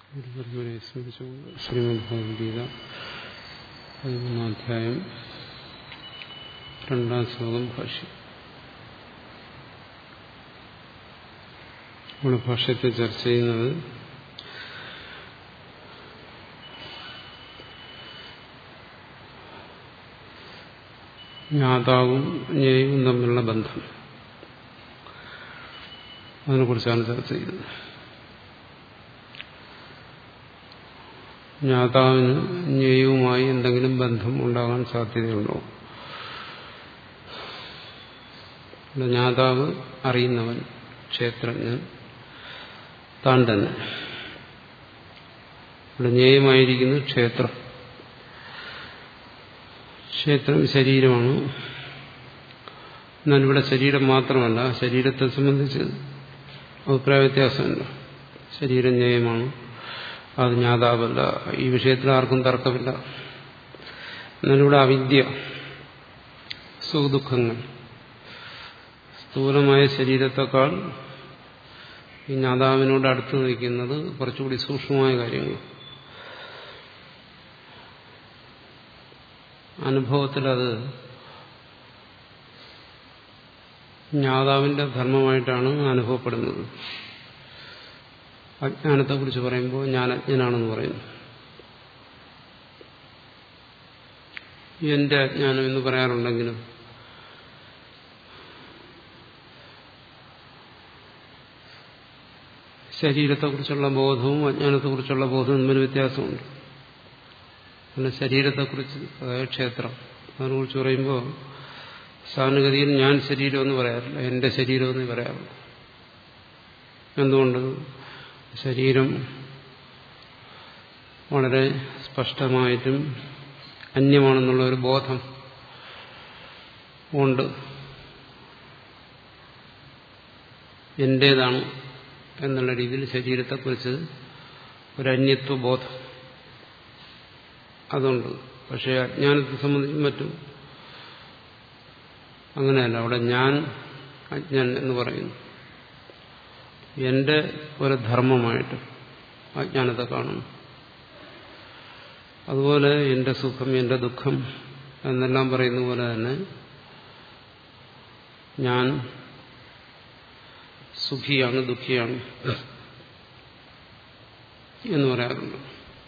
ഗുരുപരമ്പരയെ സ്മരിച്ചുകൊണ്ട് ശ്രീമദ് ഭഗവത്ഗീത പതിമൂന്നാം അധ്യായം രണ്ടാം ശ്ലോകം ഭാഷ്യം നമ്മുടെ ഭാഷ്യത്തെ ചർച്ച ചെയ്യുന്നത് ജ്ഞാതാവും ജ്ഞേയവും തമ്മിലുള്ള ബന്ധം അതിനെക്കുറിച്ചാണ് ചർച്ച ചെയ്യുന്നത് ജ്ഞാതാവിന് ജ്ഞേയവുമായി എന്തെങ്കിലും ബന്ധം ഉണ്ടാകാൻ സാധ്യതയുണ്ടോ ജ്ഞാതാവ് അറിയുന്നവൻ ക്ഷേത്രജ്ഞൻ താൻ തന്നെ ഇവിടെ ജ്ഞേയമായിരിക്കുന്നത് ക്ഷേത്രം ക്ഷേത്രം ശരീരമാണ് എന്നാൽ ഇവിടെ ശരീരം മാത്രമല്ല ശരീരത്തെ സംബന്ധിച്ച് അഭിപ്രായ വ്യത്യാസമുണ്ട് ശരീരം ജ്ഞേയമാണ് അത് ജ്ഞാതാവല്ല ഈ വിഷയത്തിൽ ആർക്കും തർക്കമില്ല എന്നാലിവിടെ അവിദ്യ സുഖദുഃഖങ്ങൾ സ്ഥൂലമായ ശരീരത്തെക്കാൾ ഈ ജ്ഞാതാവിനോട് അടുത്ത് നിൽക്കുന്നത് കുറച്ചുകൂടി സൂക്ഷ്മമായ കാര്യങ്ങൾ അനുഭവത്തിലത് ജ്ഞാതാവിന്റെ ധർമ്മമായിട്ടാണ് അനുഭവപ്പെടുന്നത് അജ്ഞാനത്തെക്കുറിച്ച് പറയുമ്പോൾ ഞാൻ അജ്ഞനാണെന്ന് പറയുന്നു എന്റെ അജ്ഞാനം എന്ന് പറയാറുണ്ടെങ്കിലും ശരീരത്തെക്കുറിച്ചുള്ള ബോധവും അജ്ഞാനത്തെക്കുറിച്ചുള്ള ബോധവും തമ്മിൽ വ്യത്യാസമുണ്ട് പിന്നെ ശരീരത്തെക്കുറിച്ച് അതായത് ക്ഷേത്രം അതിനെക്കുറിച്ച് പറയുമ്പോൾ സാധാരണഗതിയിൽ ഞാൻ ശരീരം എന്ന് പറയാറില്ല എന്റെ ശരീരം എന്ന് പറയാറുണ്ട് എന്തുകൊണ്ട് ശരീരം വളരെ സ്പഷ്ടമായിട്ടും അന്യമാണെന്നുള്ള ഒരു ബോധം ഉണ്ട് എന്റേതാണ് എന്നുള്ള രീതിയിൽ ശരീരത്തെക്കുറിച്ച് ഒരു അന്യത്വ ബോധം അതുണ്ട് പക്ഷേ അജ്ഞാനത്തെ സംബന്ധിച്ചും മറ്റും അങ്ങനെയല്ല അവിടെ ഞാൻ അജ്ഞൻ എന്ന് പറയുന്നു എന്റെ ഒരു ധർമ്മമായിട്ട് അജ്ഞാനത്തെ കാണുന്നു അതുപോലെ എന്റെ സുഖം എന്റെ ദുഃഖം എന്നെല്ലാം പറയുന്ന പോലെ തന്നെ ഞാൻ സുഖിയാണ് ദുഃഖിയാണ് എന്ന് പറയാറുണ്ട്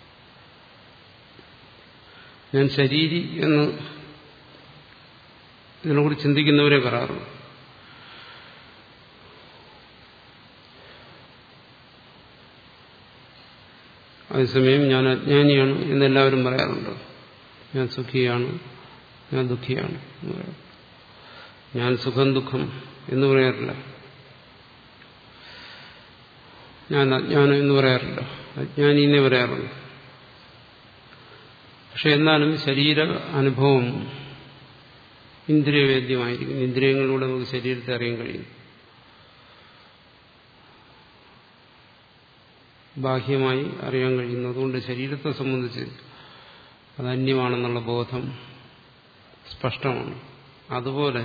ഞാൻ ശരീരി എന്ന് ഇതിനെക്കുറിച്ച് ചിന്തിക്കുന്നവരെ പറയാറുള്ളൂ അതേസമയം ഞാൻ അജ്ഞാനിയാണ് എന്നെല്ലാവരും പറയാറുണ്ട് ഞാൻ സുഖിയാണ് ഞാൻ ദുഃഖിയാണ് എന്ന് പറയാം ഞാൻ സുഖം ദുഃഖം എന്ന് പറയാറില്ല ഞാൻ അജ്ഞാനം എന്ന് പറയാറില്ല അജ്ഞാനി എന്നേ പറയാറുള്ളൂ പക്ഷെ എന്നാലും ശരീര അനുഭവം ഇന്ദ്രിയവേദ്യമായിരിക്കും ഇന്ദ്രിയങ്ങളിലൂടെ നമുക്ക് ശരീരത്തെ അറിയാൻ കഴിയും ബാഹ്യമായി അറിയാൻ കഴിയുന്നു അതുകൊണ്ട് ശരീരത്തെ സംബന്ധിച്ച് അത് അന്യമാണെന്നുള്ള ബോധം സ്പഷ്ടമാണ് അതുപോലെ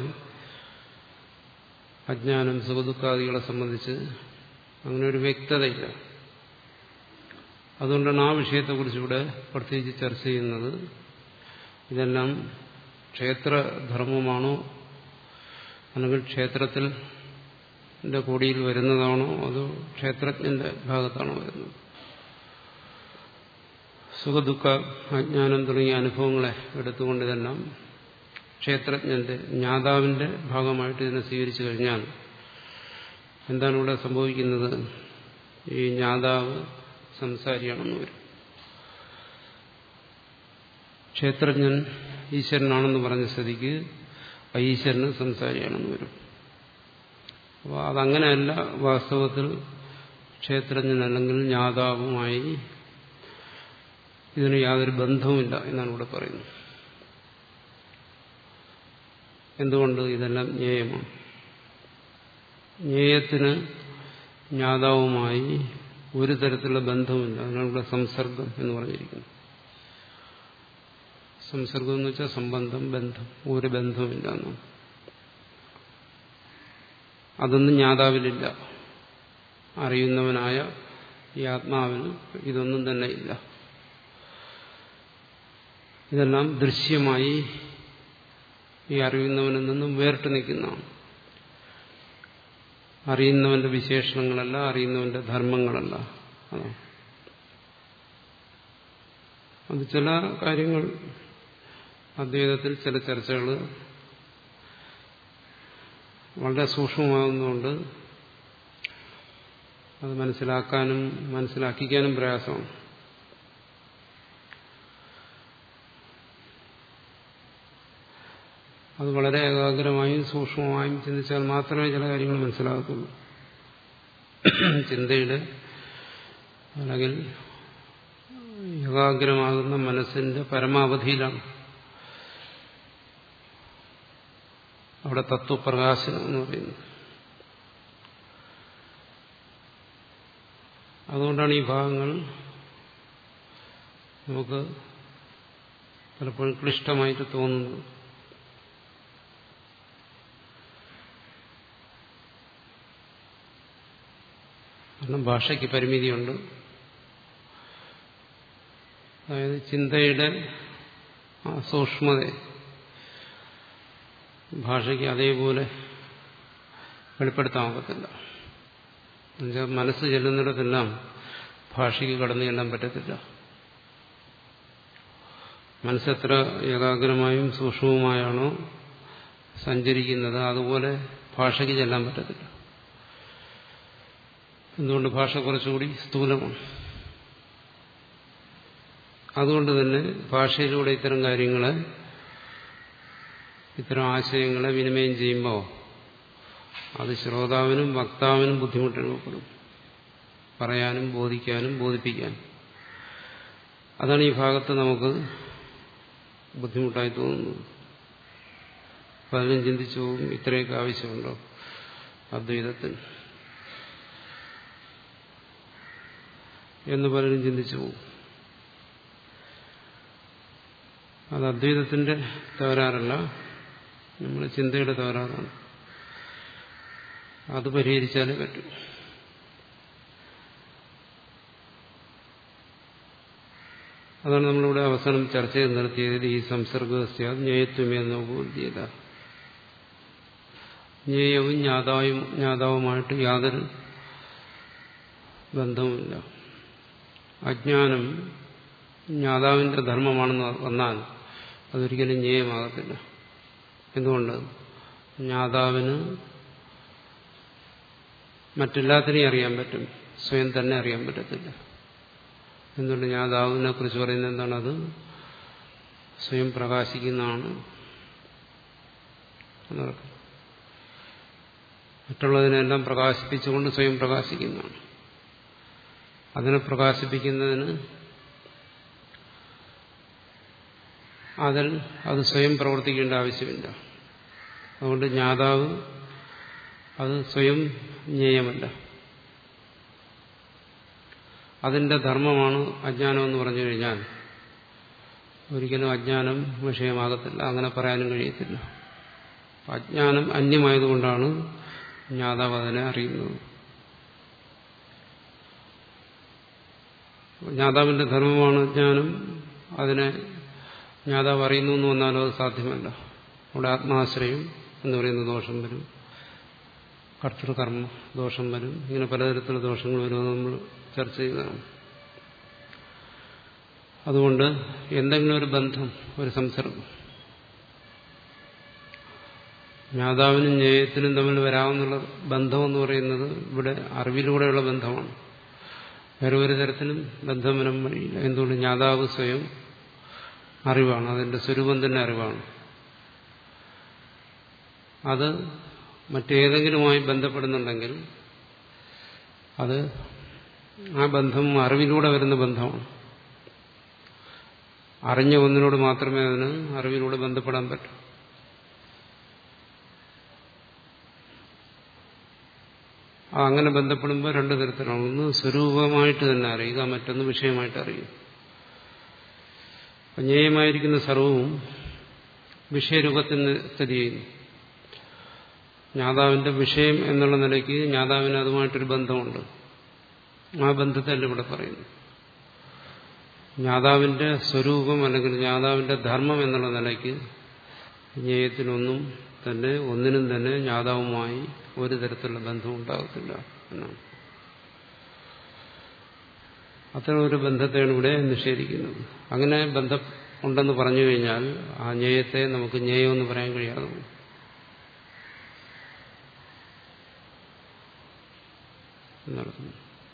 അജ്ഞാനം സുഖദുഃഖാദികളെ സംബന്ധിച്ച് അങ്ങനെ ഒരു വ്യക്തതയില്ല അതുകൊണ്ടാണ് ആ വിഷയത്തെക്കുറിച്ച് ഇവിടെ പ്രത്യേകിച്ച് ചർച്ച ചെയ്യുന്നത് ഇതെല്ലാം ക്ഷേത്രധർമ്മമാണോ അല്ലെങ്കിൽ ക്ഷേത്രത്തിൽ കൊടിയിൽ വരുന്നതാണോ അതോ ക്ഷേത്രജ്ഞന്റെ ഭാഗത്താണോ വരുന്നത് സുഖദുഃഖ അജ്ഞാനം തുടങ്ങിയ അനുഭവങ്ങളെ എടുത്തുകൊണ്ട് ഇതെല്ലാം ക്ഷേത്രജ്ഞന്റെ ജ്ഞാതാവിന്റെ ഭാഗമായിട്ട് ഇതിനെ സ്വീകരിച്ചു കഴിഞ്ഞാൽ എന്താണ് ഇവിടെ സംഭവിക്കുന്നത് ഈ ജ്ഞാതാവ് സംസാരിയാണെന്ന് വരും ക്ഷേത്രജ്ഞൻ ഈശ്വരനാണെന്ന് പറഞ്ഞ സ്ഥിതിക്ക് ഈശ്വരന് സംസാരിയാണെന്ന് വരും അപ്പോൾ അതങ്ങനെയല്ല വാസ്തവത്തിൽ ക്ഷേത്രജ്ഞൻ അല്ലെങ്കിൽ ജ്ഞാതാവുമായി ഇതിന് യാതൊരു ബന്ധവുമില്ല എന്നാണ് ഇവിടെ പറയുന്നത് എന്തുകൊണ്ട് ഇതെല്ലാം ജ്ഞേയമാണ് ജ്ഞേയത്തിന് ജ്ഞാതാവുമായി ഒരു തരത്തിലുള്ള ബന്ധവുമില്ല അതിനാണ് ഇവിടെ സംസർഗം എന്ന് പറഞ്ഞിരിക്കുന്നത് സംസർഗം എന്ന് വെച്ചാൽ സംബന്ധം ബന്ധം ഒരു ബന്ധവുമില്ല എന്നാണ് അതൊന്നും ജ്ഞാതാവിലില്ല അറിയുന്നവനായ ഈ ആത്മാവിന് ഇതൊന്നും തന്നെ ഇല്ല ഇതെല്ലാം ദൃശ്യമായി ഈ അറിയുന്നവനിൽ നിന്നും വേറിട്ട് നിൽക്കുന്നതാണ് അറിയുന്നവന്റെ വിശേഷണങ്ങളല്ല അറിയുന്നവന്റെ ധർമ്മങ്ങളല്ല അതാണ് അത് ചില കാര്യങ്ങൾ അദ്വൈതത്തിൽ ചില ചർച്ചകൾ വളരെ സൂക്ഷ്മമാകുന്നതുകൊണ്ട് അത് മനസ്സിലാക്കാനും മനസ്സിലാക്കിക്കാനും പ്രയാസമാണ് അത് വളരെ ഏകാഗ്രമായും സൂക്ഷ്മമായും ചിന്തിച്ചാൽ മാത്രമേ ചില കാര്യങ്ങൾ മനസ്സിലാകത്തുള്ളൂ ചിന്തയുടെ അല്ലെങ്കിൽ ഏകാഗ്രമാകുന്ന മനസ്സിന്റെ പരമാവധിയിലാണ് അവിടെ തത്വപ്രകാശനം എന്ന് പറയുന്നത് അതുകൊണ്ടാണ് ഈ ഭാഗങ്ങൾ നമുക്ക് പലപ്പോഴും ക്ലിഷ്ടമായിട്ട് തോന്നുന്നത് കാരണം ഭാഷയ്ക്ക് പരിമിതിയുണ്ട് അതായത് ചിന്തയുടെ ആ സൂക്ഷ്മത ഭാഷയ്ക്ക് അതേപോലെ വെളിപ്പെടുത്താൻ പറ്റില്ല എന്നുവെച്ചാൽ മനസ്സ് ചെല്ലുന്നിടത്തെല്ലാം ഭാഷയ്ക്ക് കടന്നു ചെല്ലാൻ പറ്റത്തില്ല മനസ്സെത്ര ഏകാഗ്രമായും സൂക്ഷ്മവുമായാണോ സഞ്ചരിക്കുന്നത് അതുപോലെ ഭാഷയ്ക്ക് ചെല്ലാൻ പറ്റത്തില്ല എന്തുകൊണ്ട് ഭാഷ കുറച്ചുകൂടി സ്ഥൂലമാണ് അതുകൊണ്ട് തന്നെ ഭാഷയിലൂടെ ഇത്തരം കാര്യങ്ങളെ ഇത്തരം ആശയങ്ങളെ വിനിമയം ചെയ്യുമ്പോൾ അത് ശ്രോതാവിനും വക്താവിനും ബുദ്ധിമുട്ടനുഭവപ്പെടും പറയാനും ബോധിക്കാനും ബോധിപ്പിക്കാനും അതാണ് ഈ ഭാഗത്ത് നമുക്ക് ബുദ്ധിമുട്ടായി തോന്നുന്നത് പലരും ചിന്തിച്ചു പോകും ഇത്രയൊക്കെ ആവശ്യമുണ്ടോ അദ്വൈതത്തിന് എന്ന് പലരും ചിന്തിച്ചു പോകും അത് അദ്വൈതത്തിന്റെ തകരാറല്ല നമ്മുടെ ചിന്തയുടെ തകരാറാണ് അത് പരിഹരിച്ചാലേ പറ്റൂ അതാണ് നമ്മളിവിടെ അവസാനം ചർച്ച ചെയ്ത് നിർത്തിയതിൽ ഈ സംസർഗസ്യ ജ്ഞേയത്വമെന്ന ബോധ്യത ജ്ഞേയവും ജ്ഞാതാവും ജ്ഞാതാവുമായിട്ട് യാതൊരു ബന്ധവുമില്ല അജ്ഞാനം ജ്ഞാതാവിന്റെ ധർമ്മമാണെന്ന് വന്നാൽ അതൊരിക്കലും ജ്ഞേയമാകത്തില്ല എന്തുകൊണ്ട് ജ്ഞാതാവിന് മറ്റെല്ലാത്തിനെയും അറിയാൻ പറ്റും സ്വയം തന്നെ അറിയാൻ പറ്റത്തില്ല എന്തുകൊണ്ട് ജ്ഞാതാവിനെ കുറിച്ച് പറയുന്നത് എന്താണ് അത് സ്വയം പ്രകാശിക്കുന്നതാണ് എന്നർത്ഥം മറ്റുള്ളതിനെല്ലാം പ്രകാശിപ്പിച്ചുകൊണ്ട് സ്വയം പ്രകാശിക്കുന്നതാണ് അതിനെ പ്രകാശിപ്പിക്കുന്നതിന് അതിൽ അത് സ്വയം പ്രവർത്തിക്കേണ്ട ആവശ്യമില്ല അതുകൊണ്ട് ജ്ഞാതാവ് അത് സ്വയം ജ്ഞേയമല്ല അതിന്റെ ധർമ്മമാണ് അജ്ഞാനം എന്ന് പറഞ്ഞു കഴിഞ്ഞാൽ ഒരിക്കലും അജ്ഞാനം വിഷയമാകത്തില്ല അങ്ങനെ പറയാനും കഴിയത്തില്ല അജ്ഞാനം അന്യമായതുകൊണ്ടാണ് ജ്ഞാതാവ് അതിനെ അറിയുന്നത് ജ്ഞാതാവിന്റെ ധർമ്മമാണ് ജ്ഞാനം അതിനെ ജ്ഞാതാവ് അറിയുന്നു എന്ന് വന്നാലും അത് സാധ്യമല്ല അവിടെ ആത്മാശ്രയം എന്ന് പറയുന്ന ദോഷം വരും കർത്തൃകർമ്മ ദോഷം വരും ഇങ്ങനെ പലതരത്തിലുള്ള ദോഷങ്ങൾ വരുമെന്ന് നമ്മൾ ചർച്ച ചെയ്തതാണ് അതുകൊണ്ട് എന്തെങ്കിലും ഒരു ബന്ധം ഒരു സംസർഗം ജ്ഞാതാവിനും ജ്ഞേയത്തിനും തമ്മിൽ വരാവുന്ന ബന്ധം എന്ന് പറയുന്നത് ഇവിടെ അറിവിലൂടെയുള്ള ബന്ധമാണ് വേറെ ഒരു തരത്തിലും ബന്ധം വരാൻ വഴിയില്ല എന്തുകൊണ്ട് ജ്ഞാതാവ് സ്വയം അറിവാണ് അതിന്റെ സ്വരൂപം തന്നെ അറിവാണ് അത് മറ്റേതെങ്കിലുമായി ബന്ധപ്പെടുന്നുണ്ടെങ്കിൽ അത് ആ ബന്ധം അറിവിലൂടെ വരുന്ന ബന്ധമാണ് അറിഞ്ഞ ഒന്നിനോട് മാത്രമേ അതിന് അറിവിലൂടെ ബന്ധപ്പെടാൻ പറ്റൂ അങ്ങനെ ബന്ധപ്പെടുമ്പോൾ രണ്ടു തരത്തിലാണ് ഒന്ന് സ്വരൂപമായിട്ട് തന്നെ അറിയുക മറ്റൊന്ന് വിഷയമായിട്ട് അറിയുക ജ്ഞേയമായിരിക്കുന്ന സർവവും വിഷയരൂപത്തിൽ സ്ഥിതി ചെയ്യുന്നു ജ്ഞാതാവിന്റെ വിഷയം എന്നുള്ള നിലയ്ക്ക് ജ്ഞാതാവിന് അതുമായിട്ടൊരു ബന്ധമുണ്ട് ആ ബന്ധത്തല്ല ഇവിടെ പറയുന്നു ജ്ഞാതാവിന്റെ സ്വരൂപം അല്ലെങ്കിൽ ജ്ഞാതാവിന്റെ ധർമ്മം എന്നുള്ള നിലയ്ക്ക് ജ്ഞേയത്തിനൊന്നും തന്നെ ഒന്നിനും തന്നെ ജ്ഞാതാവുമായി ഒരു തരത്തിലുള്ള ബന്ധം ഉണ്ടാകത്തില്ല എന്നാണ് അത്തരം ഒരു ബന്ധത്തെയാണ് ഇവിടെ നിഷേധിക്കുന്നത് അങ്ങനെ ബന്ധം ഉണ്ടെന്ന് പറഞ്ഞു കഴിഞ്ഞാൽ ആ ജ്ഞേയത്തെ നമുക്ക് ജ്ഞേയമെന്ന് പറയാൻ കഴിയാതെ പോകും എന്നർത്ഥം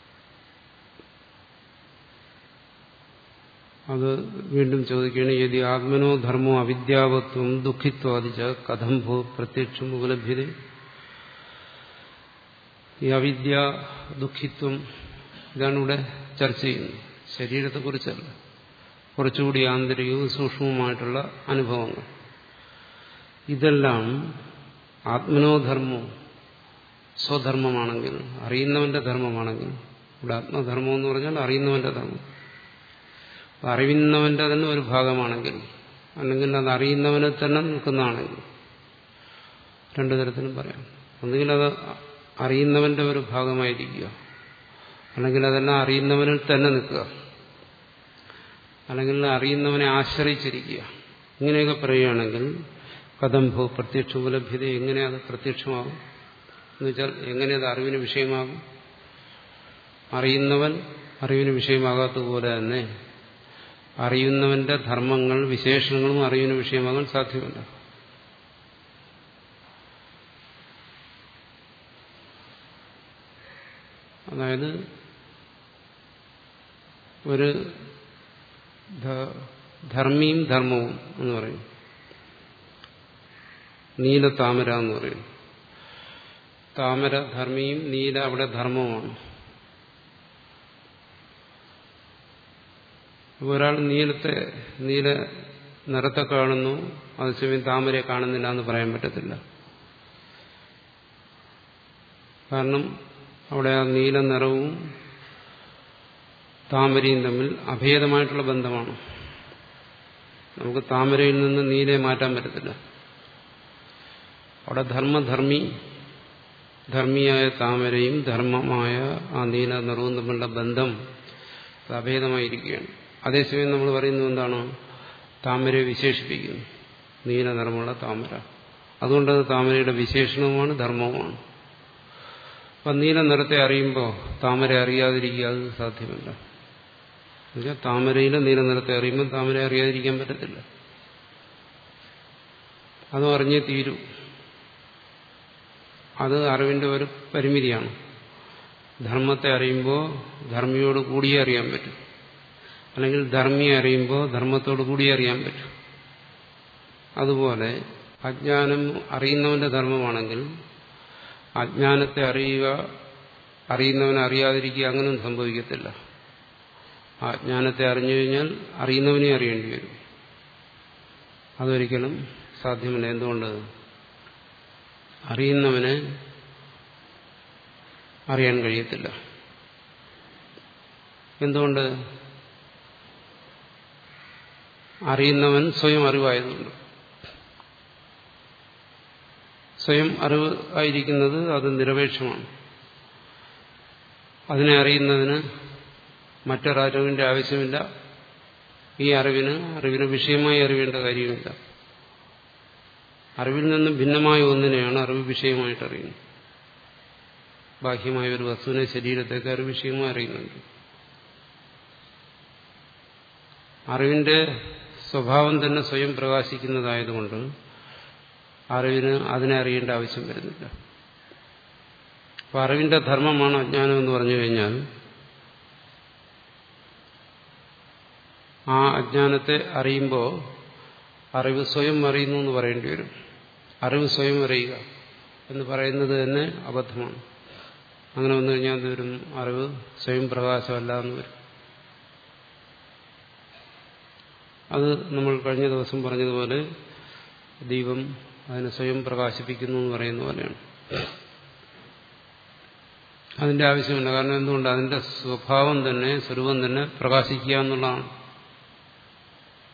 അത് വീണ്ടും ചോദിക്കുകയാണ് യതി ആത്മനോ ധർമ്മോ അവിദ്യാവത്വം ദുഃഖിത്വാദിച്ച കഥം ഭൂ പ്രത്യക്ഷം ഉപലഭ്യത ഈ അവിദ്യ ദുഃഖിത്വം ഇതാണ് ഇവിടെ ചർച്ച ചെയ്യുന്നത് ശരീരത്തെക്കുറിച്ചല്ല കുറച്ചുകൂടി ആന്തരികവും സൂക്ഷ്മവുമായിട്ടുള്ള അനുഭവങ്ങൾ ഇതെല്ലാം ആത്മനോധർമ്മവും സ്വധർമ്മമാണെങ്കിൽ അറിയുന്നവന്റെ ധർമ്മമാണെങ്കിൽ ഇവിടെ ആത്മധർമ്മം എന്ന് പറഞ്ഞാൽ അറിയുന്നവന്റെ ധർമ്മം അറിയുന്നവന്റെ തന്നെ ഒരു ഭാഗമാണെങ്കിൽ അല്ലെങ്കിൽ അത് അറിയുന്നവനെ തന്നെ നിൽക്കുന്നതാണെങ്കിൽ രണ്ടു തരത്തിലും പറയാം ഒന്നുകിൽ അത് അറിയുന്നവന്റെ ഒരു ഭാഗമായിരിക്കുക അല്ലെങ്കിൽ അതെല്ലാം അറിയുന്നവനിൽ തന്നെ നിൽക്കുക അല്ലെങ്കിൽ അറിയുന്നവനെ ആശ്രയിച്ചിരിക്കുക ഇങ്ങനെയൊക്കെ പറയുകയാണെങ്കിൽ കഥംഭോ പ്രത്യക്ഷ ഉപലഭ്യത എങ്ങനെ അത് പ്രത്യക്ഷമാകും എന്ന് വെച്ചാൽ എങ്ങനെ അത് അറിവിന് വിഷയമാകും അറിയുന്നവൻ അറിവിന് വിഷയമാകാത്തതുപോലെ തന്നെ അറിയുന്നവന്റെ ധർമ്മങ്ങൾ വിശേഷണങ്ങളും അറിവിന് വിഷയമാകാൻ സാധ്യമല്ല അതായത് ഒരു ധർമ്മിയും ധർമ്മവും എന്ന് പറയും നീല താമര എന്ന് പറയും താമര ധർമ്മിയും നീല അവിടെ ധർമ്മവുമാണ് ഒരാൾ നീലത്തെ നീല നിറത്തെ കാണുന്നു അതേസമയം താമരയെ കാണുന്നില്ല എന്ന് പറയാൻ പറ്റത്തില്ല കാരണം അവിടെ ആ നീല നിറവും താമരയും തമ്മിൽ അഭേദമായിട്ടുള്ള ബന്ധമാണ് നമുക്ക് താമരയിൽ നിന്ന് നീലയെ മാറ്റാൻ പറ്റത്തില്ല അവിടെ ധർമ്മധർമ്മി ധർമ്മിയായ താമരയും ധർമ്മമായ ആ നീല നിറവും തമ്മിലുള്ള ബന്ധം അത് അഭേദമായിരിക്കുകയാണ് അതേസമയം നമ്മൾ പറയുന്നത് എന്താണ് താമരയെ വിശേഷിപ്പിക്കുന്നു നീല നിറമുള്ള താമര അതുകൊണ്ടത് താമരയുടെ വിശേഷണവുമാണ് ധർമ്മവുമാണ് അപ്പം നീല നിറത്തെ അറിയുമ്പോൾ താമര അറിയാതിരിക്കുക അത് സാധ്യമല്ല എന്നുവെച്ചാൽ താമരയിലെ നീല നിറത്തെ അറിയുമ്പോൾ താമര അറിയാതിരിക്കാൻ പറ്റത്തില്ല അതും അറിഞ്ഞേ തീരൂ അത് അറിവിന്റെ ഒരു പരിമിതിയാണ് ധർമ്മത്തെ അറിയുമ്പോൾ ധർമ്മിയോട് കൂടിയേ അറിയാൻ പറ്റും അല്ലെങ്കിൽ ധർമ്മിയെ അറിയുമ്പോൾ ധർമ്മത്തോട് കൂടിയേ അറിയാൻ പറ്റും അതുപോലെ അജ്ഞാനം അറിയുന്നവന്റെ ധർമ്മമാണെങ്കിൽ അജ്ഞാനത്തെ അറിയുക അറിയുന്നവനെ അറിയാതിരിക്കുക അങ്ങനെയൊന്നും സംഭവിക്കത്തില്ല ആ ജ്ഞാനത്തെ അറിഞ്ഞു കഴിഞ്ഞാൽ അറിയുന്നവനെ അറിയേണ്ടി വരും അതൊരിക്കലും സാധ്യമല്ല എന്തുകൊണ്ട് അറിയുന്നവനെ അറിയാൻ കഴിയത്തില്ല എന്തുകൊണ്ട് അറിയുന്നവൻ സ്വയം അറിവായതുകൊണ്ട് സ്വയം അറിവ് ആയിരിക്കുന്നത് അത് നിരപേക്ഷമാണ് അതിനെ അറിയുന്നതിന് മറ്റൊരറിവിന്റെ ആവശ്യമില്ല ഈ അറിവിന് അറിവിന് വിഷയമായി അറിവേണ്ട കാര്യമില്ല അറിവിൽ നിന്നും ഭിന്നമായ ഒന്നിനെയാണ് അറിവ് വിഷയമായിട്ട് അറിയുന്നത് ബാഹ്യമായ ഒരു വസ്തുവിനെ ശരീരത്തേക്ക് അറിവ് വിഷയമായി അറിയുന്നുണ്ട് അറിവിന്റെ സ്വഭാവം തന്നെ സ്വയം പ്രകാശിക്കുന്നതായതുകൊണ്ട് അറിവിന് അതിനെ അറിയേണ്ട ആവശ്യം വരുന്നില്ല അപ്പൊ അറിവിന്റെ ധർമ്മമാണ് അജ്ഞാനം എന്ന് പറഞ്ഞു കഴിഞ്ഞാൽ ആ അജ്ഞാനത്തെ അറിയുമ്പോൾ അറിവ് സ്വയം അറിയുന്നു എന്ന് പറയേണ്ടി വരും അറിവ് സ്വയം അറിയുക എന്ന് പറയുന്നത് തന്നെ അബദ്ധമാണ് അങ്ങനെ വന്നു കഴിഞ്ഞാൽ എന്ത് വരും അറിവ് സ്വയം പ്രകാശമല്ല എന്ന് വരും അത് നമ്മൾ കഴിഞ്ഞ ദിവസം പറഞ്ഞതുപോലെ ദീപം അതിനെ സ്വയം പ്രകാശിപ്പിക്കുന്നു എന്ന് പറയുന്ന പോലെയാണ് അതിന്റെ ആവശ്യമില്ല കാരണം എന്തുകൊണ്ട് അതിന്റെ സ്വഭാവം തന്നെ സ്വരൂപം തന്നെ പ്രകാശിക്കുക എന്നുള്ളതാണ്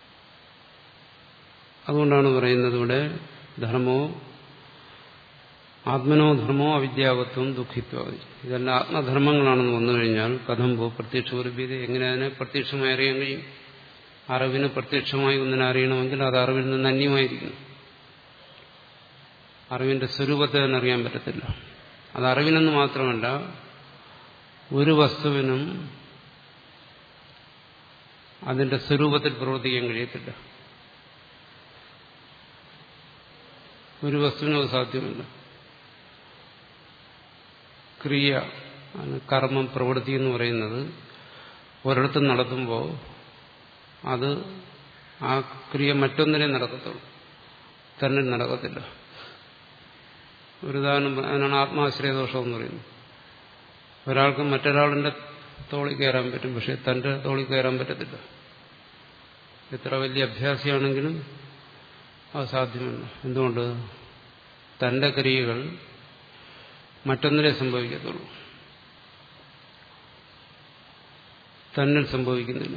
അതുകൊണ്ടാണ് പറയുന്നത് ഇവിടെ ധർമ്മോ ആത്മനോധർമ്മോ അവിദ്യാവത്വം ദുഃഖിത്വം ഇതെല്ലാം ആത്മധർമ്മങ്ങളാണെന്ന് വന്നു കഴിഞ്ഞാൽ കഥം പോ പ്രത്യക്ഷ ലഭ്യത എങ്ങനെ അതിനെ പ്രത്യക്ഷമായി അറിയാൻ കഴിയും അറിവിന് പ്രത്യക്ഷമായി ഒന്നിനെ അറിയണമെങ്കിൽ അത് അറിവിൽ നിന്ന് അന്യമായിരിക്കുന്നു അറിവിന്റെ സ്വരൂപത്തെ തന്നെ അറിയാൻ പറ്റത്തില്ല അത് അറിവിനെന്ന് മാത്രമല്ല ഒരു വസ്തുവിനും അതിന്റെ സ്വരൂപത്തിൽ പ്രവർത്തിക്കാൻ കഴിയത്തില്ല ഒരു വസ്തുവിനും അത് സാധ്യമല്ല ക്രിയ കർമ്മം പ്രവൃത്തി എന്ന് പറയുന്നത് ഒരിടത്തും നടത്തുമ്പോൾ അത് ആ ക്രിയ മറ്റൊന്നിനെ നടക്കത്തുള്ളൂ തന്നെ നടക്കത്തില്ല ഒരു ഉദാഹരണം അതിനാണ് ആത്മാശ്രയദോഷം എന്ന് പറയുന്നത് ഒരാൾക്ക് മറ്റൊരാളിന്റെ തോളി കയറാൻ പറ്റും പക്ഷെ തന്റെ തോളി കയറാൻ പറ്റത്തില്ല എത്ര വലിയ അഭ്യാസിയാണെങ്കിലും അത് സാധ്യമല്ല എന്തുകൊണ്ട് തന്റെ ക്രിയകൾ മറ്റൊന്നിനെ സംഭവിക്കത്തുള്ളൂ തന്നിൽ സംഭവിക്കുന്നില്ല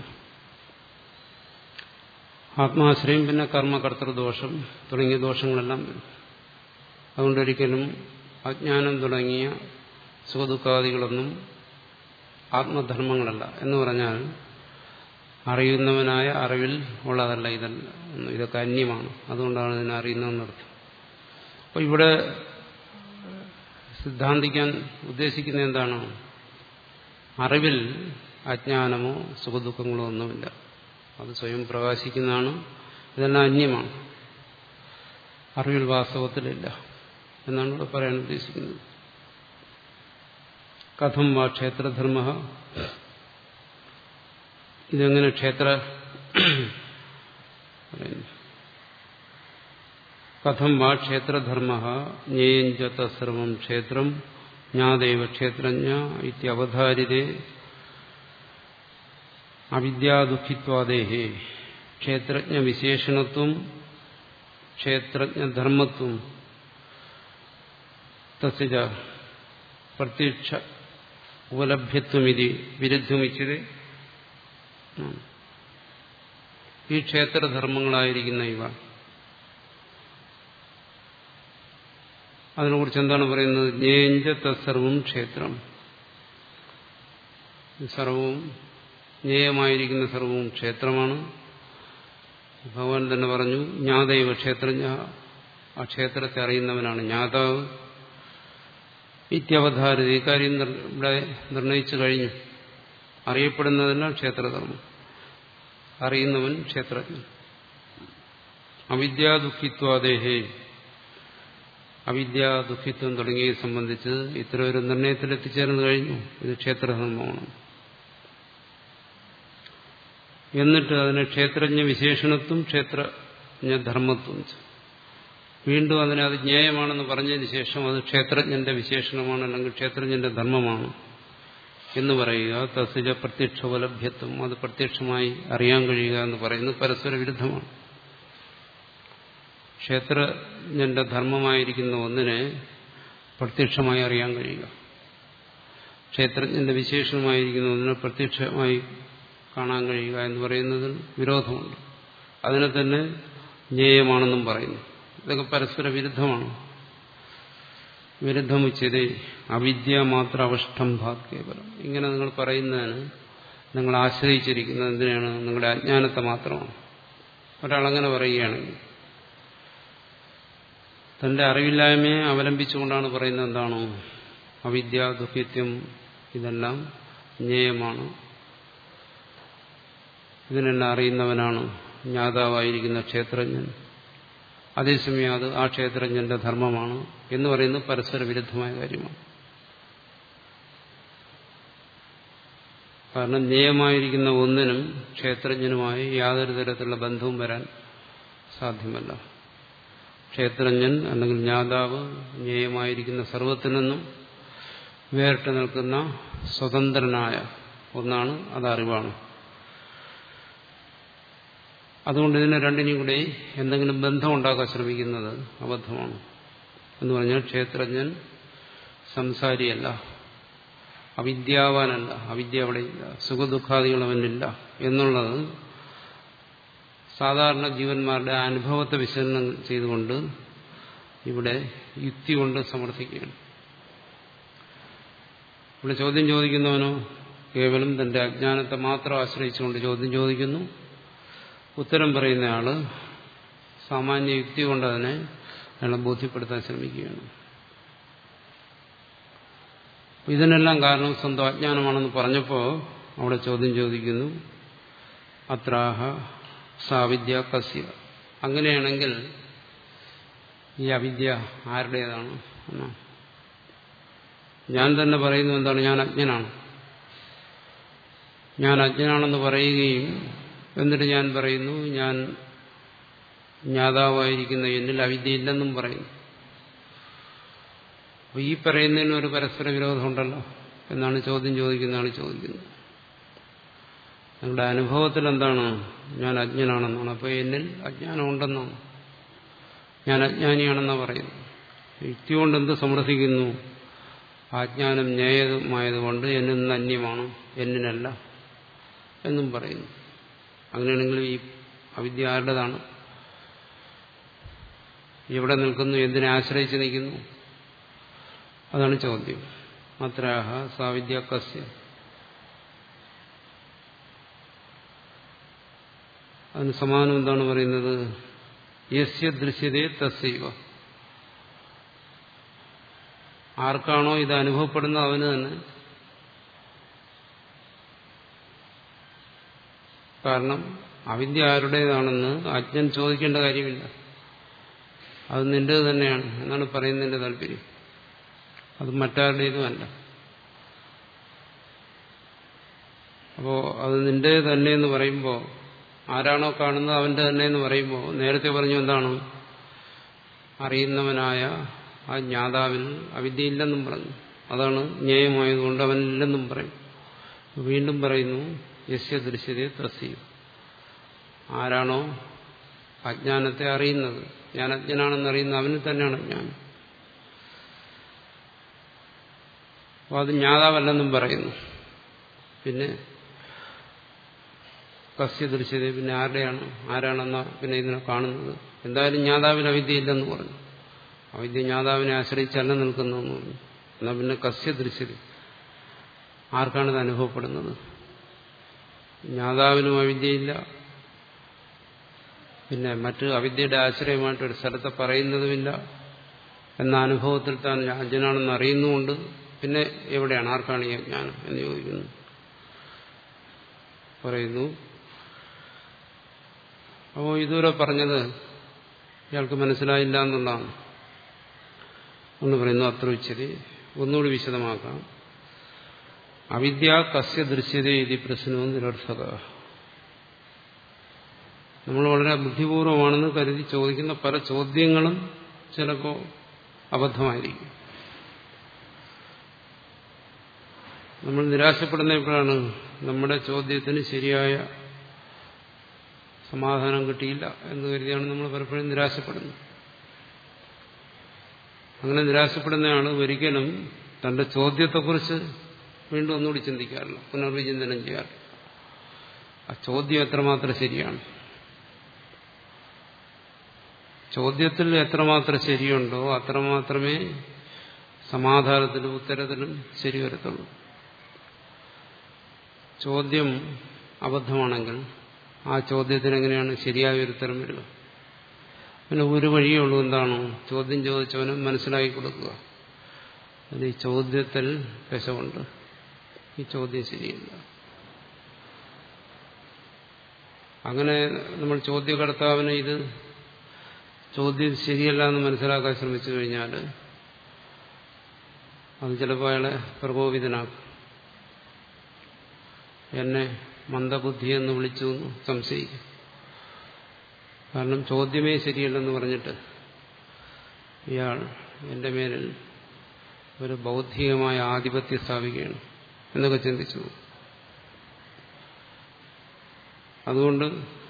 ആത്മാശ്രയം പിന്നെ കർമ്മകർത്തൃദോഷം തുടങ്ങിയ ദോഷങ്ങളെല്ലാം വരും അതുകൊണ്ടൊരിക്കലും അജ്ഞാനം തുടങ്ങിയ സുഖദുഃഖാദികളൊന്നും ആത്മധർമ്മങ്ങളല്ല എന്ന് പറഞ്ഞാൽ അറിയുന്നവനായ അറിവിൽ ഉള്ളതല്ല ഇതല്ല ഇതൊക്കെ അന്യമാണ് അതുകൊണ്ടാണ് ഇതിനെ അറിയുന്നതെന്നർത്ഥം അപ്പോൾ ഇവിടെ സിദ്ധാന്തിക്കാൻ ഉദ്ദേശിക്കുന്ന എന്താണ് അറിവിൽ അജ്ഞാനമോ സുഖദുഃഖങ്ങളോ ഒന്നുമില്ല അത് സ്വയം പ്രകാശിക്കുന്നതാണ് ഇതെല്ലാം അന്യമാണ് അറിവിൽ വാസ്തവത്തിലില്ല എന്നാണ് ഇവിടെ പറയാൻ ഉദ്ദേശിക്കുന്നത് കഥം വാ ക്ഷേത്രധർമ്മ ഇതെങ്ങനെ ക്ഷേത്ര കഥം വാ ക്ഷേത്രധർമ്മ ജ്ഞേയഞ്ച തസ്സർവം ക്ഷേത്രം ജ്ഞാതൈവ ക്ഷേത്രജ്ഞ ഇത്യവധാരിതേ അവിദ്യാദുഃഖിത്വാദേഹേ ക്ഷേത്രജ്ഞ വിശേഷണത്വം ക്ഷേത്രജ്ഞധർമ്മത്വം തസ്യ പ്രത്യക്ഷ ഉപലഭ്യത്വമിതി വിരുദ്ധമിച്ചത് ഈ ക്ഷേത്രധർമ്മങ്ങളായിരിക്കുന്ന ഇവ അതിനെക്കുറിച്ച് എന്താണ് പറയുന്നത് ജ്ഞേഞ്ച തത്സർവം ക്ഷേത്രം സർവവും ജ്ഞേയമായിരിക്കുന്ന സർവവും ക്ഷേത്രമാണ് ഭഗവാൻ തന്നെ പറഞ്ഞു ജ്ഞാതൈവ ക്ഷേത്രജ്ഞ ആ ക്ഷേത്രത്തെ അറിയുന്നവനാണ് ജ്ഞാതാവ് ഇത്യവധാരത ഈ കാര്യം ഇവിടെ നിർണയിച്ചു കഴിഞ്ഞു അറിയപ്പെടുന്നതെല്ലാം ക്ഷേത്രധർമ്മം അറിയുന്നവൻ ക്ഷേത്രജ്ഞൻ അവിദ്യാദുഃഖിത്വാദേഹേ അവിദ്യാദുഃഖിത്വം തുടങ്ങിയവയെ സംബന്ധിച്ച് ഇത്ര ഒരു നിർണയത്തിൽ എത്തിച്ചേർന്ന് കഴിഞ്ഞു ഇത് ക്ഷേത്രധർമ്മമാണ് എന്നിട്ട് അതിന് ക്ഷേത്രജ്ഞ വിശേഷണത്വം ക്ഷേത്രജ്ഞ ധർമ്മത്വം വീണ്ടും അതിനെ അത് ജ്ഞേയമാണെന്ന് പറഞ്ഞതിന് ശേഷം അത് ക്ഷേത്രജ്ഞന്റെ വിശേഷണമാണ് അല്ലെങ്കിൽ ക്ഷേത്രജ്ഞന്റെ ധർമ്മമാണ് എന്ന് പറയുക തസ്യ പ്രത്യക്ഷോപലഭ്യത്വം അത് പ്രത്യക്ഷമായി അറിയാൻ കഴിയുക എന്ന് പറയുന്നത് പരസ്പര വിരുദ്ധമാണ് ക്ഷേത്രജ്ഞന്റെ ധർമ്മമായിരിക്കുന്ന ഒന്നിനെ പ്രത്യക്ഷമായി അറിയാൻ കഴിയുക ക്ഷേത്രജ്ഞന്റെ വിശേഷണമായിരിക്കുന്ന ഒന്നിനെ പ്രത്യക്ഷമായി കാണാൻ കഴിയുക എന്ന് പറയുന്നതിൽ വിരോധമുണ്ട് അതിനെ തന്നെ ജ്ഞേയമാണെന്നും പറയുന്നു ഇതൊക്കെ പരസ്പര വിരുദ്ധമാണ് വിരുദ്ധമുച്ചതേ അവിദ്യ മാത്ര അവഷ്ടംഭാത് കേവലം ഇങ്ങനെ നിങ്ങൾ പറയുന്നതിന് നിങ്ങൾ ആശ്രയിച്ചിരിക്കുന്നത് എന്തിനാണ് നിങ്ങളുടെ അജ്ഞാനത്തെ മാത്രമാണ് ഒരാളങ്ങനെ പറയുകയാണെങ്കിൽ തന്റെ അറിവില്ലായ്മയെ അവലംബിച്ചുകൊണ്ടാണ് പറയുന്നത് എന്താണോ അവിദ്യ ദുഃഖിത്യം ഇതെല്ലാം ജ്ഞേയമാണ് ഇതിനെല്ലാം അറിയുന്നവനാണ് ജ്ഞാതാവായിരിക്കുന്ന ക്ഷേത്രജ്ഞൻ അതേസമയം അത് ആ ക്ഷേത്രജ്ഞന്റെ ധർമ്മമാണ് എന്ന് പറയുന്നത് പരസ്പര വിരുദ്ധമായ കാര്യമാണ് കാരണം ജ്ഞേയമായിരിക്കുന്ന ഒന്നിനും ക്ഷേത്രജ്ഞനുമായി യാതൊരു തരത്തിലുള്ള ബന്ധവും വരാൻ സാധ്യമല്ല ക്ഷേത്രജ്ഞൻ അല്ലെങ്കിൽ ജ്ഞാതാവ് ജ്ഞേയമായിരിക്കുന്ന സർവത്തിൽ നിന്നും വേറിട്ട് നിൽക്കുന്ന സ്വതന്ത്രനായ ഒന്നാണ് അത് അറിവാണ് അതുകൊണ്ട് ഇതിനെ രണ്ടിനെയും കൂടെ എന്തെങ്കിലും ബന്ധമുണ്ടാക്കാൻ ശ്രമിക്കുന്നത് അബദ്ധമാണ് എന്ന് പറഞ്ഞാൽ ക്ഷേത്രജ്ഞൻ സംസാരിയല്ല അവിദ്യാവാനല്ല അവിദ്യ അവിടെയില്ല സുഖദുഃഖാദികൾ അവനില്ല എന്നുള്ളത് സാധാരണ ജീവന്മാരുടെ അനുഭവത്തെ വിശകലനം ചെയ്തുകൊണ്ട് ഇവിടെ യുക്തി കൊണ്ട് സമർത്ഥിക്കുകയാണ് ഇവിടെ ചോദ്യം ചോദിക്കുന്നവനോ കേവലം തന്റെ അജ്ഞാനത്തെ മാത്രം ആശ്രയിച്ചുകൊണ്ട് ചോദ്യം ചോദിക്കുന്നു ഉത്തരം പറയുന്നയാള് സാമാന്യ യുക്തി കൊണ്ട് അതിനെ അയാളെ ബോധ്യപ്പെടുത്താൻ ശ്രമിക്കുകയാണ് ഇതിനെല്ലാം കാരണം സ്വന്തം അജ്ഞാനമാണെന്ന് പറഞ്ഞപ്പോൾ അവിടെ ചോദ്യം ചോദിക്കുന്നു അത്രാഹ സാവിദ്യ കസ്യ അങ്ങനെയാണെങ്കിൽ ഈ അവിദ്യ ആരുടേതാണ് എന്നാണ് ഞാൻ തന്നെ പറയുന്നു എന്താണ് ഞാൻ അജ്ഞനാണ് ഞാൻ അജ്ഞനാണെന്ന് പറയുകയും എന്നിട്ട് ഞാൻ പറയുന്നു ഞാൻ ജ്ഞാതാവായിരിക്കുന്ന എന്നിൽ അവിദ്യയില്ലെന്നും പറയുന്നു അപ്പൊ ഈ പറയുന്നതിന് ഒരു പരസ്പര വിരോധമുണ്ടല്ലോ എന്നാണ് ചോദ്യം ചോദിക്കുന്നതാണ് ചോദിക്കുന്നത് നിങ്ങളുടെ അനുഭവത്തിൽ എന്താണ് ഞാൻ അജ്ഞനാണെന്നാണ് അപ്പോൾ എന്നിൽ അജ്ഞാനം ഉണ്ടെന്നാണ് ഞാൻ അജ്ഞാനിയാണെന്നാണ് പറയുന്നത് യുക്തി കൊണ്ട് എന്ത് സമർത്ഥിക്കുന്നു അജ്ഞാനം ന്യായമായതുകൊണ്ട് എന്നിൽ നിന്ന് അന്യമാണ് എന്നിനല്ല എന്നും പറയുന്നു അങ്ങനെയാണെങ്കിൽ ഈ അവിദ്യ ആരുടേതാണ് എവിടെ നിൽക്കുന്നു എന്തിനെ ആശ്രയിച്ച് നിൽക്കുന്നു അതാണ് ചോദ്യം മാത്രാഹ സാവിദ്യ കസ്യ അതിന് സമാനം എന്താണ് പറയുന്നത് യസ്യ ദൃശ്യതേ തസ്സൈവ ആർക്കാണോ ഇത് അനുഭവപ്പെടുന്നത് അവന് തന്നെ കാരണം അവിദ്യ ആരുടേതാണെന്ന് അജ്ഞൻ ചോദിക്കേണ്ട കാര്യമില്ല അത് നിന്റേത് തന്നെയാണ് എന്നാണ് പറയുന്നതിന്റെ താല്പര്യം അത് മറ്റാരുടേതുമല്ല അപ്പോ അത് നിന്റെ തന്നെ എന്ന് പറയുമ്പോൾ ആരാണോ കാണുന്നത് അവന്റെ തന്നെ എന്ന് പറയുമ്പോൾ നേരത്തെ പറഞ്ഞു എന്താണ് അറിയുന്നവനായ ആ ജ്ഞാതാവിൽ അവിദ്യയില്ലെന്നും പറഞ്ഞു അതാണ് ജ്ഞേയമായതുകൊണ്ട് അവനില്ലെന്നും പറയും വീണ്ടും പറയുന്നു യസ്യ ദൃശ്യതയെ തസ്യം ആരാണോ അജ്ഞാനത്തെ അറിയുന്നത് ഞാൻ അജ്ഞനാണെന്ന് അറിയുന്ന അവന് തന്നെയാണ് ജ്ഞാനം അപ്പോൾ അത് ജ്ഞാതാവല്ലെന്നും പറയുന്നു പിന്നെ കസ്യ ദൃശ്യത പിന്നെ ആരുടെയാണ് ആരാണെന്ന പിന്നെ ഇതിനെ കാണുന്നത് എന്തായാലും ജ്ഞാതാവിന് അവിദ്യയില്ലെന്ന് പറഞ്ഞു അവിദ്യ ജ്ഞാതാവിനെ ആശ്രയിച്ചല്ല നിൽക്കുന്നു എന്ന് പറഞ്ഞു എന്നാൽ പിന്നെ കസ്യ ദൃശ്യത ആർക്കാണിത് അനുഭവപ്പെടുന്നത് ജ്ഞാതാവിനും അവിദ്യയില്ല പിന്നെ മറ്റ് അവിദ്യയുടെ ആശ്രയമായിട്ട് ഒരു സ്ഥലത്ത് പറയുന്നതുമില്ല എന്ന അനുഭവത്തിൽ താൻ അജ്ഞനാണെന്ന് അറിയുന്നുമുണ്ട് പിന്നെ എവിടെയാണ് ആർക്കാണ് ഈ അജ്ഞാനം എന്ന് ചോദിക്കുന്നു പറയുന്നു അപ്പോൾ ഇതുവരെ പറഞ്ഞത് ഇയാൾക്ക് മനസ്സിലായില്ല എന്നുള്ളതാണ് ഒന്ന് പറയുന്നു അത്ര ഉച്ചതി ഒന്നുകൂടി വിശദമാക്കാം അവിദ്യ കസ്യ ദൃശ്യത ഇതി പ്രശ്നവും നിരർത്ഥക നമ്മൾ വളരെ ബുദ്ധിപൂർവമാണെന്ന് കരുതി ചോദിക്കുന്ന പല ചോദ്യങ്ങളും ചിലപ്പോൾ അബദ്ധമായിരിക്കും നമ്മൾ നിരാശപ്പെടുന്ന എപ്പോഴാണ് നമ്മുടെ ചോദ്യത്തിന് ശരിയായ സമാധാനം കിട്ടിയില്ല എന്ന് കരുതിയാണ് നമ്മൾ പലപ്പോഴും നിരാശപ്പെടുന്നത് അങ്ങനെ നിരാശപ്പെടുന്നയാൾ ഒരിക്കലും തന്റെ ചോദ്യത്തെക്കുറിച്ച് വീണ്ടും ഒന്നുകൂടി ചിന്തിക്കാറില്ല പുനർവിചിന്തനം ചെയ്യാറില്ല ആ ചോദ്യം എത്രമാത്രം ശരിയാണ് ചോദ്യത്തിൽ എത്രമാത്രം ശരിയുണ്ടോ അത്രമാത്രമേ സമാധാനത്തിലും ഉത്തരത്തിലും ശരി വരത്തുള്ളൂ ചോദ്യം അബദ്ധമാണെങ്കിൽ ആ ചോദ്യത്തിന് എങ്ങനെയാണ് ശരിയായ ഒരു ഉത്തരം വരിക പിന്നെ ഒരു വഴിയേ ഉള്ളൂ എന്താണ് ചോദ്യം ചോദിച്ചവന് മനസ്സിലാക്കി കൊടുക്കുക അത് ഈ ചോദ്യത്തിൽ പെശവുണ്ട് ഈ ചോദ്യം ശരിയല്ല അങ്ങനെ നമ്മൾ ചോദ്യകർത്താവിന് ഇത് ചോദ്യം ശരിയല്ല എന്ന് മനസ്സിലാക്കാൻ ശ്രമിച്ചു കഴിഞ്ഞാൽ അത് ചിലപ്പോൾ അയാളെ പ്രകോപിതനാക്കും എന്നെ മന്ദബുദ്ധി എന്ന് വിളിച്ചു എന്ന് സംശയിക്കും കാരണം ചോദ്യമേ ശരിയല്ലെന്ന് പറഞ്ഞിട്ട് ഇയാൾ എന്റെ മേലിൽ ഒരു ബൗദ്ധികമായ ആധിപത്യം സ്ഥാപിക്കുകയാണ് എന്നൊക്കെ ചിന്തിച്ചു അതുകൊണ്ട്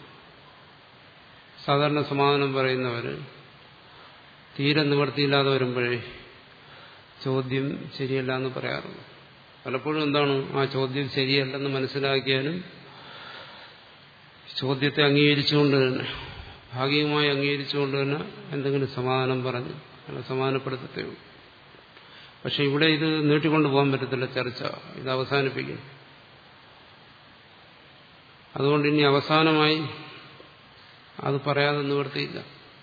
സാധാരണ സമാധാനം പറയുന്നവർ തീരെ നിവർത്തിയില്ലാതെ വരുമ്പോഴേ ചോദ്യം ശരിയല്ല എന്ന് പറയാറുണ്ട് പലപ്പോഴും എന്താണ് ആ ചോദ്യം ശരിയല്ലെന്ന് മനസ്സിലാക്കിയാലും ചോദ്യത്തെ അംഗീകരിച്ചുകൊണ്ട് തന്നെ ഭാഗികമായി അംഗീകരിച്ചുകൊണ്ട് തന്നെ എന്തെങ്കിലും സമാധാനം പറഞ്ഞ് അല്ല സമാധാനപ്പെടുത്തത്തേ ഉള്ളൂ പക്ഷെ ഇവിടെ ഇത് നീട്ടിക്കൊണ്ടു പോകാൻ പറ്റത്തില്ല ചർച്ച ഇത് അവസാനിപ്പിക്കും അതുകൊണ്ട് ഇനി അവസാനമായി അത് പറയാതെ നിവർത്തിയില്ല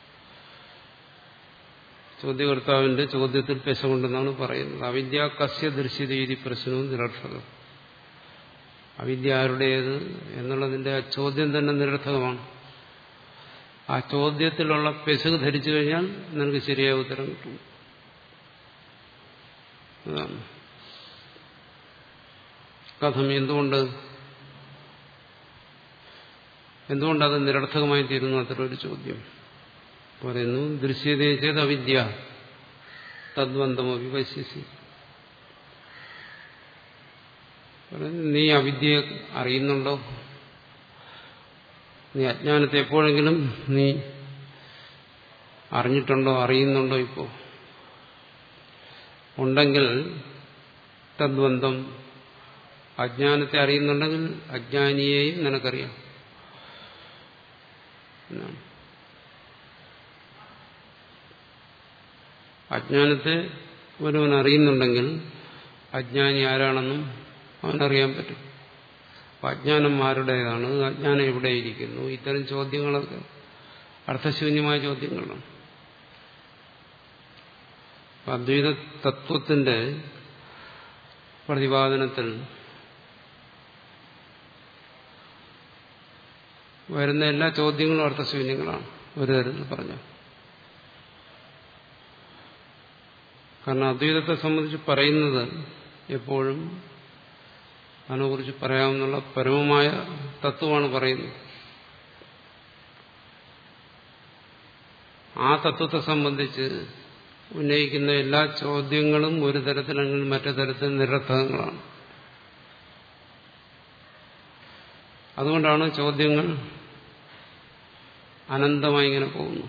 ചോദ്യകർത്താവിന്റെ ചോദ്യത്തിൽ പെശകൊണ്ടെന്നാണ് പറയുന്നത് അവിദ്യ കസ്യ ദൃശ്യതീതി പ്രശ്നവും നിരർത്ഥകം അവിദ്യ ആരുടേത് എന്നുള്ളതിന്റെ ആ ചോദ്യം തന്നെ നിരർത്ഥകമാണ് ആ ചോദ്യത്തിലുള്ള പെശക് ധരിച്ചു കഴിഞ്ഞാൽ നിനക്ക് ശരിയായ ഉത്തരം കിട്ടും അതാണ് കഥം എന്തുകൊണ്ട് എന്തുകൊണ്ടത് നിരർത്ഥകമായി തീരുന്നു അത്ര ഒരു ചോദ്യം പറയുന്നു ദൃശ്യതയെ ചെയ്ത് അവിദ്യ തദ്വന്തമോ വിവശ്യസി നീ അവിദ്യയെ അറിയുന്നുണ്ടോ നീ അജ്ഞാനത്തെ എപ്പോഴെങ്കിലും നീ അറിഞ്ഞിട്ടുണ്ടോ അറിയുന്നുണ്ടോ ഇപ്പോ ഉണ്ടെങ്കിൽ തദ്വന്തം അജ്ഞാനത്തെ അറിയുന്നുണ്ടെങ്കിൽ അജ്ഞാനിയെയും നിനക്കറിയാം എന്നാണ് അജ്ഞാനത്തെ ഒരുവൻ അറിയുന്നുണ്ടെങ്കിൽ അജ്ഞാനി ആരാണെന്നും അവനറിയാൻ പറ്റും അപ്പൊ അജ്ഞാനം ആരുടേതാണ് അജ്ഞാനം എവിടെയിരിക്കുന്നു ഇത്തരം ചോദ്യങ്ങളൊക്കെ അർത്ഥശൂന്യമായ ചോദ്യങ്ങളാണ് അദ്വൈത തത്വത്തിന്റെ പ്രതിപാദനത്തിൽ വരുന്ന എല്ലാ ചോദ്യങ്ങളും അർത്ഥശൂന്യങ്ങളാണ് ഒരു തരത്തിൽ പറഞ്ഞു കാരണം അദ്വൈതത്തെ സംബന്ധിച്ച് പറയുന്നത് എപ്പോഴും അതിനെക്കുറിച്ച് പറയാമെന്നുള്ള പരമമായ തത്വമാണ് പറയുന്നത് ആ തത്വത്തെ സംബന്ധിച്ച് ഉന്നയിക്കുന്ന എല്ലാ ചോദ്യങ്ങളും ഒരു തരത്തിലെങ്കിൽ മറ്റു തരത്തിൽ നിരർത്ഥകങ്ങളാണ് അതുകൊണ്ടാണ് ചോദ്യങ്ങൾ അനന്തമായി ഇങ്ങനെ പോകുന്നു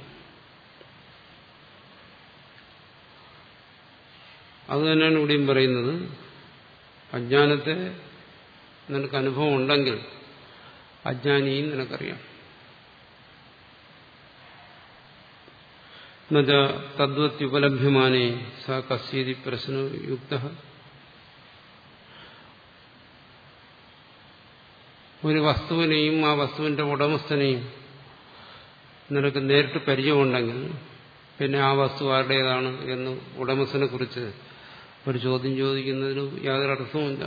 അതുതന്നെയാണ് ഇവിടെയും പറയുന്നത് അജ്ഞാനത്തെ നിനക്ക് അനുഭവം ഉണ്ടെങ്കിൽ അജ്ഞാനിയും നിനക്കറിയാം എന്നുവെച്ച തദ്വത്യുപലഭ്യമാനേ സ കസ്യതി പ്രശ്നയുക്ത ഒരു വസ്തുവിനെയും ആ വസ്തുവിന്റെ ഉടമസ്ഥനെയും നിനക്ക് നേരിട്ട് പരിചയമുണ്ടെങ്കിൽ പിന്നെ ആ വസ്തു ആരുടേതാണ് എന്ന് ഉടമസ്ഥനെ കുറിച്ച് ഒരു ചോദ്യം ചോദിക്കുന്നതിന് യാതൊരു അർത്ഥവുമില്ല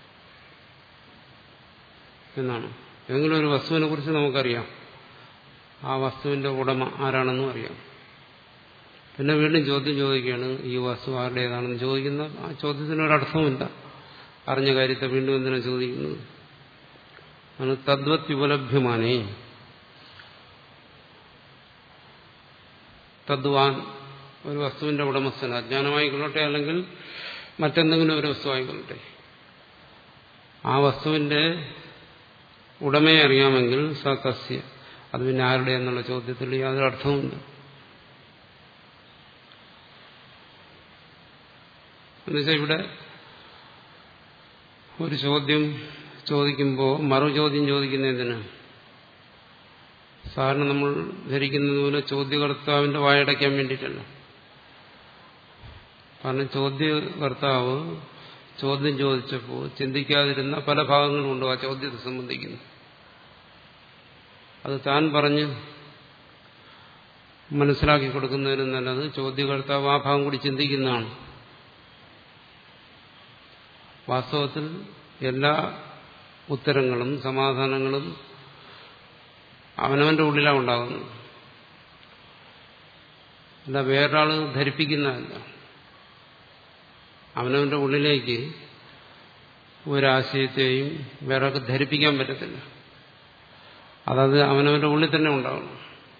എന്നാണ് ഏതെങ്കിലും ഒരു വസ്തുവിനെ കുറിച്ച് നമുക്കറിയാം ആ വസ്തുവിന്റെ ഉടമ ആരാണെന്നും അറിയാം പിന്നെ വീണ്ടും ചോദ്യം ചോദിക്കുകയാണ് ഈ വസ്തു ആരുടേതാണെന്ന് ചോദിക്കുന്ന ആ ചോദ്യത്തിന് ഒരർത്ഥവുമില്ല അറിഞ്ഞ കാര്യത്തെ വീണ്ടും എന്തിനാണ് ചോദിക്കുന്നത് ആണ് തദ്വത് ഉപലഭ്യമാനേ തദ്വാൻ ഒരു വസ്തുവിന്റെ ഉടമസ്ഥൻ അജ്ഞാനമായിക്കൊള്ളട്ടെ അല്ലെങ്കിൽ മറ്റെന്തെങ്കിലും ഒരു വസ്തു ആയിക്കൊള്ളട്ടെ ആ വസ്തുവിന്റെ ഉടമയെ അറിയാമെങ്കിൽ സ കസ്യ അത് പിന്നെ ആരുടെ എന്നുള്ള ചോദ്യത്തിൽ യാതൊരു അർത്ഥവുമില്ല എന്നുവെച്ചാൽ ഇവിടെ ഒരു ചോദ്യം ചോദിക്കുമ്പോൾ മറു ചോദ്യം ചോദിക്കുന്നതിന് സാധാരണ നമ്മൾ ധരിക്കുന്നത് പോലെ ചോദ്യകർത്താവിന്റെ വായടയ്ക്കാൻ വേണ്ടിയിട്ടല്ല കാരണം ചോദ്യകർത്താവ് ചോദ്യം ചോദിച്ചപ്പോൾ ചിന്തിക്കാതിരുന്ന പല ഭാഗങ്ങളുണ്ട് ആ ചോദ്യത്തെ സംബന്ധിക്കുന്നു അത് താൻ പറഞ്ഞ് മനസ്സിലാക്കി കൊടുക്കുന്നതിനും നല്ലത് ചോദ്യകർത്താവ് ആ ഭാഗം കൂടി ചിന്തിക്കുന്നതാണ് വാസ്തവത്തിൽ എല്ലാ ഉത്തരങ്ങളും സമാധാനങ്ങളും അവനവന്റെ ഉള്ളിലാണ് ഉണ്ടാകുന്നത് അല്ല വേറൊരാൾ ധരിപ്പിക്കുന്നതല്ല അവനവന്റെ ഉള്ളിലേക്ക് ഒരാശയത്തെയും വേറൊക്കെ ധരിപ്പിക്കാൻ പറ്റത്തില്ല അതത് അവനവന്റെ ഉള്ളിൽ തന്നെ ഉണ്ടാകണം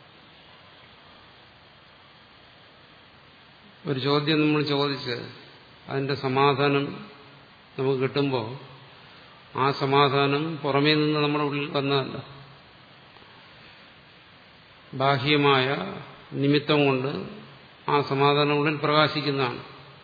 ഒരു ചോദ്യം നമ്മൾ ചോദിച്ച് അതിന്റെ സമാധാനം നമുക്ക് കിട്ടുമ്പോൾ ആ സമാധാനം പുറമേ നിന്ന് നമ്മുടെ ഉള്ളിൽ വന്നതല്ല ബാഹ്യമായ നിമിത്തം കൊണ്ട് ആ സമാധാനം ഉള്ളിൽ പ്രകാശിക്കുന്നതാണ്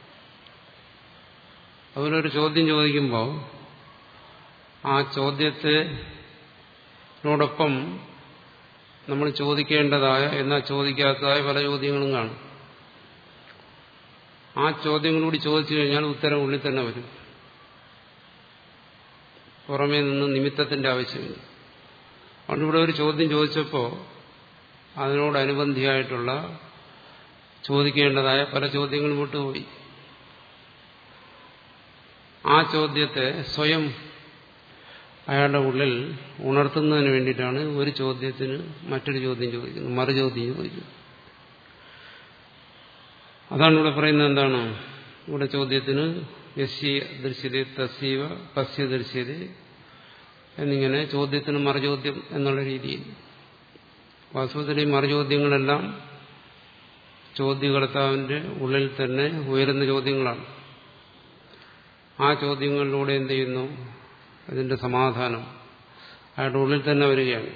അതിലൊരു ചോദ്യം ചോദിക്കുമ്പോൾ ആ ചോദ്യത്തിനോടൊപ്പം നമ്മൾ ചോദിക്കേണ്ടതായ എന്നാൽ ചോദിക്കാത്തതായ പല ചോദ്യങ്ങളും കാണും ആ ചോദ്യങ്ങളൂടി ചോദിച്ചു കഴിഞ്ഞാൽ ഉത്തരം ഉള്ളിൽ തന്നെ വരും പുറമേ നിന്ന് നിമിത്തത്തിന്റെ ആവശ്യമില്ല അതുകൊണ്ട് ഇവിടെ ഒരു ചോദ്യം ചോദിച്ചപ്പോൾ അതിനോടനുബന്ധിയായിട്ടുള്ള ചോദിക്കേണ്ടതായ പല ചോദ്യങ്ങളും വിട്ടുപോയി ആ ചോദ്യത്തെ സ്വയം അയാളുടെ ഉള്ളിൽ ഉണർത്തുന്നതിന് വേണ്ടിയിട്ടാണ് ഒരു ചോദ്യത്തിന് മറ്റൊരു ചോദ്യം ചോദിക്കുന്നത് മറു ചോദ്യം ചോദിക്കുന്നത് അതാണ് ഇവിടെ പറയുന്നത് എന്താണ് ഇവിടെ ചോദ്യത്തിന് യസ്യ ദൃശ്യത തസ്യവ പസ്യ ദൃശ്യത എന്നിങ്ങനെ ചോദ്യത്തിന് മറുചോദ്യം എന്നുള്ള രീതിയിൽ വാസ്തവത്തിൽ ഈ മറുചോദ്യങ്ങളെല്ലാം ചോദ്യകർത്താവിന്റെ ഉള്ളിൽ തന്നെ ഉയരുന്ന ചോദ്യങ്ങളാണ് ആ ചോദ്യങ്ങളിലൂടെ എന്ത് ചെയ്യുന്നു അതിന്റെ സമാധാനം അയാളുടെ ഉള്ളിൽ തന്നെ വരികയാണ്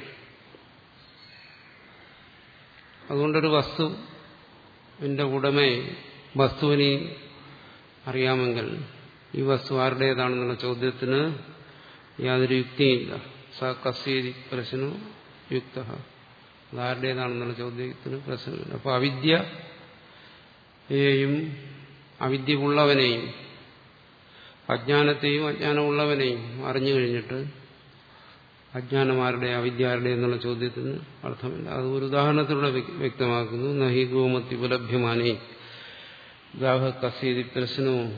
അതുകൊണ്ടൊരു വസ്തു എന്റെ ഉടമയെ വസ്തുവിനെ അറിയാമെങ്കിൽ ഈ വസ്തു ആരുടേതാണെന്നുള്ള ചോദ്യത്തിന് യാതൊരു യുക്തിയില്ല സ കസ്യേരി പ്രശ്നോ യുക്ത അതാരുടേതാണെന്നുള്ള ചോദ്യത്തിന് പ്രശ്നമില്ല അപ്പോൾ അവിദ്യയെയും അവിദ്യ ഉള്ളവനെയും അജ്ഞാനത്തെയും അജ്ഞാനമുള്ളവനെയും അറിഞ്ഞു കഴിഞ്ഞിട്ട് അജ്ഞാനമാരുടെ അവിദ്യാരുടെ എന്നുള്ള ചോദ്യത്തിന് അർത്ഥമില്ല അത് ഒരു ഉദാഹരണത്തിലൂടെ വ്യക്തമാക്കുന്നു നഹി ഗോമത്തി ഉപലഭ്യമാനേ ഗാഹ കസീതി പ്രശ്നവും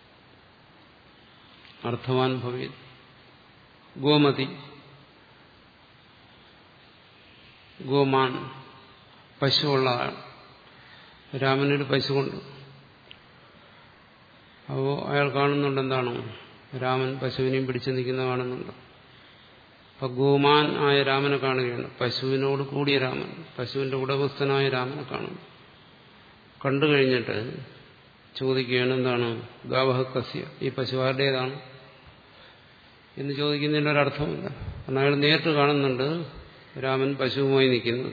അർത്ഥവാൻ ഭവേ ഗോമതി ഗോമാൻ പശുവുള്ള ആൾ രാമനൊരു പശുവുണ്ട് അപ്പോൾ അയാൾ കാണുന്നുണ്ട് എന്താണ് രാമൻ പശുവിനെയും പിടിച്ചു നിൽക്കുന്ന കാണുന്നുണ്ട് അപ്പൊ ഗോമാൻ ആയ രാമനെ കാണുകയാണ് പശുവിനോട് കൂടിയ രാമൻ പശുവിന്റെ ഉടമസ്ഥനായ രാമനെ കാണുന്നു കണ്ടു കഴിഞ്ഞിട്ട് ചോദിക്കുകയാണ് എന്താണ് ഗാവഹ കസ്യ ഈ പശു ആരുടേതാണ് എന്ന് ചോദിക്കുന്നതിൻ്റെ ഒരർത്ഥമില്ല കാരണം അയാൾ നേരിട്ട് കാണുന്നുണ്ട് രാമൻ പശുവുമായി നിൽക്കുന്നത്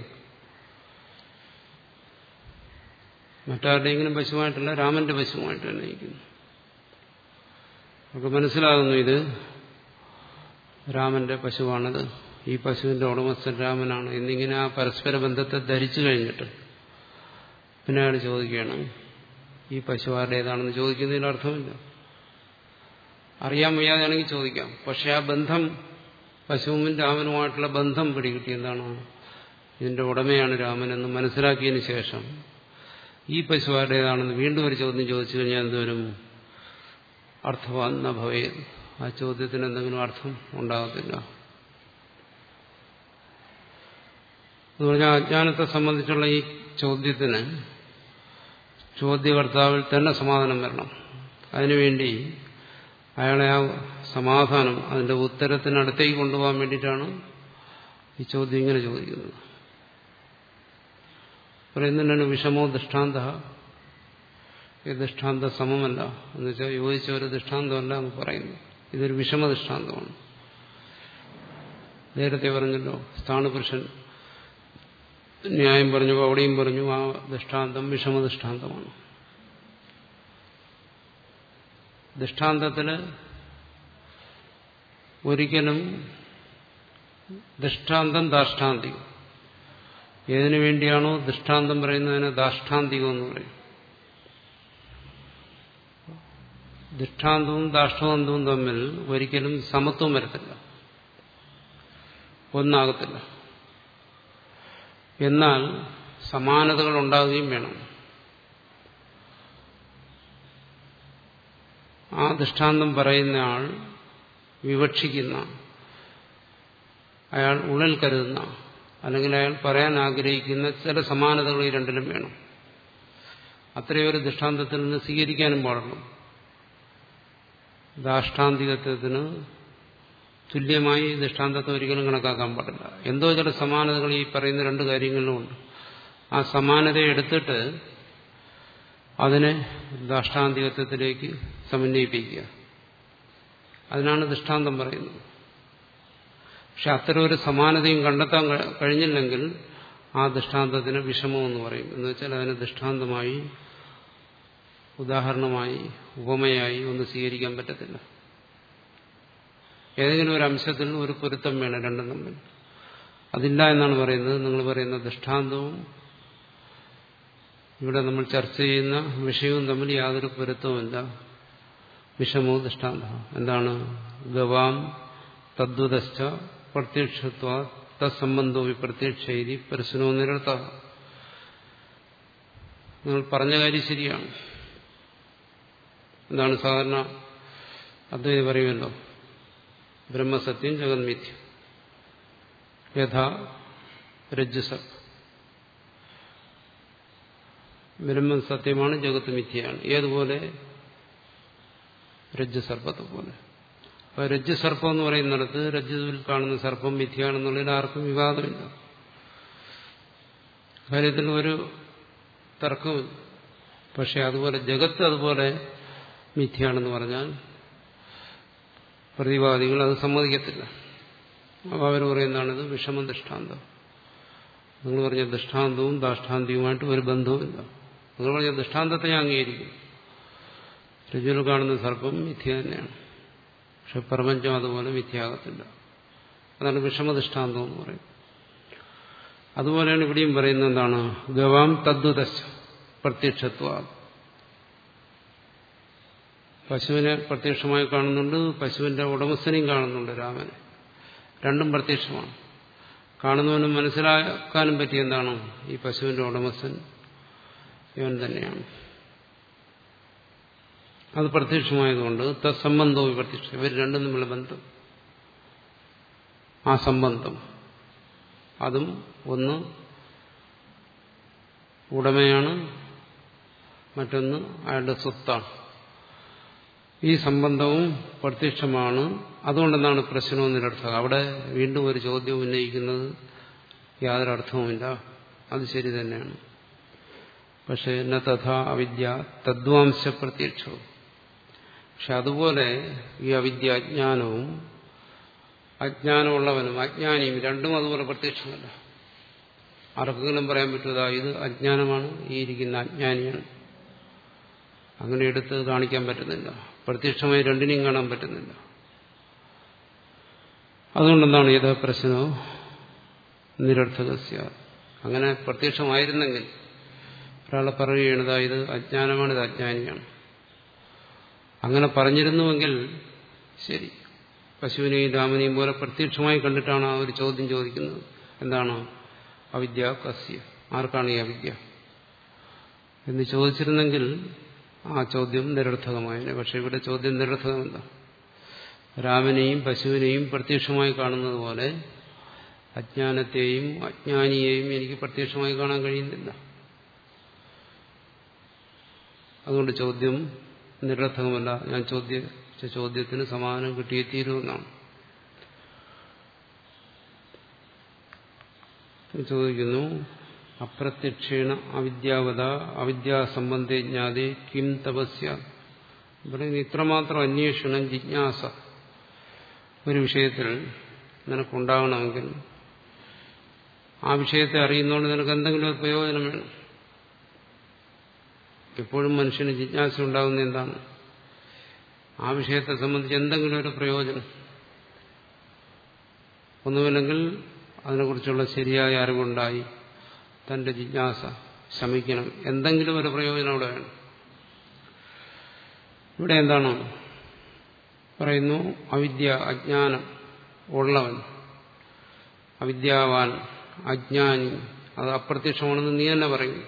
മറ്റാരുടെയെങ്കിലും പശുവായിട്ടല്ല രാമന്റെ പശുവായിട്ട് തന്നെ നിൽക്കുന്നു നമുക്ക് മനസ്സിലാകുന്നു ഇത് രാമന്റെ പശുവാണത് ഈ പശുവിന്റെ ഉടമസ്ഥൻ രാമനാണ് എന്നിങ്ങനെ ആ പരസ്പര ബന്ധത്തെ ധരിച്ചു കഴിഞ്ഞിട്ട് പിന്നെ അയാൾ ചോദിക്കുകയാണ് ഈ പശു ആരുടേതാണെന്ന് ചോദിക്കുന്നതിന് അർത്ഥമില്ല അറിയാൻ വയ്യാതെയാണെങ്കിൽ ചോദിക്കാം പക്ഷെ ആ ബന്ധം പശുവും രാമനുമായിട്ടുള്ള ബന്ധം പിടികിട്ടി എന്താണ് ഇതിന്റെ ഉടമയാണ് രാമൻ എന്ന് മനസ്സിലാക്കിയതിന് ശേഷം ഈ പശു ആരുടേതാണെന്ന് വീണ്ടും ഒരു ചോദ്യം ചോദിച്ചു കഴിഞ്ഞാൽ എന്തോരും അർത്ഥവാന്ന ഭവേ ആ ചോദ്യത്തിന് എന്തെങ്കിലും അർത്ഥം ഉണ്ടാകത്തില്ല എന്ന് പറഞ്ഞാൽ അജ്ഞാനത്തെ സംബന്ധിച്ചുള്ള ഈ ചോദ്യത്തിന് ചോദ്യകർത്താവിൽ തന്നെ സമാധാനം വരണം അതിനുവേണ്ടി അയാളെ ആ സമാധാനം അതിന്റെ ഉത്തരത്തിനടുത്തേക്ക് കൊണ്ടുപോകാൻ വേണ്ടിയിട്ടാണ് ഈ ചോദ്യം ഇങ്ങനെ ചോദിക്കുന്നത് പറയുന്നുണ്ടാണ് വിഷമോ ദൃഷ്ടാന്ത ഈ ദൃഷ്ടാന്ത സമമല്ല എന്ന് വെച്ചാൽ യോജിച്ച ഒരു ദൃഷ്ടാന്തമല്ല എന്ന് പറയുന്നു ഇതൊരു വിഷമ ദൃഷ്ടാന്തമാണ് നേരത്തെ പറഞ്ഞല്ലോ സ്ഥാണുപുരുഷൻ ന്യായം പറഞ്ഞു അവിടെയും പറഞ്ഞു ആ ദൃഷ്ടാന്തം വിഷമ ദൃഷ്ടാന്തമാണ് ദൃഷ്ടാന്തത്തിന് ഒരിക്കലും ദൃഷ്ടാന്തം ദാഷ്ടാന്തികം ഏതിനു വേണ്ടിയാണോ ദൃഷ്ടാന്തം പറയുന്നതിന് ദാഷ്ടാന്തികം എന്ന് പറയും ദൃഷ്ടാന്തവും ദാഷ്ടാന്തവും തമ്മിൽ ഒരിക്കലും സമത്വം വരത്തില്ല ഒന്നാകത്തില്ല എന്നാൽ സമാനതകൾ ഉണ്ടാകുകയും വേണം ആ ദൃഷ്ടാന്തം പറയുന്ന ആൾ വിവക്ഷിക്കുന്ന അയാൾ ഉള്ളിൽ കരുതുന്ന അല്ലെങ്കിൽ അയാൾ പറയാൻ ആഗ്രഹിക്കുന്ന ചില സമാനതകൾ ഈ രണ്ടിലും വേണം അത്രയൊരു ദൃഷ്ടാന്തത്തിൽ നിന്ന് സ്വീകരിക്കാനും പാടുള്ളൂ ദാഷ്ടാന്തികത്വത്തിന് തുല്യമായി ദൃഷ്ടാന്തത്തെ ഒരിക്കലും കണക്കാക്കാൻ പാടില്ല എന്തോ ചില സമാനതകൾ ഈ പറയുന്ന രണ്ട് കാര്യങ്ങളിലുമുണ്ട് ആ സമാനത എടുത്തിട്ട് അതിനെ ദാഷ്ടാന്തികത്വത്തിലേക്ക് സമന്വയിപ്പിക്കുക അതിനാണ് ദൃഷ്ടാന്തം പറയുന്നത് പക്ഷെ അത്തരം ഒരു സമാനതയും കണ്ടെത്താൻ കഴിഞ്ഞില്ലെങ്കിൽ ആ ദൃഷ്ടാന്തത്തിന് വിഷമമെന്ന് പറയും എന്ന് വെച്ചാൽ അതിനെ ദൃഷ്ടാന്തമായി ഉദാഹരണമായി ഉപമയായി ഒന്നും സ്വീകരിക്കാൻ പറ്റത്തില്ല ഏതെങ്കിലും ഒരു അംശത്തിൽ ഒരു പൊരുത്തം വേണം രണ്ടും തമ്മിൽ അതില്ല എന്നാണ് പറയുന്നത് നിങ്ങൾ പറയുന്ന ദൃഷ്ടാന്തവും ഇവിടെ നമ്മൾ ചർച്ച ചെയ്യുന്ന വിഷയവും തമ്മിൽ യാതൊരു പൊരുത്തവുമില്ല വിഷമോ ദൃഷ്ടാന്ത എന്താണ് ഗവാം തദ്വതശ്ച പ്രത്യക്ഷത്വ തത്സംബന്ധോ വിപ്രത്യക്ഷ പരസ്നോ നിരർത്ഥ നിങ്ങൾ പറഞ്ഞ കാര്യം ശരിയാണ് എന്താണ് സാധാരണ അദ്വൈതി പറയുമല്ലോ ബ്രഹ്മസത്യം ജഗന്മിഥ്യം യഥാ രജ്ജുസർപ്പ് ബ്രഹ്മം സത്യമാണ് ജഗത്ത് മിഥ്യയാണ് ഏതുപോലെ രജ്ജുസർപ്പത്തെ പോലെ അപ്പൊ രജ്ജുസർപ്പം എന്ന് പറയുന്നിടത്ത് രജ്ജുവിൽ കാണുന്ന സർപ്പം മിഥ്യയാണെന്നുള്ളതിൽ ആർക്കും വിവാദമില്ല കാര്യത്തിൽ ഒരു തർക്കമില്ല പക്ഷെ അതുപോലെ ജഗത്ത് അതുപോലെ മിഥ്യയാണെന്ന് പറഞ്ഞാൽ പ്രതിവാദികൾ അത് സമ്മതിക്കത്തില്ല അപ്പോൾ അവർ പറയുന്നതാണിത് വിഷമ ദൃഷ്ടാന്തം നിങ്ങൾ പറഞ്ഞ ദൃഷ്ടാന്തവും ദാഷ്ടാന്തിയുമായിട്ട് ഒരു ബന്ധവുമില്ല നിങ്ങൾ പറഞ്ഞ ദൃഷ്ടാന്തത്തെ ഞാൻ അംഗീകരിക്കും രജുവിൽ കാണുന്ന സർപ്പം മിഥ്യ തന്നെയാണ് പക്ഷെ പ്രപഞ്ചം അതുപോലെ മിഥ്യയാകത്തില്ല അതാണ് വിഷമദൃഷ്ടാന്തം എന്ന് പറയും അതുപോലെയാണ് ഇവിടെയും പറയുന്നത് എന്താണ് ഗവാം തദ്വതശ പ്രത്യക്ഷത്വ പശുവിനെ പ്രത്യക്ഷമായി കാണുന്നുണ്ട് പശുവിന്റെ ഉടമസ്ഥനെയും കാണുന്നുണ്ട് രാമനെ രണ്ടും പ്രത്യക്ഷമാണ് കാണുന്നവനും മനസ്സിലാക്കാനും പറ്റിയ എന്താണ് ഈ പശുവിന്റെ ഉടമസ്ഥൻ ഇവൻ തന്നെയാണ് അത് പ്രത്യക്ഷമായതുകൊണ്ട് തത്സംബന്ധവും പ്രത്യക്ഷം ഇവർ രണ്ടും തമ്മിലുള്ള ബന്ധം ആ സംബന്ധം അതും ഒന്ന് ഉടമയാണ് മറ്റൊന്ന് അയാളുടെ സ്വത്താണ് ഈ സംബന്ധവും പ്രത്യക്ഷമാണ് അതുകൊണ്ടെന്നാണ് പ്രശ്നവും നിരർത്ഥക അവിടെ വീണ്ടും ഒരു ചോദ്യം ഉന്നയിക്കുന്നത് യാതൊരു അർത്ഥവുമില്ല അത് ശരി തന്നെയാണ് പക്ഷെ എന്ന തഥാ അവിദ്യ തദ്വാംശ പ്രത്യക്ഷവും പക്ഷെ അതുപോലെ ഈ അവിദ്യ അജ്ഞാനവും അജ്ഞാനമുള്ളവനും അജ്ഞാനിയും രണ്ടും അതുപോലെ പ്രത്യക്ഷമല്ല ആർക്കെങ്കിലും പറയാൻ പറ്റുക ഇത് അജ്ഞാനമാണ് ഈ ഇരിക്കുന്ന അജ്ഞാനിയാണ് അങ്ങനെ എടുത്ത് കാണിക്കാൻ പറ്റുന്നില്ല പ്രത്യക്ഷമായി രണ്ടിനെയും കാണാൻ പറ്റുന്നില്ല അതുകൊണ്ടെന്താണ് ഏത് പ്രശ്നവും നിരർത്ഥകസ്യ അങ്ങനെ പ്രത്യക്ഷമായിരുന്നെങ്കിൽ ഒരാളെ പറയുകയാണ് ഇത് അജ്ഞാനമാണ് ഇത് അജ്ഞാനിയാണ് അങ്ങനെ പറഞ്ഞിരുന്നുവെങ്കിൽ ശരി പശുവിനെയും രാമനെയും പോലെ പ്രത്യക്ഷമായി കണ്ടിട്ടാണ് ആ ഒരു ചോദ്യം ചോദിക്കുന്നത് എന്താണ് അവിദ്യ കസ്യ ആർക്കാണ് ഈ അവിദ്യ എന്ന് ചോദിച്ചിരുന്നെങ്കിൽ ആ ചോദ്യം നിരർത്ഥകമായേനെ പക്ഷെ ഇവിടെ ചോദ്യം നിരർത്ഥകമല്ല രാമനെയും പശുവിനെയും പ്രത്യക്ഷമായി കാണുന്നത് പോലെ അജ്ഞാനത്തെയും അജ്ഞാനിയെയും എനിക്ക് പ്രത്യക്ഷമായി കാണാൻ കഴിയുന്നില്ല അതുകൊണ്ട് ചോദ്യം നിരർത്ഥകമല്ല ഞാൻ ചോദ്യിച്ച ചോദ്യത്തിന് സമാധാനം കിട്ടിയേ തീരുമെന്നാണ് ചോദിക്കുന്നു അപ്രത്യക്ഷേണ അവിദ്യാവത അവിദ്യാസംബന്ധേ ജ്ഞാതേ കിം തപസ്യ പറയുന്നത് ഇത്രമാത്രം അന്വേഷണം ജിജ്ഞാസ ഒരു വിഷയത്തിൽ നിനക്കുണ്ടാകണമെങ്കിൽ ആ വിഷയത്തെ അറിയുന്നതുകൊണ്ട് നിനക്ക് എന്തെങ്കിലും ഒരു പ്രയോജനം വേണം എപ്പോഴും മനുഷ്യന് ജിജ്ഞാസ ഉണ്ടാകുന്ന എന്താണ് ആ വിഷയത്തെ സംബന്ധിച്ച് എന്തെങ്കിലും ഒരു പ്രയോജനം ഒന്നുമില്ലെങ്കിൽ അതിനെക്കുറിച്ചുള്ള ശരിയായ അറിവുണ്ടായി തന്റെ ജിജ്ഞാസ ശമിക്കണം എന്തെങ്കിലും ഒരു പ്രയോജനം അവിടെ വേണം ഇവിടെ എന്താണ് പറയുന്നു അവിദ്യ അജ്ഞാനം ഉള്ളവൻ അവിദ്യാവാൻ അജ്ഞാനി അത് അപ്രത്യക്ഷമാണെന്ന് നീ തന്നെ പറയുന്നു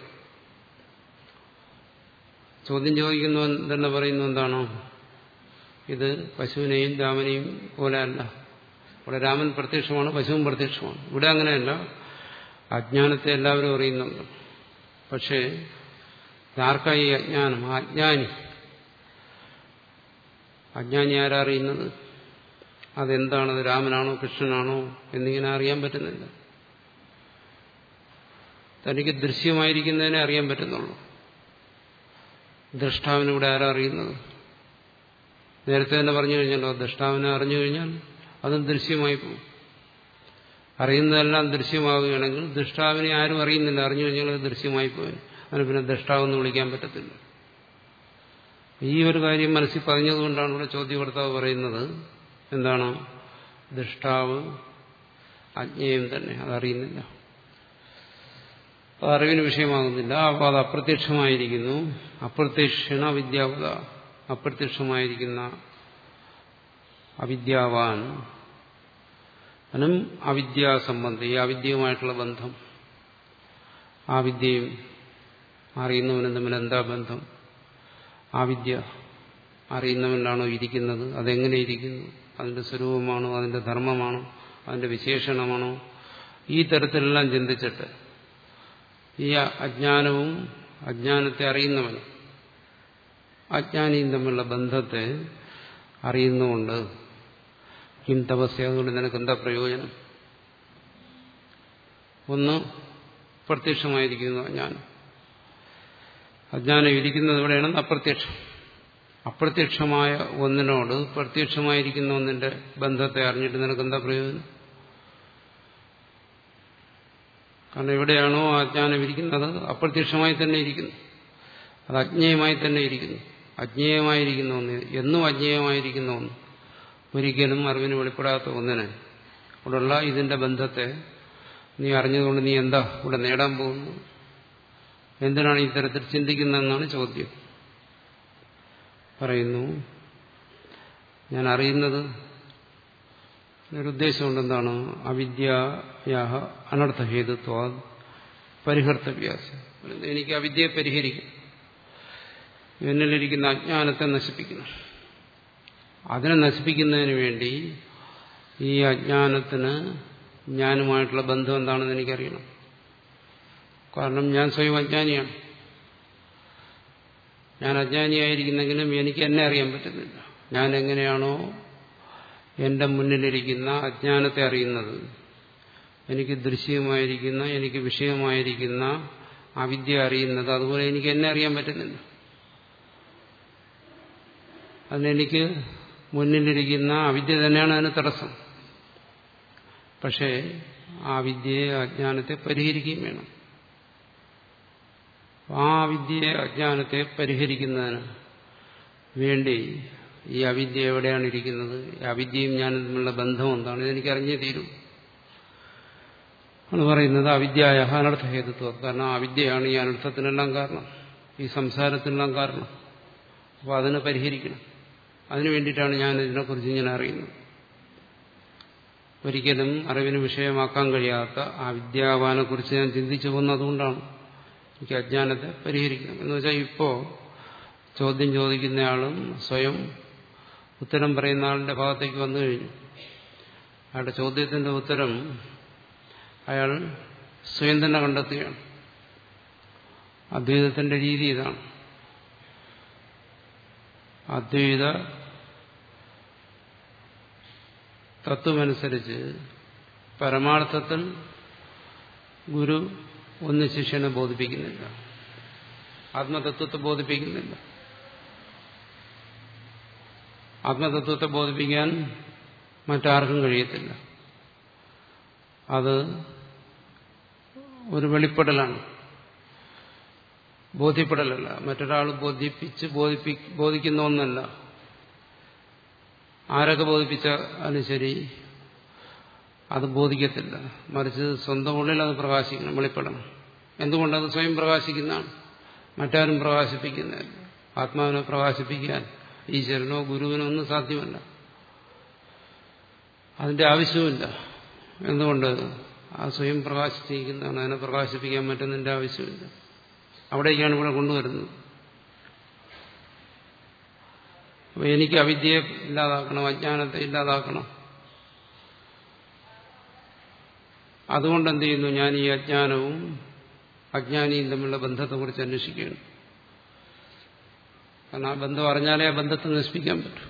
ചോദ്യം ചോദിക്കുന്നവൻ തന്നെ പറയുന്നു എന്താണോ ഇത് പശുവിനെയും രാമനെയും പോലെ അല്ല ഇവിടെ രാമൻ പ്രത്യക്ഷമാണ് പശുവും പ്രത്യക്ഷമാണ് ഇവിടെ അങ്ങനെയല്ല അജ്ഞാനത്തെ എല്ലാവരും അറിയുന്നുണ്ട് പക്ഷേ ആർക്കായി ഈ അജ്ഞാനം ആ അജ്ഞാനി അജ്ഞാനി ആരാ അറിയുന്നത് അതെന്താണത് രാമനാണോ കൃഷ്ണനാണോ എന്നിങ്ങനെ അറിയാൻ പറ്റുന്നില്ല തനിക്ക് ദൃശ്യമായിരിക്കുന്നതിനെ അറിയാൻ പറ്റുന്നുള്ളൂ ദ്രഷ്ടാവിനിവിടെ ആരാ അറിയുന്നത് നേരത്തെ തന്നെ പറഞ്ഞു കഴിഞ്ഞല്ലോ ദ്രഷ്ടാവിനെ അറിഞ്ഞു കഴിഞ്ഞാൽ അതും ദൃശ്യമായി പോകും അറിയുന്നതെല്ലാം ദൃശ്യമാവുകയാണെങ്കിൽ ദൃഷ്ടാവിനെ ആരും അറിയുന്നില്ല അറിഞ്ഞു കഴിഞ്ഞാൽ അത് ദൃശ്യമായി പോയി അതിന് പിന്നെ ദൃഷ്ടാവെന്ന് വിളിക്കാൻ പറ്റത്തില്ല ഈ ഒരു കാര്യം മനസ്സിൽ പറഞ്ഞതുകൊണ്ടാണ് ഇവിടെ ചോദ്യകർത്താവ് പറയുന്നത് എന്താണ് ദൃഷ്ടാവ് അജ്ഞേയം തന്നെ അതറിയുന്നില്ല അത് അറിവിന് വിഷയമാകുന്നില്ല അപ്പോൾ അത് അപ്രത്യക്ഷമായിരിക്കുന്നു അപ്രത്യക്ഷണ വിദ്യാവത അപ്രത്യക്ഷമായിരിക്കുന്ന അവിദ്യാവാൻ അനും അവിദ്യാസംബന്ധം ഈ അവിദ്യയുമായിട്ടുള്ള ബന്ധം ആ വിദ്യയും അറിയുന്നവനും തമ്മിൽ എന്താ ബന്ധം ആ വിദ്യ അറിയുന്നവനിലാണോ ഇരിക്കുന്നത് അതെങ്ങനെ ഇരിക്കുന്നു അതിന്റെ സ്വരൂപമാണോ അതിന്റെ ധർമ്മമാണോ അതിന്റെ വിശേഷണമാണോ ഈ തരത്തിലെല്ലാം ചിന്തിച്ചിട്ട് ഈ അജ്ഞാനവും അജ്ഞാനത്തെ അറിയുന്നവനും അജ്ഞാനിയും തമ്മിലുള്ള ബന്ധത്തെ അറിയുന്നുകൊണ്ട് കിം തപസ്യ അതുകൊണ്ട് നിനക്ക് എന്താ പ്രയോജനം ഒന്ന് പ്രത്യക്ഷമായിരിക്കുന്നു അജ്ഞാനം അജ്ഞാനം ഇരിക്കുന്നത് എവിടെയാണ് അപ്രത്യക്ഷം അപ്രത്യക്ഷമായ ഒന്നിനോട് പ്രത്യക്ഷമായിരിക്കുന്ന ഒന്നിന്റെ ബന്ധത്തെ അറിഞ്ഞിട്ട് നിനക്ക് എന്താ പ്രയോജനം കാരണം എവിടെയാണോ അജ്ഞാനം ഇരിക്കുന്നത് അപ്രത്യക്ഷമായി തന്നെ ഇരിക്കുന്നു അത് അജ്ഞേയമായി തന്നെ ഇരിക്കുന്നു അജ്ഞേയമായിരിക്കുന്ന ഒന്ന് എന്നും അജ്ഞേയമായിരിക്കുന്ന ഒന്ന് ഒരിക്കലും അറിവിന് വെളിപ്പെടാത്ത ഒന്നിനെ ഇവിടെയുള്ള ഇതിന്റെ ബന്ധത്തെ നീ അറിഞ്ഞതുകൊണ്ട് നീ എന്താ ഇവിടെ നേടാൻ പോകുന്നു എന്തിനാണ് ഈ തരത്തിൽ ചിന്തിക്കുന്നതെന്നാണ് ചോദ്യം പറയുന്നു ഞാൻ അറിയുന്നത് ഒരു ഉദ്ദേശമുണ്ട് എന്താണ് അവിദ്യയാ അനർത്ഥഹേതുത്വ പരിഹർത്തവ്യാസം എനിക്ക് അവിദ്യയെ പരിഹരിക്കും എന്നിലിരിക്കുന്ന അജ്ഞാനത്തെ നശിപ്പിക്കണം അതിനെ നശിപ്പിക്കുന്നതിന് വേണ്ടി ഈ അജ്ഞാനത്തിന് ഞാനുമായിട്ടുള്ള ബന്ധം എന്താണെന്ന് എനിക്കറിയണം കാരണം ഞാൻ സ്വയം അജ്ഞാനിയാണ് ഞാൻ അജ്ഞാനിയായിരിക്കുന്നെങ്കിലും എനിക്ക് എന്നെ അറിയാൻ പറ്റുന്നില്ല ഞാൻ എങ്ങനെയാണോ എന്റെ മുന്നിലിരിക്കുന്ന അജ്ഞാനത്തെ അറിയുന്നത് എനിക്ക് ദൃശ്യമായിരിക്കുന്ന എനിക്ക് വിഷയമായിരിക്കുന്ന അവിദ്യ അറിയുന്നത് അതുപോലെ എനിക്ക് എന്നെ അറിയാൻ പറ്റുന്നില്ല അതിനെനിക്ക് മുന്നിലിരിക്കുന്ന അവിദ്യ തന്നെയാണ് അതിന് തടസ്സം പക്ഷേ ആ വിദ്യയെ അജ്ഞാനത്തെ പരിഹരിക്കുകയും വേണം ആ വിദ്യയെ അജ്ഞാനത്തെ പരിഹരിക്കുന്നതിന് വേണ്ടി ഈ അവിദ്യ എവിടെയാണ് ഇരിക്കുന്നത് ഈ അവിദ്യയും ഞാനും തമ്മിലുള്ള ബന്ധം എന്താണ് ഇതെനിക്ക് അറിഞ്ഞേ തീരും ആണ് പറയുന്നത് അവിദ്യായ അനർത്ഥഹേതുത്വം കാരണം അവിദ്യയാണ് ഈ അനർത്ഥത്തിനെല്ലാം കാരണം ഈ സംസാരത്തിനെല്ലാം കാരണം അപ്പോൾ അതിനെ പരിഹരിക്കണം അതിനു വേണ്ടിയിട്ടാണ് ഞാൻ ഇതിനെക്കുറിച്ച് ഇങ്ങനെ അറിയുന്നത് ഒരിക്കലും അറിവിന് വിഷയമാക്കാൻ കഴിയാത്ത ആ വിദ്യാവാനെ കുറിച്ച് ഞാൻ ചിന്തിച്ചു പോകുന്നതുകൊണ്ടാണ് എനിക്ക് അജ്ഞാനത്തെ പരിഹരിക്കണം എന്ന് വെച്ചാൽ ഇപ്പോ ചോദ്യം ചോദിക്കുന്നയാളും സ്വയം ഉത്തരം പറയുന്ന ആളിന്റെ ഭാഗത്തേക്ക് വന്നു കഴിഞ്ഞു അയാളുടെ ചോദ്യത്തിന്റെ ഉത്തരം അയാൾ സ്വയം തന്നെ കണ്ടെത്തുകയാണ് അദ്വൈതത്തിന്റെ രീതി ഇതാണ് അദ്വൈത തത്വമനുസരിച്ച് പരമാർത്ഥത്തിൽ ഗുരു ഒന്ന് ശിഷ്യനെ ബോധിപ്പിക്കുന്നില്ല ആത്മതത്വത്തെ ബോധിപ്പിക്കുന്നില്ല ആത്മതത്വത്തെ ബോധിപ്പിക്കാൻ മറ്റാർക്കും കഴിയത്തില്ല അത് ഒരു വെളിപ്പെടലാണ് ബോധ്യപ്പെടലല്ല മറ്റൊരാൾ ബോധിപ്പിച്ച് ബോധിപ്പി ബോധിക്കുന്ന ഒന്നല്ല ആരൊക്കെ ബോധിപ്പിച്ചാലും ശരി അത് ബോധിക്കത്തില്ല മറിച്ച് സ്വന്തം ഉള്ളിൽ അത് പ്രകാശിക്കണം വെളിപ്പെടണം എന്തുകൊണ്ടത് സ്വയം പ്രകാശിക്കുന്നതാണ് മറ്റാരും പ്രകാശിപ്പിക്കുന്നില്ല ആത്മാവിനെ പ്രകാശിപ്പിക്കാൻ ഈശ്വരനോ ഗുരുവിനോ ഒന്നും സാധ്യമല്ല അതിന്റെ ആവശ്യവുമില്ല എന്തുകൊണ്ട് ആ സ്വയം പ്രകാശിച്ചിരിക്കുന്നതാണ് അതിനെ പ്രകാശിപ്പിക്കാൻ പറ്റുന്നതിന്റെ ആവശ്യമില്ല അവിടേക്കാണ് ഇവിടെ കൊണ്ടുവരുന്നത് അപ്പൊ എനിക്ക് അവിദ്യയെ ഇല്ലാതാക്കണം അജ്ഞാനത്തെ ഇല്ലാതാക്കണം അതുകൊണ്ട് എന്ത് ചെയ്യുന്നു ഞാൻ ഈ അജ്ഞാനവും അജ്ഞാനിയും തമ്മിലുള്ള ബന്ധത്തെക്കുറിച്ച് അന്വേഷിക്കുകയാണ് കാരണം ആ ബന്ധം അറിഞ്ഞാലേ ആ ബന്ധത്തെ നശിപ്പിക്കാൻ പറ്റൂ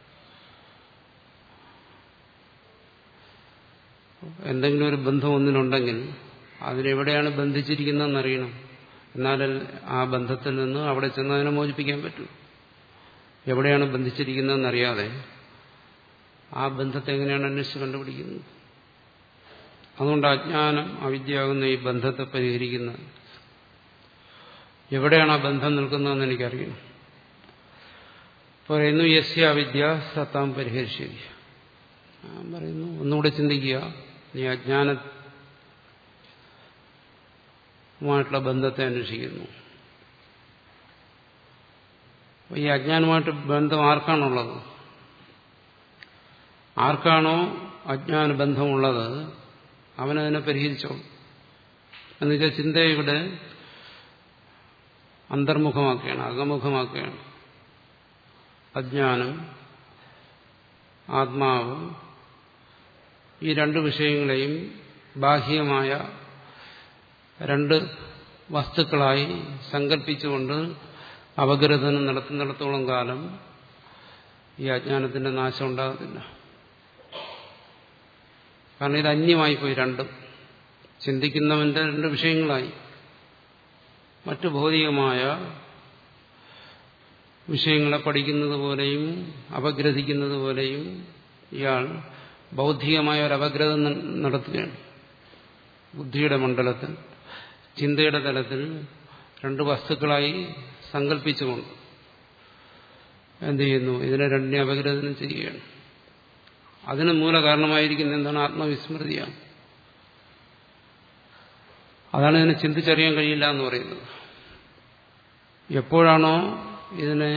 എന്തെങ്കിലും ഒരു ബന്ധം ഒന്നിനുണ്ടെങ്കിൽ അതിനെവിടെയാണ് ബന്ധിച്ചിരിക്കുന്നതെന്ന് അറിയണം എന്നാൽ ആ ബന്ധത്തിൽ നിന്ന് അവിടെ ചെന്ന് അതിനെ മോചിപ്പിക്കാൻ പറ്റൂ എവിടെയാണ് ബന്ധിച്ചിരിക്കുന്നതെന്ന് അറിയാതെ ആ ബന്ധത്തെ എങ്ങനെയാണ് അന്വേഷിച്ച് കണ്ടുപിടിക്കുന്നത് അതുകൊണ്ട് അജ്ഞാനം അവിദ്യയാകുന്ന ഈ ബന്ധത്തെ പരിഹരിക്കുന്നത് എവിടെയാണ് ആ ബന്ധം നിൽക്കുന്നതെന്ന് എനിക്കറിയണം പറയുന്നു യസ്യ അവിദ്യ സത്താം പരിഹരിച്ചത് ഞാൻ പറയുന്നു ഒന്നുകൂടെ ചിന്തിക്കുക നീ അജ്ഞാന മായിട്ടുള്ള ബന്ധത്തെ അന്വേഷിക്കുന്നു ഈ അജ്ഞാനമായിട്ട് ബന്ധം ആർക്കാണുള്ളത് ആർക്കാണോ അജ്ഞാന ബന്ധമുള്ളത് അവനതിനെ പരിഹരിച്ചോ എന്നുവെച്ചാൽ ചിന്തയെ ഇവിടെ അന്തർമുഖമാക്കുകയാണ് അകമുഖമാക്കുകയാണ് അജ്ഞാനം ആത്മാവ് ഈ രണ്ട് വിഷയങ്ങളെയും ബാഹ്യമായ രണ്ട് വസ്തുക്കളായി സങ്കല്പിച്ചുകൊണ്ട് അപഗ്രഥനം നടത്തുന്നിടത്തോളം കാലം ഈ അജ്ഞാനത്തിന്റെ നാശം ഉണ്ടാകത്തില്ല കാരണം ഇത് അന്യമായി പോയി രണ്ടും ചിന്തിക്കുന്നവന്റെ രണ്ട് വിഷയങ്ങളായി മറ്റു ഭൗതികമായ വിഷയങ്ങളെ പഠിക്കുന്നത് പോലെയും അപഗ്രഥിക്കുന്നത് പോലെയും ഇയാൾ ബൗദ്ധികമായ ഒരു അപഗ്രഥം നടത്തുകയാണ് ബുദ്ധിയുടെ മണ്ഡലത്തിൽ ചിന്തയുടെ തലത്തിൽ രണ്ട് വസ്തുക്കളായി സങ്കല്പിച്ചുകൊണ്ട് എന്ത് ചെയ്യുന്നു ഇതിനെ രണ്ടിനെ അപഗ്രഥനം ചെയ്യുകയാണ് അതിന് മൂല കാരണമായിരിക്കുന്ന എന്താണ് ആത്മവിസ്മൃതിയാണ് അതാണ് ഇതിനെ ചിന്തിച്ചറിയാൻ കഴിയില്ല എന്ന് പറയുന്നത് എപ്പോഴാണോ ഇതിനെ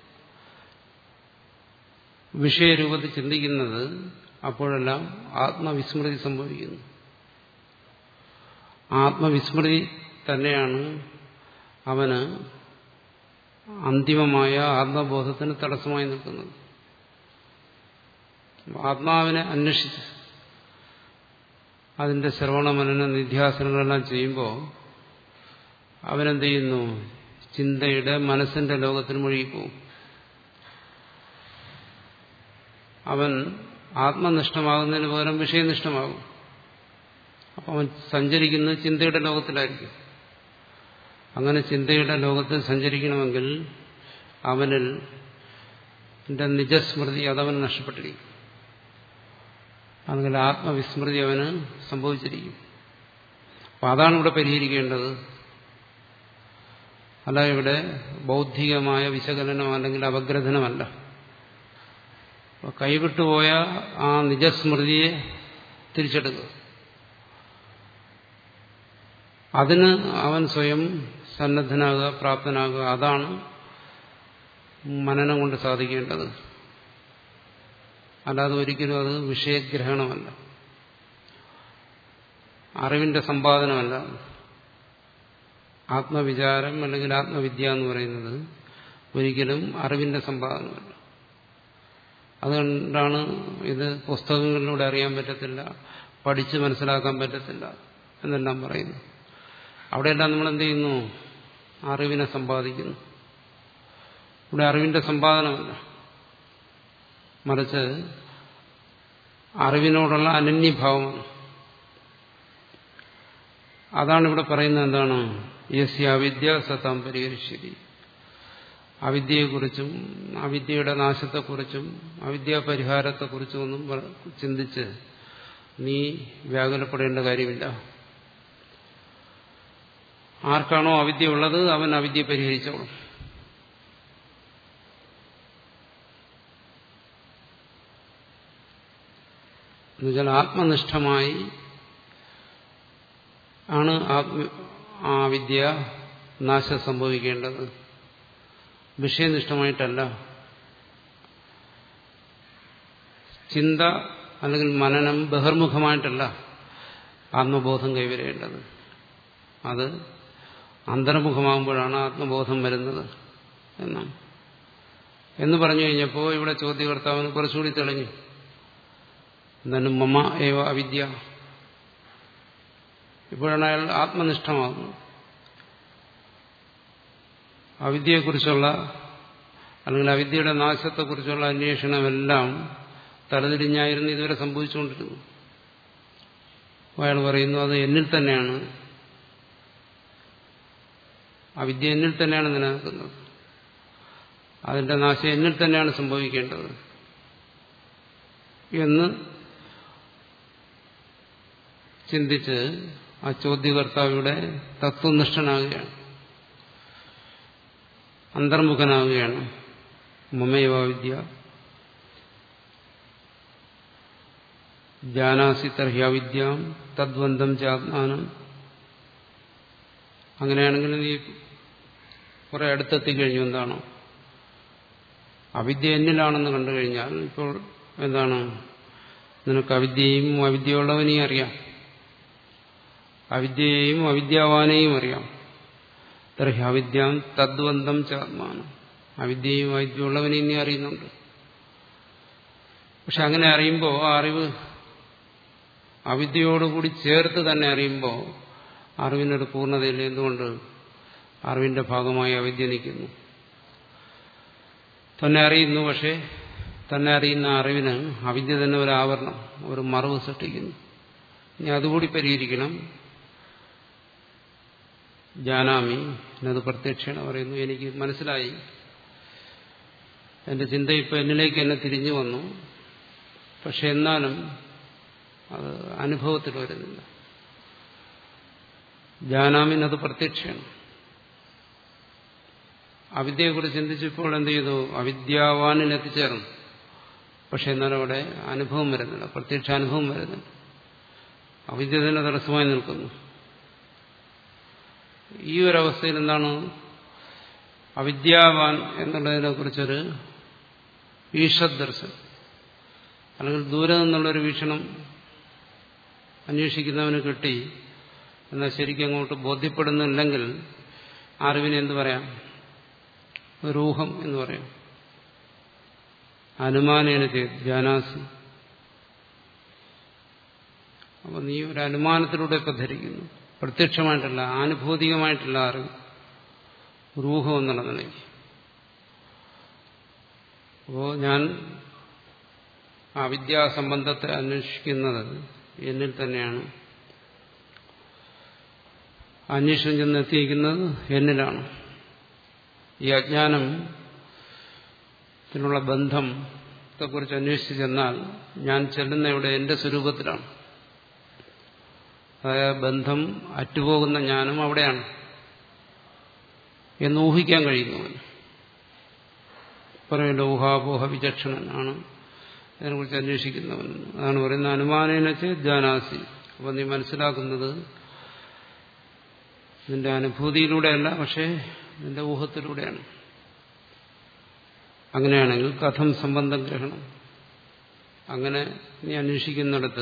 വിഷയരൂപത്തിൽ ചിന്തിക്കുന്നത് അപ്പോഴെല്ലാം ആത്മവിസ്മൃതി സംഭവിക്കുന്നു ആത്മവിസ്മൃതി തന്നെയാണ് അവന് അന്തിമമായ ആത്മബോധത്തിന് തടസ്സമായി നിൽക്കുന്നത് ആത്മാവിനെ അന്വേഷിച്ച് അതിന്റെ ശ്രവണമനന നിധ്യാസനങ്ങളെല്ലാം ചെയ്യുമ്പോൾ അവനെന്ത് ചെയ്യുന്നു ചിന്തയുടെ മനസ്സിന്റെ ലോകത്തിൽ മുഴുകിപ്പോവും അവൻ ആത്മനിഷ്ഠമാകുന്നതിന് പകരം വിഷയനിഷ്ഠമാകും അപ്പം അവൻ സഞ്ചരിക്കുന്നത് ചിന്തയുടെ ലോകത്തിലായിരിക്കും അങ്ങനെ ചിന്തയുടെ ലോകത്തിൽ സഞ്ചരിക്കണമെങ്കിൽ അവനിൽ നിജസ്മൃതി അതവന് നഷ്ടപ്പെട്ടിരിക്കും അല്ലെങ്കിൽ ആത്മവിസ്മൃതി അവന് സംഭവിച്ചിരിക്കും അപ്പം അതാണ് ഇവിടെ പരിഹരിക്കേണ്ടത് അല്ല ഇവിടെ ബൗദ്ധികമായ വിശകലനം അല്ലെങ്കിൽ അപഗ്രഥനമല്ല കൈവിട്ടുപോയ ആ നിജസ്മൃതിയെ തിരിച്ചെടുക്കുക അതിന് അവൻ സ്വയം സന്നദ്ധനാകുക പ്രാപ്തനാകുക അതാണ് മനനം കൊണ്ട് സാധിക്കേണ്ടത് അല്ലാതെ ഒരിക്കലും അത് വിഷയഗ്രഹണമല്ല അറിവിന്റെ സമ്പാദനമല്ല ആത്മവിചാരം അല്ലെങ്കിൽ ആത്മവിദ്യ എന്ന് പറയുന്നത് ഒരിക്കലും അറിവിന്റെ സമ്പാദനമല്ല അതുകൊണ്ടാണ് ഇത് പുസ്തകങ്ങളിലൂടെ അറിയാൻ പറ്റത്തില്ല പഠിച്ച് മനസ്സിലാക്കാൻ പറ്റത്തില്ല എന്നെല്ലാം പറയുന്നു അവിടെയെല്ലാം നമ്മൾ എന്ത് ചെയ്യുന്നു അറിവിനെ സമ്പാദിക്കുന്നു ഇവിടെ അറിവിന്റെ സമ്പാദനമല്ല മറിച്ച് അറിവിനോടുള്ള അനന്യഭാവമാണ് അതാണ് ഇവിടെ പറയുന്നത് എന്താണ് യസ്യ അവിദ്യ സതാം പരിഹരിശ്ശേരി അവിദ്യയെക്കുറിച്ചും അവിദ്യയുടെ നാശത്തെക്കുറിച്ചും അവിദ്യാപരിഹാരത്തെക്കുറിച്ചും ഒന്നും ചിന്തിച്ച് നീ വ്യാകുലപ്പെടേണ്ട കാര്യമില്ല ആർക്കാണോ അവിദ്യ ഉള്ളത് അവൻ അവിദ്യ പരിഹരിച്ചോളും എന്നുവെച്ചാൽ ആത്മനിഷ്ഠമായി ആണ് ആത്മ ആ വിദ്യ നാശം സംഭവിക്കേണ്ടത് വിഷയനിഷ്ഠമായിട്ടല്ല ചിന്ത അല്ലെങ്കിൽ മനനം ബഹിർമുഖമായിട്ടല്ല ആത്മബോധം കൈവരേണ്ടത് അത് അന്തർമുഖമാകുമ്പോഴാണ് ആത്മബോധം വരുന്നത് എന്നാണ് എന്ന് പറഞ്ഞു കഴിഞ്ഞപ്പോൾ ഇവിടെ ചോദ്യകർത്താവിന് കുറച്ചുകൂടി തെളിഞ്ഞു എന്താണ് മമ ഏവ അവിദ്യ ഇപ്പോഴാണ് അയാൾ ആത്മനിഷ്ഠമാകുന്നത് അവിദ്യയെക്കുറിച്ചുള്ള അല്ലെങ്കിൽ അവിദ്യയുടെ നാശത്തെക്കുറിച്ചുള്ള അന്വേഷണമെല്ലാം തലതിരിഞ്ഞായിരുന്നു ഇതുവരെ സംഭവിച്ചുകൊണ്ടിരുന്നു അയാൾ പറയുന്നു അത് എന്നിൽ തന്നെയാണ് അവിദ്യ എന്നിൽ തന്നെയാണ് നിലനിൽക്കുന്നത് അതിന്റെ നാശം എന്നിൽ തന്നെയാണ് സംഭവിക്കേണ്ടത് എന്ന് ചിന്തിച്ച് ആ ചോദ്യകർത്താവിടെ തത്വനിഷ്ഠനാകുകയാണ് അന്തർമുഖനാകുകയാണ് മമയവാവിദ്യ ജാനാസി തർഹ്യാവിദ്യാം തദ്വന്തം ചാത്മാനം അങ്ങനെയാണെങ്കിൽ നീ കുറെ അടുത്തെത്തിക്കഴിഞ്ഞു എന്താണ് അവിദ്യ എന്നിലാണെന്ന് കണ്ടു കഴിഞ്ഞാൽ ഇപ്പോൾ എന്താണ് നിനക്ക് അവിദ്യയും അവിദ്യയുള്ളവനെയും അറിയാം അവിദ്യയെയും അവിദ്യാവാനെയും അറിയാം തർഹി അവിദ്യാം തദ്വന്തം ചാത്മാനം അവിദ്യയും അവിദ്യയുള്ളവനെയും നീ അറിയുന്നുണ്ട് പക്ഷെ അങ്ങനെ അറിയുമ്പോൾ ആ അറിവ് അവിദ്യയോടുകൂടി ചേർത്ത് തന്നെ അറിയുമ്പോൾ അറിവിനൊരു പൂർണ്ണതയില്ല എന്തുകൊണ്ട് അറിവിന്റെ ഭാഗമായി അവിദ്യ നിൽക്കുന്നു തന്നെ അറിയുന്നു പക്ഷേ തന്നെ അറിയുന്ന അറിവിന് അവിദ്യ തന്നെ ഒരു ആവരണം ഒരു മറവ് സൃഷ്ടിക്കുന്നു ഇനി അതുകൂടി പരിഹരിക്കണം ജാനാമി എന്നത് പ്രത്യക്ഷേണ പറയുന്നു എനിക്ക് മനസ്സിലായി എന്റെ ചിന്ത ഇപ്പൊ എന്നിലേക്ക് എന്നെ തിരിഞ്ഞു വന്നു പക്ഷെ എന്നാലും അത് അനുഭവത്തിൽ വരുന്നില്ല ജാനാമിനത് പ്രത്യക്ഷമാണ് അവിദ്യയെക്കുറിച്ച് ചിന്തിച്ചപ്പോൾ എന്ത് ചെയ്തു അവിദ്യാവാനിൽ എത്തിച്ചേർന്നു പക്ഷെ എന്നാലും അവിടെ അനുഭവം വരുന്നില്ല പ്രത്യക്ഷ അനുഭവം വരുന്നില്ല അവിദ്യ തന്നെ തടസ്സമായി നിൽക്കുന്നു ഈ ഒരവസ്ഥയിൽ എന്താണ് അവിദ്യാവാൻ എന്നുള്ളതിനെ കുറിച്ചൊരു ഈഷദർശനം അല്ലെങ്കിൽ ദൂരെ നിന്നുള്ളൊരു വീക്ഷണം അന്വേഷിക്കുന്നവന് കിട്ടി എന്നാൽ ശരിക്കും അങ്ങോട്ട് ബോധ്യപ്പെടുന്നില്ലെങ്കിൽ അറിവിനെ എന്ത് പറയാം റൂഹം എന്ന് പറയാം അനുമാനേന ചെയ്ത് ജാനാസി അപ്പൊ നീ ഒരു അനുമാനത്തിലൂടെ ഒക്കെ ധരിക്കുന്നു പ്രത്യക്ഷമായിട്ടല്ല ആനുഭൂതികമായിട്ടുള്ള അറിവ് റൂഹം എന്നുള്ള നിലയ്ക്ക് അപ്പോ ഞാൻ ആ വിദ്യാസംബന്ധത്തെ അന്വേഷിക്കുന്നത് എന്നിൽ തന്നെയാണ് അന്വേഷണം ചെന്നെത്തിയിരിക്കുന്നത് എന്നിലാണ് ഈ അജ്ഞാനം ത്തിനുള്ള ബന്ധത്തെക്കുറിച്ച് അന്വേഷിച്ച് ചെന്നാൽ ഞാൻ ചെല്ലുന്ന ഇവിടെ എന്റെ സ്വരൂപത്തിലാണ് അതായത് ബന്ധം അറ്റുപോകുന്ന ജ്ഞാനം അവിടെയാണ് എന്ന് ഊഹിക്കാൻ കഴിയുന്നവന് പറയുമല്ലോ ഊഹാപോഹ വിചക്ഷണൻ ആണ് അതിനെക്കുറിച്ച് അന്വേഷിക്കുന്നവൻ അതാണ് പറയുന്നത് അനുമാനേനച്ച് ജാനാസി അപ്പം നീ മനസ്സിലാക്കുന്നത് നിന്റെ അനുഭൂതിയിലൂടെയല്ല പക്ഷേ നിന്റെ ഊഹത്തിലൂടെയാണ് അങ്ങനെയാണെങ്കിൽ കഥം സംബന്ധം ഗ്രഹണം അങ്ങനെ നീ അന്വേഷിക്കുന്നിടത്ത്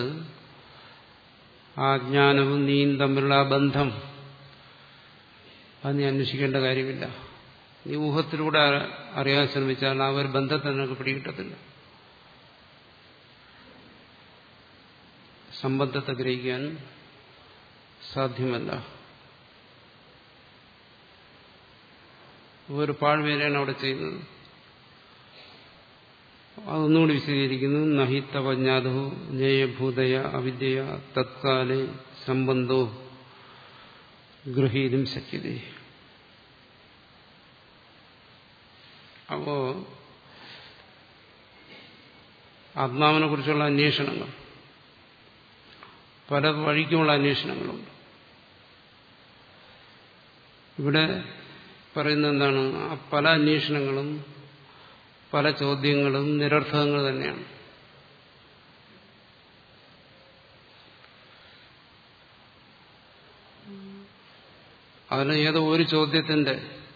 ആ ജ്ഞാനവും നീയും തമ്മിലുള്ള ആ ബന്ധം അത് നീ അന്വേഷിക്കേണ്ട കാര്യമില്ല നീ ഊഹത്തിലൂടെ അറിയാൻ ശ്രമിച്ചാൽ ആ ഒരു ബന്ധത്തെ നിനക്ക് പിടികിട്ടത്തില്ല സംബന്ധത്തെ ഗ്രഹിക്കാൻ സാധ്യമല്ല ഒരു പാഴ്വേലയാണ് അവിടെ ചെയ്യുന്നത് അതൊന്നുകൂടി വിശദീകരിക്കുന്നു നഹിത്തപജ്ഞാതോ ജ്ഞേയഭൂതയ അവിദ്യ തത്കാലെ സംബന്ധോ ഗൃഹീതും ശക്യത അപ്പോ ആത്മാവിനെ കുറിച്ചുള്ള അന്വേഷണങ്ങൾ പല വഴിക്കുമുള്ള അന്വേഷണങ്ങളുണ്ട് ഇവിടെ പറയുന്നത് എന്താണ് ആ പല അന്വേഷണങ്ങളും പല ചോദ്യങ്ങളും നിരർത്ഥകങ്ങൾ തന്നെയാണ് അതിന് ഏതോ ഒരു ചോദ്യത്തിന്റെ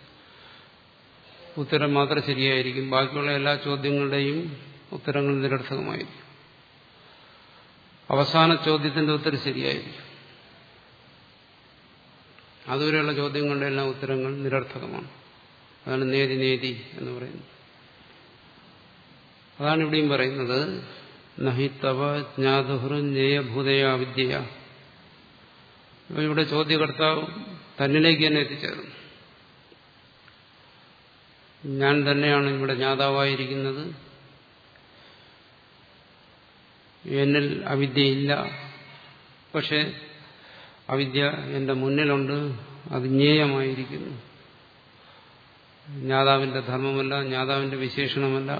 ഉത്തരം മാത്രം ശരിയായിരിക്കും ബാക്കിയുള്ള എല്ലാ ചോദ്യങ്ങളുടെയും ഉത്തരങ്ങൾ നിരർത്ഥകമായിരിക്കും അവസാന ചോദ്യത്തിന്റെ ഉത്തരം ശരിയായിരിക്കും അതുവരെയുള്ള ചോദ്യങ്ങളുടെ എല്ലാം ഉത്തരങ്ങൾ നിരർത്ഥകമാണ് അതാണ് നേതി നേതി എന്ന് പറയുന്നത് അതാണ് ഇവിടെയും പറയുന്നത് നഹി തവ ജ്ഞാതുഹൃ ജ്ഞേയഭൂതയ വിദ്യ ഇവിടെ ചോദ്യകർത്താവ് തന്നിലേക്ക് തന്നെ എത്തിച്ചേർന്നു ഞാൻ തന്നെയാണ് ഇവിടെ ജ്ഞാതാവായിരിക്കുന്നത് എന്നിൽ അവിദ്യയില്ല പക്ഷെ അവിദ്യ എന്റെ മുന്നിലുണ്ട് അത് ജ്ഞേയമായിരിക്കുന്നു ജ്ഞാതാവിന്റെ ധർമ്മമല്ല ജ്ഞാതാവിന്റെ വിശേഷണമല്ല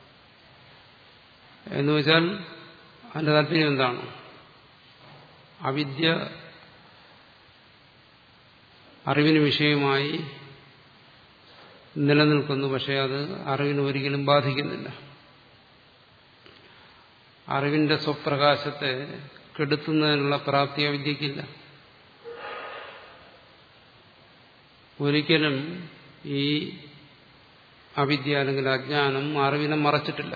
എന്ന് വെച്ചാൽ അതിന്റെ താല്പര്യം എന്താണ് അവിദ്യ അറിവിന് വിഷയമായി നിലനിൽക്കുന്നു പക്ഷെ അത് അറിവിന് ഒരിക്കലും ബാധിക്കുന്നില്ല അറിവിന്റെ സ്വപ്രകാശത്തെ കെടുത്തുന്നതിനുള്ള പ്രാപ്തി അവിദ്യക്കില്ല ഒരിക്കലും ഈ അവിദ്യ അല്ലെങ്കിൽ അജ്ഞാനം അറിവിനെ മറച്ചിട്ടില്ല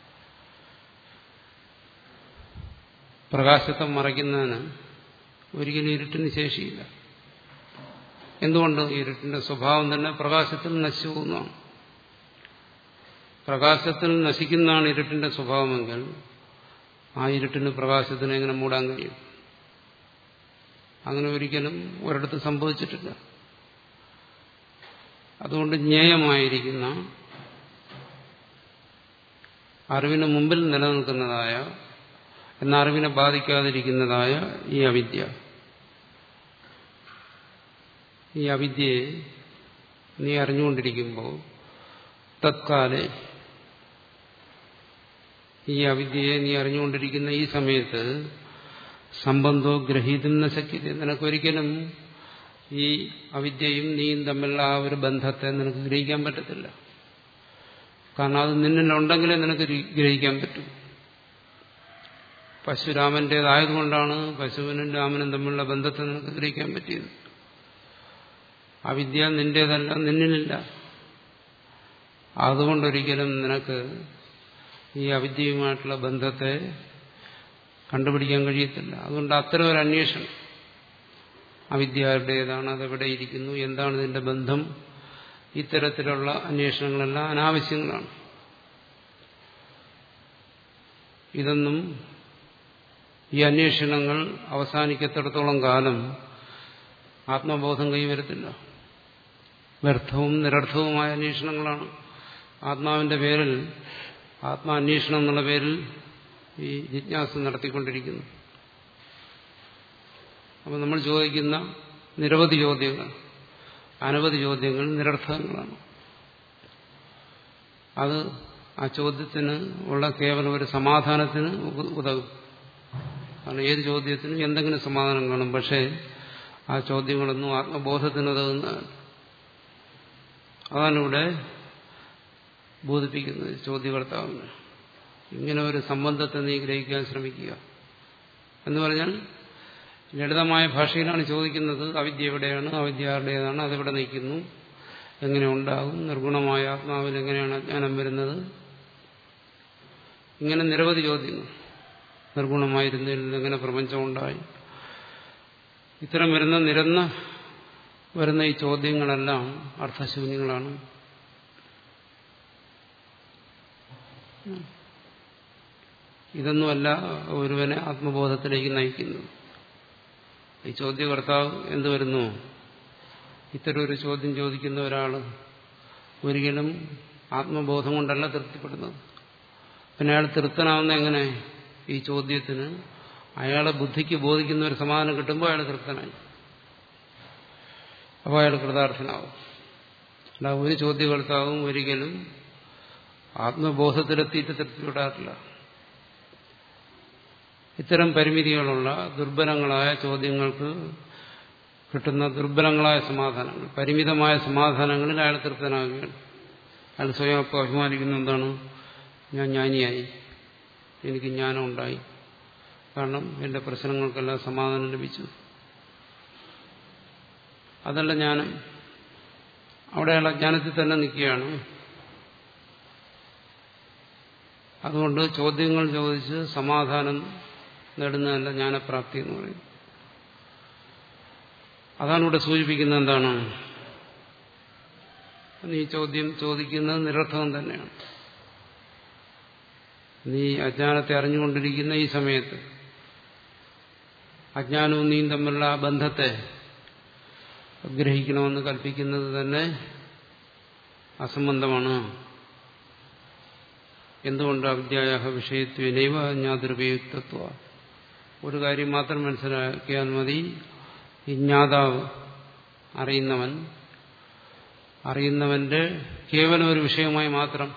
പ്രകാശത്തെ മറയ്ക്കുന്നതിന് ഒരിക്കലും ഇരുട്ടിന് ശേഷിയില്ല എന്തുകൊണ്ട് ഇരുട്ടിന്റെ സ്വഭാവം തന്നെ പ്രകാശത്തിൽ നശിച്ചു പോകുന്നതാണ് പ്രകാശത്തിൽ നശിക്കുന്നതാണ് ഇരുട്ടിന്റെ സ്വഭാവമെങ്കിൽ ആ ഇരുട്ടിന് പ്രകാശത്തിന് എങ്ങനെ മൂടാൻ കഴിയും അങ്ങനെ ഒരിക്കലും ഒരിടത്ത് സംഭവിച്ചിട്ടില്ല അതുകൊണ്ട് ജ്ഞേയമായിരിക്കുന്ന അറിവിന് മുമ്പിൽ നിലനിൽക്കുന്നതായ എന്ന അറിവിനെ ബാധിക്കാതിരിക്കുന്നതായ ഈ അവിദ്യ ഈ അവിദ്യയെ നീ അറിഞ്ഞുകൊണ്ടിരിക്കുമ്പോൾ തത്കാലെ ഈ അവിദ്യയെ നീ അറിഞ്ഞുകൊണ്ടിരിക്കുന്ന ഈ സമയത്ത് സംബന്ധോ ഗ്രഹീതുന്ന ശക്യത നിനക്കൊരിക്കലും ഈ അവിദ്യയും നീയും തമ്മിലുള്ള ആ ഒരു ബന്ധത്തെ നിനക്ക് ഗ്രഹിക്കാൻ പറ്റത്തില്ല കാരണം അത് നിന്നിലുണ്ടെങ്കിലേ നിനക്ക് ഗ്രഹിക്കാൻ പറ്റും പശുരാമന്റേതായതുകൊണ്ടാണ് പശുവിനും രാമനും തമ്മിലുള്ള ബന്ധത്തെ നിനക്ക് ഗ്രഹിക്കാൻ പറ്റിയത് അവിദ്യ നിന്റേതല്ല നിന്നിലില്ല അതുകൊണ്ടൊരിക്കലും നിനക്ക് ഈ അവിദ്യയുമായിട്ടുള്ള ബന്ധത്തെ കണ്ടുപിടിക്കാൻ കഴിയത്തില്ല അതുകൊണ്ട് അത്തരം ഒരു അന്വേഷണം അവിദ്യയുടേതാണ് അതെവിടെ ഇരിക്കുന്നു എന്താണ് ഇതിന്റെ ബന്ധം ഇത്തരത്തിലുള്ള അന്വേഷണങ്ങളെല്ലാം അനാവശ്യങ്ങളാണ് ഇതൊന്നും ഈ അന്വേഷണങ്ങൾ അവസാനിക്കത്തിടത്തോളം കാലം ആത്മബോധം കൈവരത്തില്ല വ്യർത്ഥവും നിരർത്ഥവുമായ അന്വേഷണങ്ങളാണ് ആത്മാവിന്റെ പേരിൽ ആത്മാന്വേഷണം എന്നുള്ള പേരിൽ ഈ ജിജ്ഞാസ നടത്തിക്കൊണ്ടിരിക്കുന്നു അപ്പം നമ്മൾ ചോദിക്കുന്ന നിരവധി ചോദ്യങ്ങൾ അനവധി ചോദ്യങ്ങൾ നിരർത്ഥകങ്ങളാണ് അത് ആ ചോദ്യത്തിന് ഉള്ള കേവലം ഒരു സമാധാനത്തിന് ഉതകും കാരണം ഏത് ചോദ്യത്തിനും എന്തെങ്കിലും സമാധാനം കാണും പക്ഷേ ആ ചോദ്യങ്ങളൊന്നും ആത്മബോധത്തിന് ഉതകുന്നതാണ് അതാണ് ഇവിടെ ബോധിപ്പിക്കുന്നത് ചോദ്യകർത്താവിന് ഇങ്ങനെ ഒരു സംബന്ധത്തെ നീ ഗ്രഹിക്കാൻ ശ്രമിക്കുക എന്ന് പറഞ്ഞാൽ ലളിതമായ ഭാഷയിലാണ് ചോദിക്കുന്നത് അവിദ്യ എവിടെയാണ് അവിദ്യ ആരുടേതാണ് അതെവിടെ നിൽക്കുന്നു എങ്ങനെ ഉണ്ടാകും നിർഗുണമായ ആത്മാവിൽ എങ്ങനെയാണ് അജ്ഞാനം വരുന്നത് ഇങ്ങനെ നിരവധി ചോദ്യങ്ങൾ നിർഗുണമായിരുന്നതിൽ എങ്ങനെ പ്രപഞ്ചം ഉണ്ടായി ഇത്തരം വരുന്ന നിരന്ന വരുന്ന ഈ ചോദ്യങ്ങളെല്ലാം അർത്ഥശൂന്യങ്ങളാണ് ഇതൊന്നുമല്ല ഒരുവനെ ആത്മബോധത്തിലേക്ക് നയിക്കുന്നത് ഈ ചോദ്യകർത്താവ് എന്ത് വരുന്നു ഇത്തരം ഒരു ചോദ്യം ചോദിക്കുന്ന ഒരാൾ ഒരിക്കലും ആത്മബോധം കൊണ്ടല്ല തൃപ്തിപ്പെടുന്നത് പിന്നെ അയാൾ തൃപ്തനാവുന്ന എങ്ങനെ ഈ ചോദ്യത്തിന് അയാളെ ബുദ്ധിക്ക് ബോധിക്കുന്ന ഒരു സമാധാനം കിട്ടുമ്പോൾ അയാൾ തൃപ്തനായി അപ്പോൾ അയാൾ കൃതാർത്ഥനാവും അല്ല ഒരു ചോദ്യകർത്താവും ഒരിക്കലും ആത്മബോധത്തിലെത്തിയിട്ട് തൃപ്തിപ്പെടാറില്ല ഇത്തരം പരിമിതികളുള്ള ദുർബലങ്ങളായ ചോദ്യങ്ങൾക്ക് കിട്ടുന്ന ദുർബലങ്ങളായ സമാധാനങ്ങൾ പരിമിതമായ സമാധാനങ്ങളിൽ അയാൾ തൃപ്തനാകുകയാണ് അയാൾ സ്വയം അപ്പോൾ അഭിമാനിക്കുന്ന എന്താണ് ഞാൻ ജ്ഞാനിയായി എനിക്ക് ജ്ഞാനം ഉണ്ടായി കാരണം എന്റെ പ്രശ്നങ്ങൾക്കെല്ലാം സമാധാനം ലഭിച്ചു അതല്ല ജ്ഞാനം അവിടെ അയാൾ അജ്ഞാനത്തിൽ തന്നെ നിൽക്കുകയാണ് അതുകൊണ്ട് ചോദ്യങ്ങൾ ചോദിച്ച് സമാധാനം നേടുന്നതല്ല ജ്ഞാനപ്രാപ്തി എന്ന് പറയും അതാണ് ഇവിടെ സൂചിപ്പിക്കുന്നത് എന്താണ് നീ ചോദ്യം ചോദിക്കുന്നത് നിരർത്ഥകം തന്നെയാണ് നീ അജ്ഞാനത്തെ അറിഞ്ഞുകൊണ്ടിരിക്കുന്ന ഈ സമയത്ത് അജ്ഞാനവും നീയും തമ്മിലുള്ള ആ ബന്ധത്തെ ഗ്രഹിക്കണമെന്ന് കൽപ്പിക്കുന്നത് തന്നെ അസംബന്ധമാണ് എന്തുകൊണ്ട് അവിദ്യായ വിഷയത്വനൈവ ജ്ഞാതൃപയുക്തത്വ ഒരു കാര്യം മാത്രം മനസ്സിലാക്കിയാൽ മതി ഈ ജ്ഞാതാവ് അറിയുന്നവൻ അറിയുന്നവന്റെ കേവലം ഒരു വിഷയമായി മാത്രം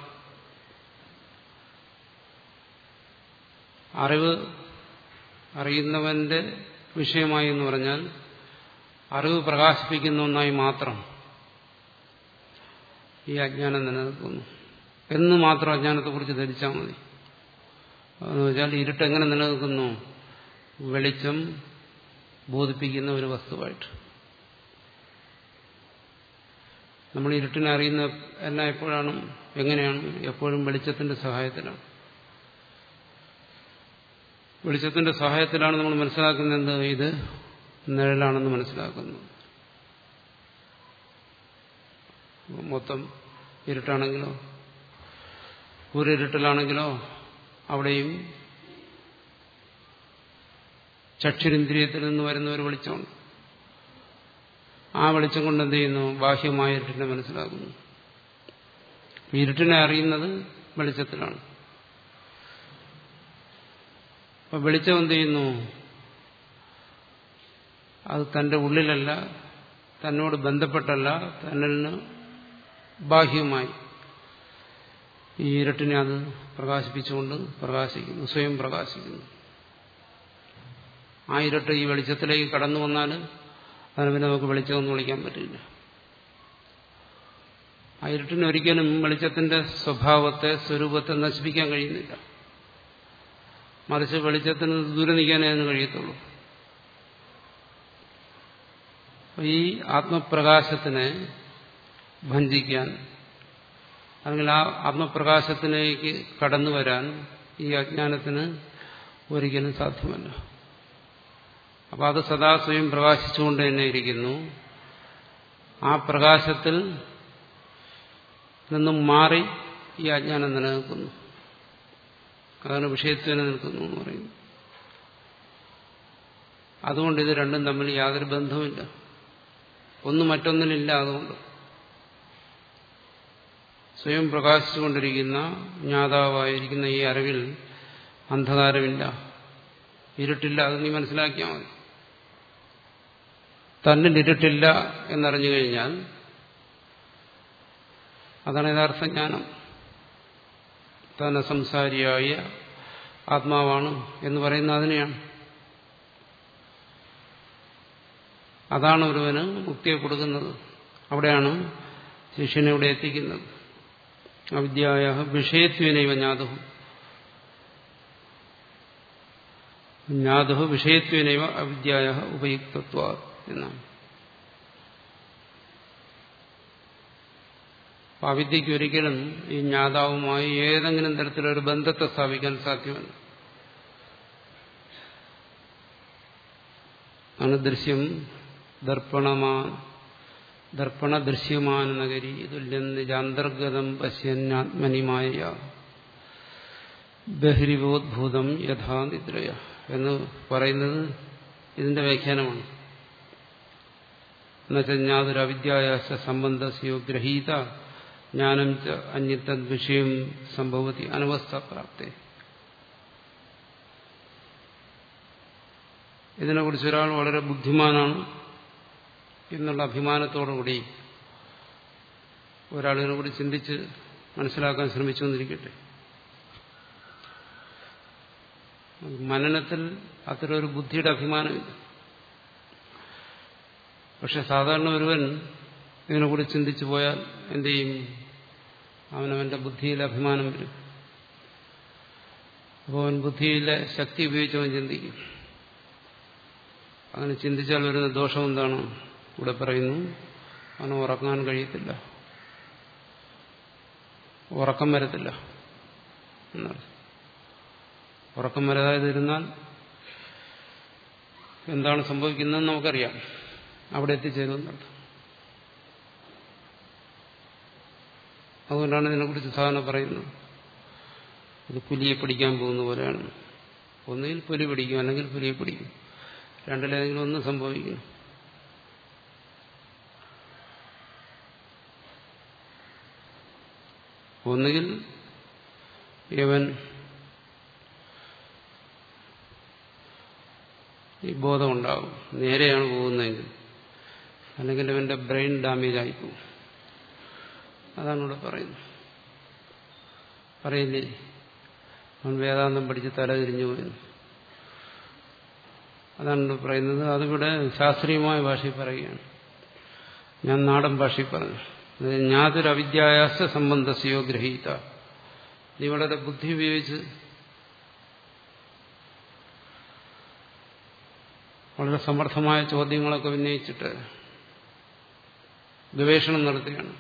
അറിവ് അറിയുന്നവന്റെ വിഷയമായി എന്ന് പറഞ്ഞാൽ അറിവ് പ്രകാശിപ്പിക്കുന്ന ഒന്നായി മാത്രം ഈ അജ്ഞാനം നിലനിൽക്കുന്നു എന്ന് മാത്രം അജ്ഞാനത്തെക്കുറിച്ച് ധരിച്ചാൽ മതി എന്ന് വെച്ചാൽ ഇരുട്ടെങ്ങനെ നിലനിൽക്കുന്നു വെളിച്ചം ബോധിപ്പിക്കുന്ന ഒരു വസ്തുവായിട്ട് നമ്മൾ ഇരുട്ടിനെ അറിയുന്ന എല്ലാം എപ്പോഴാണ് എങ്ങനെയാണ് എപ്പോഴും വെളിച്ചത്തിന്റെ സഹായത്തിലാണ് വെളിച്ചത്തിന്റെ സഹായത്തിലാണ് നമ്മൾ മനസ്സിലാക്കുന്നത് എന്ത് ഇത് നിഴലാണെന്ന് മനസ്സിലാക്കുന്നു മൊത്തം ഇരുട്ടാണെങ്കിലോ ഒരു ഇരുട്ടിലാണെങ്കിലോ അവിടെയും ചക്ഷുരിന്ദ്രിയത്തിൽ നിന്ന് വരുന്ന ഒരു വെളിച്ചമുണ്ട് ആ വെളിച്ചം കൊണ്ട് എന്ത് ചെയ്യുന്നു ബാഹ്യമായ ഇരുട്ടിനെ മനസ്സിലാക്കുന്നു ഇരുട്ടിനെ അറിയുന്നത് വെളിച്ചത്തിലാണ് അപ്പൊ വെളിച്ചം എന്ത് ചെയ്യുന്നു അത് തന്റെ ഉള്ളിലല്ല തന്നോട് ബന്ധപ്പെട്ടല്ല തന്നിന് ബാഹ്യമായി ഈ ഇരട്ടിനെ അത് പ്രകാശിപ്പിച്ചുകൊണ്ട് പ്രകാശിക്കുന്നു സ്വയം പ്രകാശിക്കുന്നു ആ ഇരട്ട് ഈ വെളിച്ചത്തിലേക്ക് കടന്നു വന്നാൽ അതിന് പിന്നെ നമുക്ക് വെളിച്ചമൊന്നും വിളിക്കാൻ പറ്റില്ല ആ ഇരുട്ടിന് ഒരിക്കലും വെളിച്ചത്തിന്റെ സ്വഭാവത്തെ സ്വരൂപത്തെ നശിപ്പിക്കാൻ കഴിയുന്നില്ല മറിച്ച് വെളിച്ചത്തിന് ദൂരെ നിൽക്കാനേ അതിന് കഴിയത്തുള്ളൂ ഈ ആത്മപ്രകാശത്തിനെ ഭഞ്ചിക്കാൻ അല്ലെങ്കിൽ ആ ആത്മപ്രകാശത്തിലേക്ക് കടന്നു വരാൻ ഈ അജ്ഞാനത്തിന് ഒരിക്കലും സാധ്യമല്ല അപ്പൊ അത് സദാ സ്വയം പ്രകാശിച്ചുകൊണ്ട് തന്നെ ഇരിക്കുന്നു ആ പ്രകാശത്തിൽ നിന്നും മാറി ഈ അജ്ഞാനം നിലനിൽക്കുന്നു അതാണ് വിഷയത്വനെ നിൽക്കുന്നു എന്ന് പറയുന്നത് അതുകൊണ്ട് ഇത് രണ്ടും തമ്മിൽ യാതൊരു ബന്ധവുമില്ല ഒന്ന് മറ്റൊന്നിനില്ല അതുകൊണ്ട് സ്വയം പ്രകാശിച്ചുകൊണ്ടിരിക്കുന്ന ജ്ഞാതാവായിരിക്കുന്ന ഈ അറിവിൽ അന്ധകാരമില്ല ഇരുട്ടില്ല അത് നീ മനസ്സിലാക്കിയാൽ മതി തന്നിൽ ഇരുട്ടില്ല എന്നറിഞ്ഞു കഴിഞ്ഞാൽ അതാണ് യഥാർത്ഥ ജ്ഞാനം താൻ സംസാരിയായ ആത്മാവാണ് എന്ന് പറയുന്ന അതിനെയാണ് അതാണ് ഒരുവന് മുക്തിയെ കൊടുക്കുന്നത് അവിടെയാണ് ശിഷ്യനെ ഇവിടെ എത്തിക്കുന്നത് അവിദ്യായ വിഷയത്വനൈവ ജ്ഞാതവും ജ്ഞാത വിഷയത്വനൈവ അവിദ്യായ ഉപയുക്തത്വ എന്നാണ് അവിദ്യയ്ക്ക് ഒരിക്കലും ഈ ജ്ഞാതാവുമായി ഏതെങ്കിലും തരത്തിലൊരു ബന്ധത്തെ സ്ഥാപിക്കാൻ സാധ്യമല്ല ആണ് ദൃശ്യം ദർപ്പണമാ ദർപ്പണ ദൃശ്യമാന നഗരി തുല്യം നിജാന്തർഗതം പശ്യന്യാത്മനിമായ ബഹിരിവോദ്ഭൂതം യഥാ നിദ്രയ എന്ന് പറയുന്നത് ഇതിന്റെ വ്യാഖ്യാനമാണ് എന്നുവെച്ചാൽ ജ്ഞാതൊരു അവിദ്യായാസ സംബന്ധസ്യോ ഗ്രഹീത ജ്ഞാനം ച അന്യത്തത് വിഷയം സംഭവത്തി അനവസ്ഥ പ്രാപ്തി ഇതിനെക്കുറിച്ച് ഒരാൾ വളരെ ബുദ്ധിമാനാണ് എന്നുള്ള അഭിമാനത്തോടുകൂടി ഒരാളിനെ കൂടി ചിന്തിച്ച് മനസ്സിലാക്കാൻ ശ്രമിച്ചു എന്നിരിക്കട്ടെ മനനത്തിൽ അത്തരമൊരു ബുദ്ധിയുടെ അഭിമാനമില്ല പക്ഷെ സാധാരണ ഒരുവൻ ഇതിനെക്കുറി ചിന്തിച്ചു പോയാൽ എന്ത് ചെയ്യും അവനവന്റെ ബുദ്ധിയിൽ അഭിമാനം വരും അപ്പോൾ അവൻ ബുദ്ധിയിലെ ശക്തി ഉപയോഗിച്ചവൻ ചിന്തിക്കും അങ്ങനെ ചിന്തിച്ചാൽ വരുന്ന ദോഷം എന്താണ് ഇവിടെ പറയുന്നു അവന് ഉറങ്ങാൻ കഴിയത്തില്ല ഉറക്കം വരത്തില്ല എന്നാണ് ഉറക്കം വരാതിരുന്നാൽ എന്താണ് സംഭവിക്കുന്നതെന്ന് നമുക്കറിയാം അവിടെ എത്തിച്ചേരുമെന്നർത്ഥം അതുകൊണ്ടാണ് ഇതിനെക്കുറിച്ച് സാധാരണ പറയുന്നത് ഇത് പുലിയെ പിടിക്കാൻ പോകുന്ന പോലെയാണ് ഒന്നുകിൽ പുലി പിടിക്കും അല്ലെങ്കിൽ പുലിയെ പിടിക്കും രണ്ടിലേതെങ്കിലും ഒന്നും സംഭവിക്കുന്നു ഒന്നുകിൽ ഇവൻ ഈ ബോധമുണ്ടാവും നേരെയാണ് പോകുന്നതെങ്കിൽ അല്ലെങ്കിൽ ഇവന്റെ ബ്രെയിൻ ഡാമേജ് ആയിപ്പോവും അതാണ് ഇവിടെ പറയുന്നത് പറയില്ലേ അവൻ വേദാന്തം പഠിച്ച് തല തിരിഞ്ഞു പോയെന്ന് അതാണ് ഇവിടെ പറയുന്നത് അതിവിടെ ശാസ്ത്രീയമായ ഭാഷയിൽ പറയുകയാണ് ഞാൻ നാടൻ ഭാഷയിൽ പറഞ്ഞു ഞാതൊരു അവിദ്യായാസ സംബന്ധസ്യോ ഗ്രഹീത നീ വളരെ ബുദ്ധി ഉപയോഗിച്ച് വളരെ സമർത്ഥമായ ചോദ്യങ്ങളൊക്കെ ഉന്നയിച്ചിട്ട് ഗവേഷണം നടത്തുകയാണ്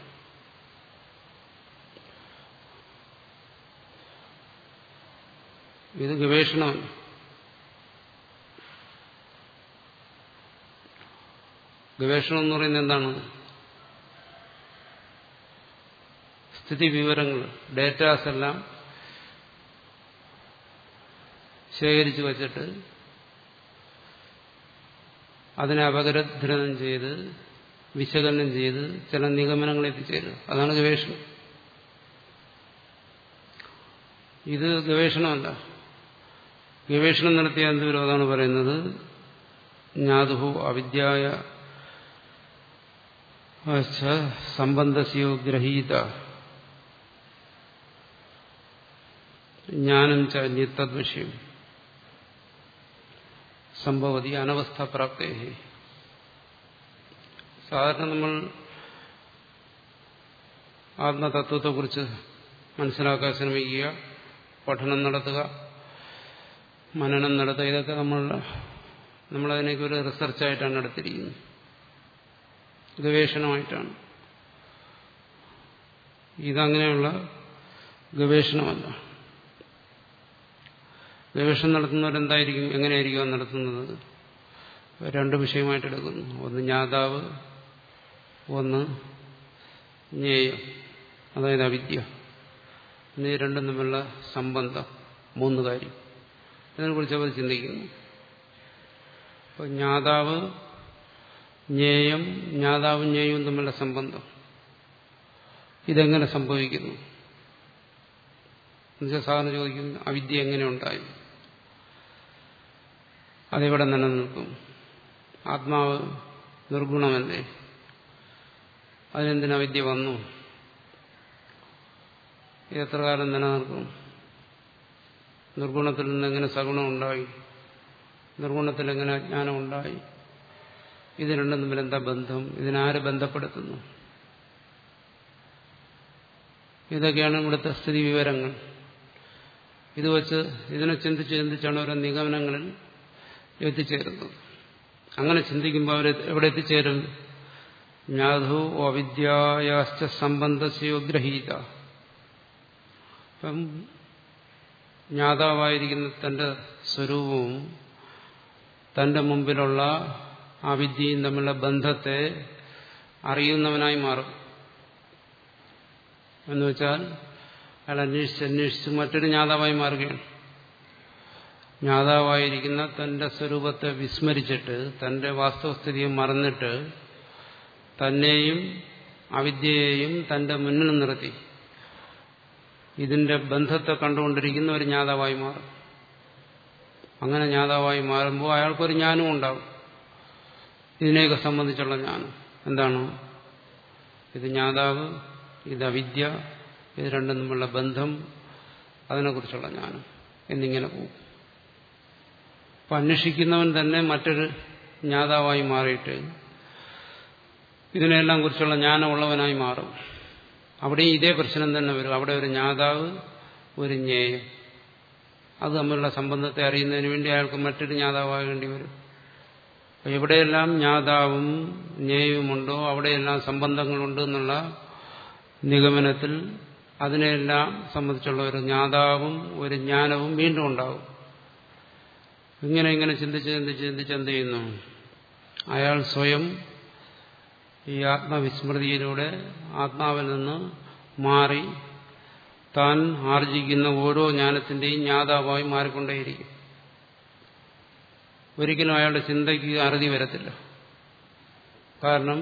ഇത് ഗവേഷണമല്ല ഗവേഷണം എന്ന് പറയുന്നത് എന്താണ് സ്ഥിതി വിവരങ്ങൾ ഡേറ്റാസ് എല്ലാം ശേഖരിച്ചു വച്ചിട്ട് അതിനെ അപകരദ്രനം ചെയ്ത് വിശകലനം ചെയ്ത് ചില നിഗമനങ്ങൾ എത്തിച്ചേരുക അതാണ് ഗവേഷണം ഇത് ഗവേഷണമല്ല ഗവേഷണം നടത്തിയ എന്തുവരും അതാണ് പറയുന്നത് ജ്ഞാതുഹു അവിദ്യായ സംബന്ധസ്യോ ഗ്രഹീത ജ്ഞാനം ച നിത്തദ്വിഷയം സംഭവതി അനവസ്ഥാപ്രാപ്തേ സാധാരണ നമ്മൾ ആത്മതത്വത്തെക്കുറിച്ച് മനസ്സിലാക്കാൻ ശ്രമിക്കുക പഠനം നടത്തുക മനനം നടത്തുക ഇതൊക്കെ നമ്മൾ നമ്മളതിനൊക്കെ ഒരു റിസർച്ചായിട്ടാണ് എടുത്തിരിക്കുന്നത് ഗവേഷണമായിട്ടാണ് ഇതങ്ങനെയുള്ള ഗവേഷണമല്ല ഗവേഷണം നടത്തുന്നവരെന്തായിരിക്കും എങ്ങനെയായിരിക്കും നടത്തുന്നത് രണ്ട് വിഷയമായിട്ട് എടുക്കുന്നു ഒന്ന് ജ്ഞാതാവ് ഒന്ന് ജ്ഞേയം അതായത് അവിദ്യ എന്നീ രണ്ടും തമ്മിലുള്ള സംബന്ധം മൂന്ന് കാര്യം ഇതിനെക്കുറിച്ച് അവർ ചിന്തിക്കുന്നു അപ്പോൾ ജ്ഞാതാവ് ജ്ഞേയം ജ്ഞാതാവും ജ്ഞേയവും തമ്മിലുള്ള സംബന്ധം ഇതെങ്ങനെ സംഭവിക്കുന്നു എന്നുവെച്ചാൽ സാധാരണ ചോദിക്കുന്നു അവിദ്യ എങ്ങനെ ഉണ്ടായി അതെവിടെ നിലനിൽക്കും ആത്മാവ് നിർഗുണമല്ലേ അതിനെന്തിനാ വിദ്യ വന്നു എത്ര കാലം നിലനിൽക്കും നിർഗുണത്തിൽ നിന്ന് എങ്ങനെ സഗുണം ഉണ്ടായി നിർഗുണത്തിൽ എങ്ങനെ അജ്ഞാനം ഉണ്ടായി ഇത് രണ്ടും തമ്മിൽ എന്താ ബന്ധം ഇതിനാര് ബന്ധപ്പെടുത്തുന്നു ഇതൊക്കെയാണ് ഇവിടുത്തെ സ്ഥിതി വിവരങ്ങൾ ഇത് വച്ച് ഇതിനെ ചിന്തിച്ച് ചിന്തിച്ചാണ് ഓരോ നിഗമനങ്ങളിൽ എത്തിച്ചേരുന്നത് അങ്ങനെ ചിന്തിക്കുമ്പോൾ അവർ എവിടെ എത്തിച്ചേരും ജ്ഞാതു അവിദ്യായാശ്ച സംബന്ധസ്യോ ഗ്രഹീത അപ്പം ജ്ഞാതാവായിരിക്കുന്ന തന്റെ സ്വരൂപവും തന്റെ മുമ്പിലുള്ള അവിദ്യയും തമ്മിലുള്ള ബന്ധത്തെ അറിയുന്നവനായി മാറും എന്നുവെച്ചാൽ അയാൾ അന്വേഷിച്ച് അന്വേഷിച്ച് മറ്റൊരു ജ്ഞാതാവായി മാറുകയാണ് ജ്ഞാതാവായിരിക്കുന്ന തന്റെ സ്വരൂപത്തെ വിസ്മരിച്ചിട്ട് തന്റെ വാസ്തവസ്ഥിതിയെ മറന്നിട്ട് തന്നെയും അവിദ്യയെയും തന്റെ മുന്നിൽ നിർത്തി ഇതിന്റെ ബന്ധത്തെ കണ്ടുകൊണ്ടിരിക്കുന്ന ഒരു ജ്ഞാതാവായി മാറും അങ്ങനെ ജ്ഞാതാവായി മാറുമ്പോൾ അയാൾക്കൊരു ജ്ഞാനവും ഉണ്ടാവും ഇതിനെയൊക്കെ സംബന്ധിച്ചുള്ള ജ്ഞാനം എന്താണ് ഇത് ജ്ഞാതാവ് ഇത് അവിദ്യ ഇത് രണ്ടും തമ്മിലുള്ള ബന്ധം അതിനെക്കുറിച്ചുള്ള ജ്ഞാനം എന്നിങ്ങനെ പോകും അപ്പം അന്വേഷിക്കുന്നവൻ തന്നെ മറ്റൊരു ജ്ഞാതാവായി മാറിയിട്ട് ഇതിനെല്ലാം കുറിച്ചുള്ള ജ്ഞാനമുള്ളവനായി മാറും അവിടെയും ഇതേ പ്രശ്നം തന്നെ വരും അവിടെ ഒരു ജ്ഞാതാവ് ഒരു ജ്ഞേയം അത് തമ്മിലുള്ള സംബന്ധത്തെ അറിയുന്നതിന് വേണ്ടി അയാൾക്ക് മറ്റൊരു ജ്ഞാതാവാകേണ്ടി വരും എവിടെയെല്ലാം ജ്ഞാതാവും ജ്ഞേയവുമുണ്ടോ അവിടെയെല്ലാം സംബന്ധങ്ങളുണ്ട് എന്നുള്ള നിഗമനത്തിൽ അതിനെല്ലാം സംബന്ധിച്ചുള്ള ഒരു ജ്ഞാതാവും ഒരു ജ്ഞാനവും വീണ്ടും ഉണ്ടാവും ഇങ്ങനെ ഇങ്ങനെ ചിന്തിച്ച് ചിന്തിച്ച് ചിന്തിച്ച് എന്ത് ചെയ്യുന്നു അയാൾ സ്വയം ഈ ആത്മവിസ്മൃതിയിലൂടെ ആത്മാവിൽ നിന്ന് മാറി താൻ ആർജിക്കുന്ന ഓരോ ജ്ഞാനത്തിന്റെയും ജ്ഞാതാവായി മാറിക്കൊണ്ടേയിരിക്കും ഒരിക്കലും അയാളുടെ ചിന്തയ്ക്ക് അറുതി വരത്തില്ല കാരണം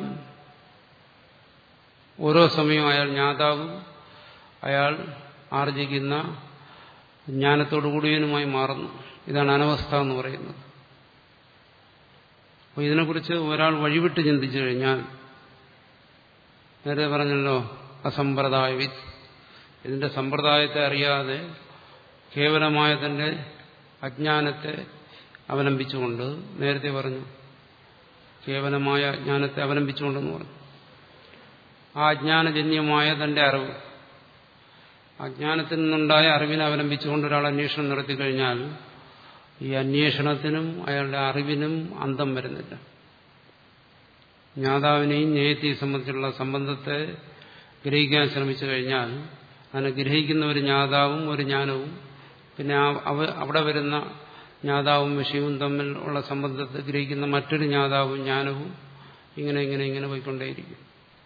ഓരോ സമയവും അയാൾ ജ്ഞാതാവും അയാൾ ആർജിക്കുന്ന ജ്ഞാനത്തോടു കൂടിയവനുമായി മാറുന്നു ഇതാണ് അനവസ്ഥ എന്ന് പറയുന്നത് അപ്പോൾ ഇതിനെക്കുറിച്ച് ഒരാൾ വഴിവിട്ട് ചിന്തിച്ചു കഴിഞ്ഞാൽ നേരത്തെ പറഞ്ഞല്ലോ അസമ്പ്രദായ ഇതിന്റെ സമ്പ്രദായത്തെ അറിയാതെ കേവലമായ തന്റെ അജ്ഞാനത്തെ അവലംബിച്ചുകൊണ്ട് നേരത്തെ പറഞ്ഞു കേവലമായ അജ്ഞാനത്തെ അവലംബിച്ചുകൊണ്ടെന്ന് പറഞ്ഞു ആ അജ്ഞാനജന്യമായ തന്റെ അറിവ് അജ്ഞാനത്തിൽ നിന്നുണ്ടായ അറിവിനെ അവലംബിച്ചുകൊണ്ട് ഒരാൾ അന്വേഷണം നടത്തിക്കഴിഞ്ഞാൽ ഈ അന്വേഷണത്തിനും അയാളുടെ അറിവിനും അന്തം വരുന്നില്ല ജ്ഞാതാവിനെയും ജ്ഞേയത്തെയും സംബന്ധിച്ചുള്ള സംബന്ധത്തെ ഗ്രഹിക്കാൻ ശ്രമിച്ചു കഴിഞ്ഞാൽ അതിനെ ഗ്രഹിക്കുന്ന ഒരു ജ്ഞാതാവും ഒരു ജ്ഞാനവും പിന്നെ അവിടെ വരുന്ന ജ്ഞാതാവും വിഷയവും തമ്മിൽ ഉള്ള സംബന്ധത്തെ ഗ്രഹിക്കുന്ന മറ്റൊരു ജ്ഞാതാവും ജ്ഞാനവും ഇങ്ങനെ ഇങ്ങനെ ഇങ്ങനെ പോയിക്കൊണ്ടേയിരിക്കും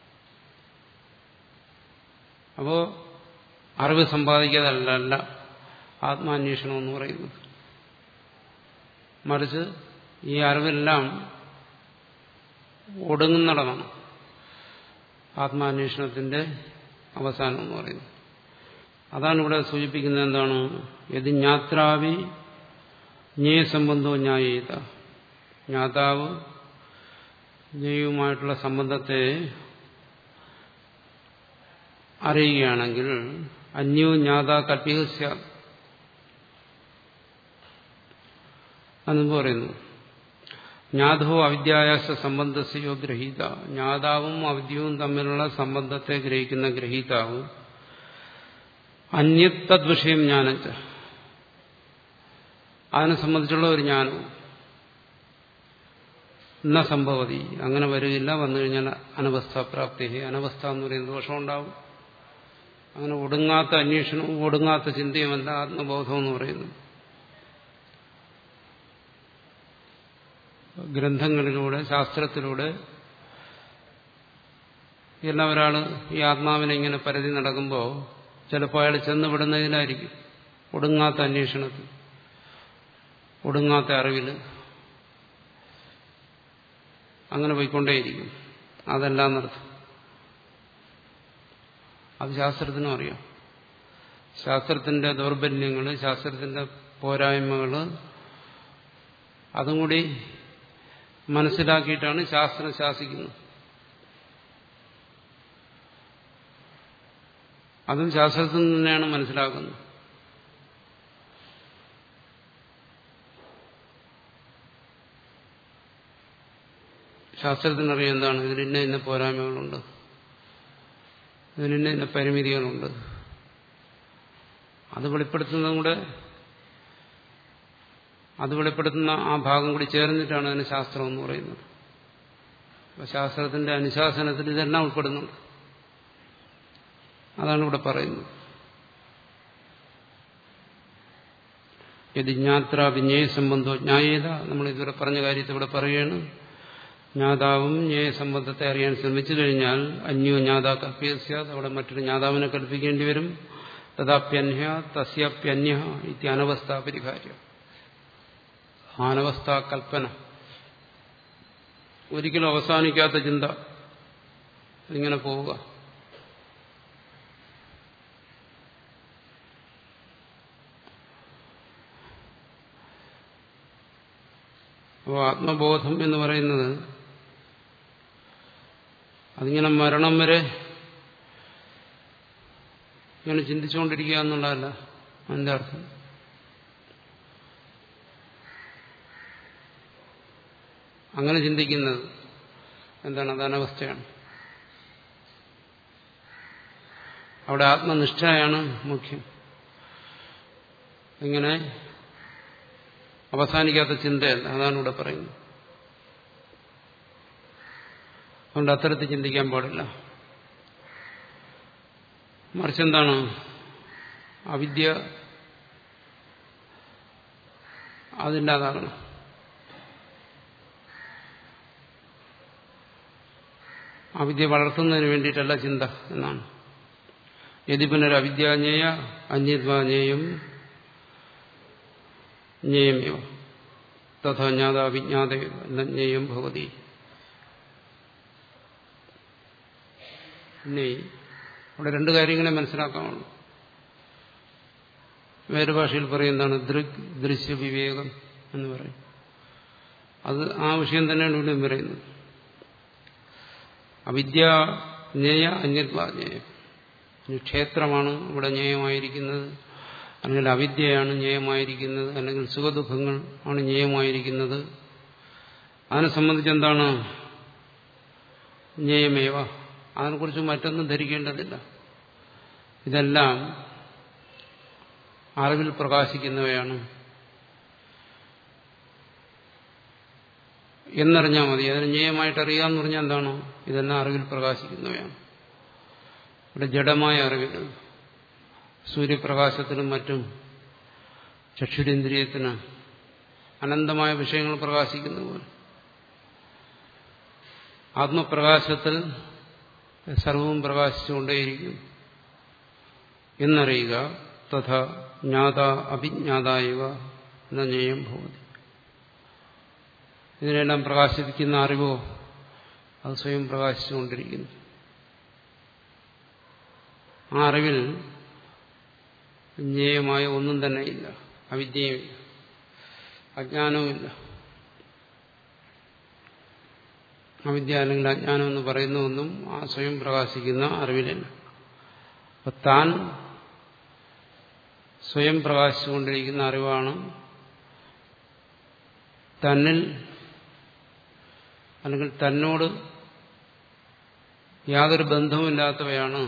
അപ്പോ അറിവ് സമ്പാദിക്കാതല്ല ആത്മാന്വേഷണം എന്ന് പറയുന്നത് മറിച്ച് ഈ അറിവെല്ലാം ഒടുങ്ങുന്നിടമാണ് ആത്മാന്വേഷണത്തിന്റെ അവസാനം എന്ന് പറയുന്നത് അതാണ് ഇവിടെ സൂചിപ്പിക്കുന്നത് എന്താണ് യത് ജ്ഞാത്രാവി ജ്ഞേയ സംബന്ധവും ന്യായീത ജ്ഞാതാവ് ജ്ഞേയവുമായിട്ടുള്ള സംബന്ധത്തെ അറിയുകയാണെങ്കിൽ അന്യോ ജ്ഞാത കൽപ്പിക അതെന്ന് പറയുന്നു ജ്ഞാതോ അവിദ്യായാസ സംബന്ധസ്യോ ഗ്രഹീത ജ്ഞാതാവും അവിദ്യവും തമ്മിലുള്ള സംബന്ധത്തെ ഗ്രഹിക്കുന്ന ഗ്രഹീതാവ് അന്യത്തദ്വിഷയം ജ്ഞാനച്ച അതിനെ സംബന്ധിച്ചുള്ള ഒരു ജ്ഞാനവും എന്ന സംഭവതി അങ്ങനെ വരികയില്ല വന്നു കഴിഞ്ഞാൽ അനവസ്ഥാപ്രാപ്തി അനവസ്ഥ എന്ന് പറയുന്ന ദോഷമുണ്ടാവും അങ്ങനെ ഒടുങ്ങാത്ത അന്വേഷണവും ഒടുങ്ങാത്ത ചിന്തയുമല്ല ആത്മബോധം എന്ന് പറയുന്നത് ഗ്രന്ഥങ്ങളിലൂടെ ശാസ്ത്രത്തിലൂടെ എല്ലാം ഒരാൾ ഈ ആത്മാവിനെ ഇങ്ങനെ പരതി നടക്കുമ്പോൾ ചിലപ്പോൾ അയാൾ ചെന്നുവിടുന്നതിലായിരിക്കും ഒടുങ്ങാത്ത അന്വേഷണത്തിൽ ഒടുങ്ങാത്ത അറിവിൽ അങ്ങനെ പോയിക്കൊണ്ടേയിരിക്കും അതെല്ലാം നടത്തും അത് ശാസ്ത്രത്തിനും അറിയാം ശാസ്ത്രത്തിന്റെ ദൗർബല്യങ്ങൾ ശാസ്ത്രത്തിന്റെ പോരായ്മകൾ അതും കൂടി മനസ്സിലാക്കിയിട്ടാണ് ശാസ്ത്രം ശാസിക്കുന്നത് അതും ശാസ്ത്രത്തിൽ നിന്ന് തന്നെയാണ് മനസ്സിലാക്കുന്നത് ശാസ്ത്രത്തിനറിയാം എന്താണ് ഇതിന് ഇന്ന ഇന്ന പോരായ്മകളുണ്ട് ഇതിന് ഇന്ന ഇന്ന പരിമിതികളുണ്ട് അത് വെളിപ്പെടുത്തുന്നതും കൂടെ അത് വെളിപ്പെടുത്തുന്ന ആ ഭാഗം കൂടി ചേർന്നിട്ടാണ് അതിന് ശാസ്ത്രം എന്ന് പറയുന്നത് അപ്പൊ ശാസ്ത്രത്തിന്റെ അനുശാസനത്തിൽ ഇതെല്ലാം ഉൾപ്പെടുന്നുണ്ട് അതാണ് ഇവിടെ പറയുന്നത് യതി ജ്ഞാത്ര വിജ്ഞേയ സംബന്ധോ ജ്ഞായേത നമ്മൾ ഇതുവരെ പറഞ്ഞ കാര്യത്തെ ഇവിടെ പറയുകയാണ് ജ്ഞാതാവും ജ്ഞേയ സംബന്ധത്തെ അറിയാൻ ശ്രമിച്ചു കഴിഞ്ഞാൽ അന്യോ ജ്ഞാത കൽപ്പിയസ്യാത് അവിടെ മറ്റൊരു ജ്ഞാതാവിനെ കൽപ്പിക്കേണ്ടി വരും തഥാപ്യന്യ തസ്യപ്യന്യ ഇത്യനവസ്ഥ പരിഹാര്യം ആനവസ്ഥ കൽപ്പന ഒരിക്കലും അവസാനിക്കാത്ത ചിന്ത ഇങ്ങനെ പോവുക അപ്പോൾ ആത്മബോധം എന്ന് പറയുന്നത് അതിങ്ങനെ മരണം വരെ ഇങ്ങനെ ചിന്തിച്ചുകൊണ്ടിരിക്കുക എന്നുള്ളതല്ല അതിൻ്റെ അർത്ഥം അങ്ങനെ ചിന്തിക്കുന്നത് എന്താണ് അത് അനവസ്ഥയാണ് അവിടെ ആത്മനിഷ്ഠയാണ് മുഖ്യം ഇങ്ങനെ അവസാനിക്കാത്ത ചിന്തയല്ല അതാണ് ഇവിടെ പറയുന്നത് അതുകൊണ്ട് അത്തരത്തിൽ ചിന്തിക്കാൻ പാടില്ല മറിച്ച് എന്താണ് അവിദ്യ അതില്ലാതാകണം അവിദ്യ വളർത്തുന്നതിന് വേണ്ടിയിട്ടല്ല ചിന്ത എന്നാണ് യതി പുനരവിദ്യാജ്ഞേയ അന്യദ്വാജ്ഞേയം ജ്ഞേയമേവ തഥാ ജ്ഞാത വിജ്ഞാത ജ്ഞേയം ഭവതി പിന്നെ അവിടെ രണ്ട് കാര്യങ്ങളെ മനസ്സിലാക്കാവുള്ളൂ വേറെ ഭാഷയിൽ പറയുന്നതാണ് ദൃക് ദൃശ്യ വിവേകം എന്ന് പറയും അത് ആ വിഷയം തന്നെയാണ് ഇവിടെ പറയുന്നത് അവിദ്യ ജ്ഞേയ അന്യത്വാജ്ഞേയം ക്ഷേത്രമാണ് ഇവിടെ ജ്ഞേയമായിരിക്കുന്നത് അല്ലെങ്കിൽ അവിദ്യയാണ് ജ്ഞേയമായിരിക്കുന്നത് അല്ലെങ്കിൽ സുഖദുഃഖങ്ങൾ ആണ് ജ്ഞേയമായിരിക്കുന്നത് അതിനെ സംബന്ധിച്ച് എന്താണ് ജ്ഞേയമേവ അതിനെക്കുറിച്ച് മറ്റൊന്നും ധരിക്കേണ്ടതില്ല ഇതെല്ലാം അറിവിൽ പ്രകാശിക്കുന്നവയാണ് എന്നറിഞ്ഞാൽ മതി അതിന് ജ്ഞേയമായിട്ട് അറിയുക എന്ന് പറഞ്ഞാൽ എന്താണ് ഇതെല്ലാം അറിവിൽ പ്രകാശിക്കുന്നവയാണ് ഇവിടെ ജഡമായ അറിവിൽ സൂര്യപ്രകാശത്തിനും മറ്റും ചക്ഷുരേന്ദ്രിയത്തിന് അനന്തമായ വിഷയങ്ങൾ പ്രകാശിക്കുന്ന പോലെ ആത്മപ്രകാശത്തിൽ സർവവും പ്രകാശിച്ചുകൊണ്ടേയിരിക്കും എന്നറിയുക തഥ ജ്ഞാത അഭിജ്ഞാതായവ എന്ന ജ്ഞേയം ഭവതി ഇതിനെല്ലാം പ്രകാശിപ്പിക്കുന്ന അറിവോ അത് സ്വയം പ്രകാശിച്ചുകൊണ്ടിരിക്കുന്നു ആ അറിവിൽ ജ്ഞേയമായ ഒന്നും തന്നെ ഇല്ല അവിദ്യയുമില്ല അജ്ഞാനവുമില്ല അവിദ്യ അല്ലെങ്കിൽ അജ്ഞാനം എന്ന് പറയുന്ന ഒന്നും ആ സ്വയം പ്രകാശിക്കുന്ന അറിവിലല്ല അപ്പൊ താൻ സ്വയം പ്രകാശിച്ചുകൊണ്ടിരിക്കുന്ന അറിവാണ് തന്നിൽ അല്ലെങ്കിൽ തന്നോട് യാതൊരു ബന്ധവുമില്ലാത്തവയാണ്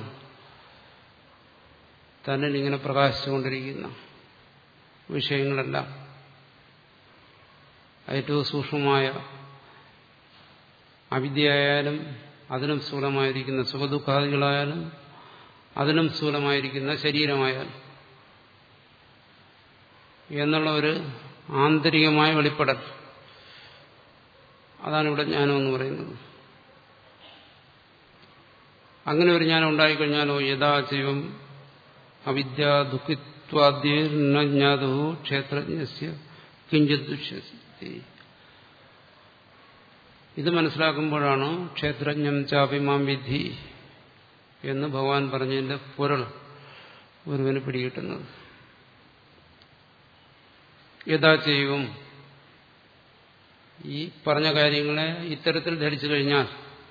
തന്നിൽ ഇങ്ങനെ പ്രകാശിച്ചുകൊണ്ടിരിക്കുന്ന വിഷയങ്ങളെല്ലാം ഏറ്റവും സൂക്ഷ്മമായ അവിദ്യയായാലും അതിനും സ്ഥൂലമായിരിക്കുന്ന സുഖദുഃഖാദികളായാലും അതിനും സ്ഥൂലമായിരിക്കുന്ന ശരീരമായാലും എന്നുള്ള ഒരു ആന്തരികമായ വെളിപ്പെടൽ അതാണ് ഇവിടെ ജ്ഞാനം എന്ന് പറയുന്നത് അങ്ങനെ ഒരു ജ്ഞാനം ഉണ്ടായിക്കഴിഞ്ഞാലോ യഥാ ജീവം അവിദ്യ ദുഃഖിത്വാദ്യജ്ഞാതോ ക്ഷേത്രജ്ഞസ്യ കിഞ്ചിത് ദുഷ്യത്തി ഇത് മനസ്സിലാക്കുമ്പോഴാണ് ക്ഷേത്രജ്ഞം ചാപിമാം വിധി എന്ന് ഭഗവാൻ പറഞ്ഞതിന്റെ പൊരുൾ ഒരുവന് പിടികിട്ടുന്നത് യഥാ ചെയ്യും ഈ പറഞ്ഞ കാര്യങ്ങളെ ഇത്തരത്തിൽ ധരിച്ചു കഴിഞ്ഞാൽ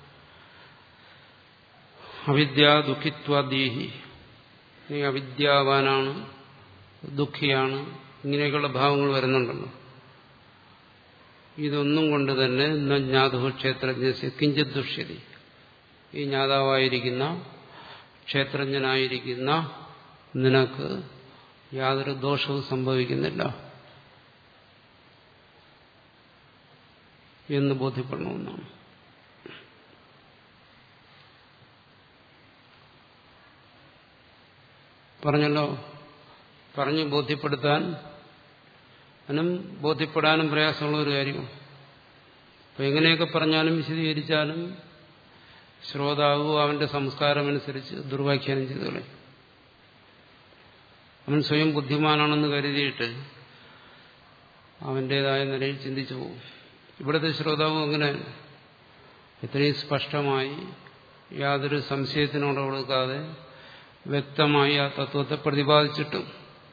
അവിദ്യ ദുഃഖിത്വാദീഹി നീ അവിദ്യാവാനാണ് ദുഃഖിയാണ് ഇങ്ങനെയൊക്കെയുള്ള ഭാവങ്ങൾ വരുന്നുണ്ടല്ലോ ഇതൊന്നും കൊണ്ട് തന്നെ ന ജ്ഞാതു ക്ഷേത്രജ്ഞ കിഞ്ചിത് ദുഷ്യതി ഈ ജ്ഞാതാവായിരിക്കുന്ന ക്ഷേത്രജ്ഞനായിരിക്കുന്ന നിനക്ക് യാതൊരു ദോഷവും സംഭവിക്കുന്നില്ല എന്ന് ബോധ്യപ്പെടണമെന്നാണ് പറഞ്ഞല്ലോ പറഞ്ഞ് ബോധ്യപ്പെടുത്താൻ അതിനും ബോധ്യപ്പെടാനും പ്രയാസമുള്ള ഒരു കാര്യമാണ് അപ്പൊ എങ്ങനെയൊക്കെ പറഞ്ഞാലും വിശദീകരിച്ചാലും ശ്രോതാവ് അവന്റെ സംസ്കാരമനുസരിച്ച് ദുർവ്യാഖ്യാനം ചെയ്തു കളയും അവൻ സ്വയം ബുദ്ധിമാനാണെന്ന് കരുതിയിട്ട് അവന്റേതായ നിലയിൽ ചിന്തിച്ചു പോകും ഇവിടുത്തെ ശ്രോതാവും അങ്ങനെ ഇത്രയും സ്പഷ്ടമായി യാതൊരു സംശയത്തിനോട് കൊടുക്കാതെ വ്യക്തമായി ആ തത്വത്തെ പ്രതിപാദിച്ചിട്ടും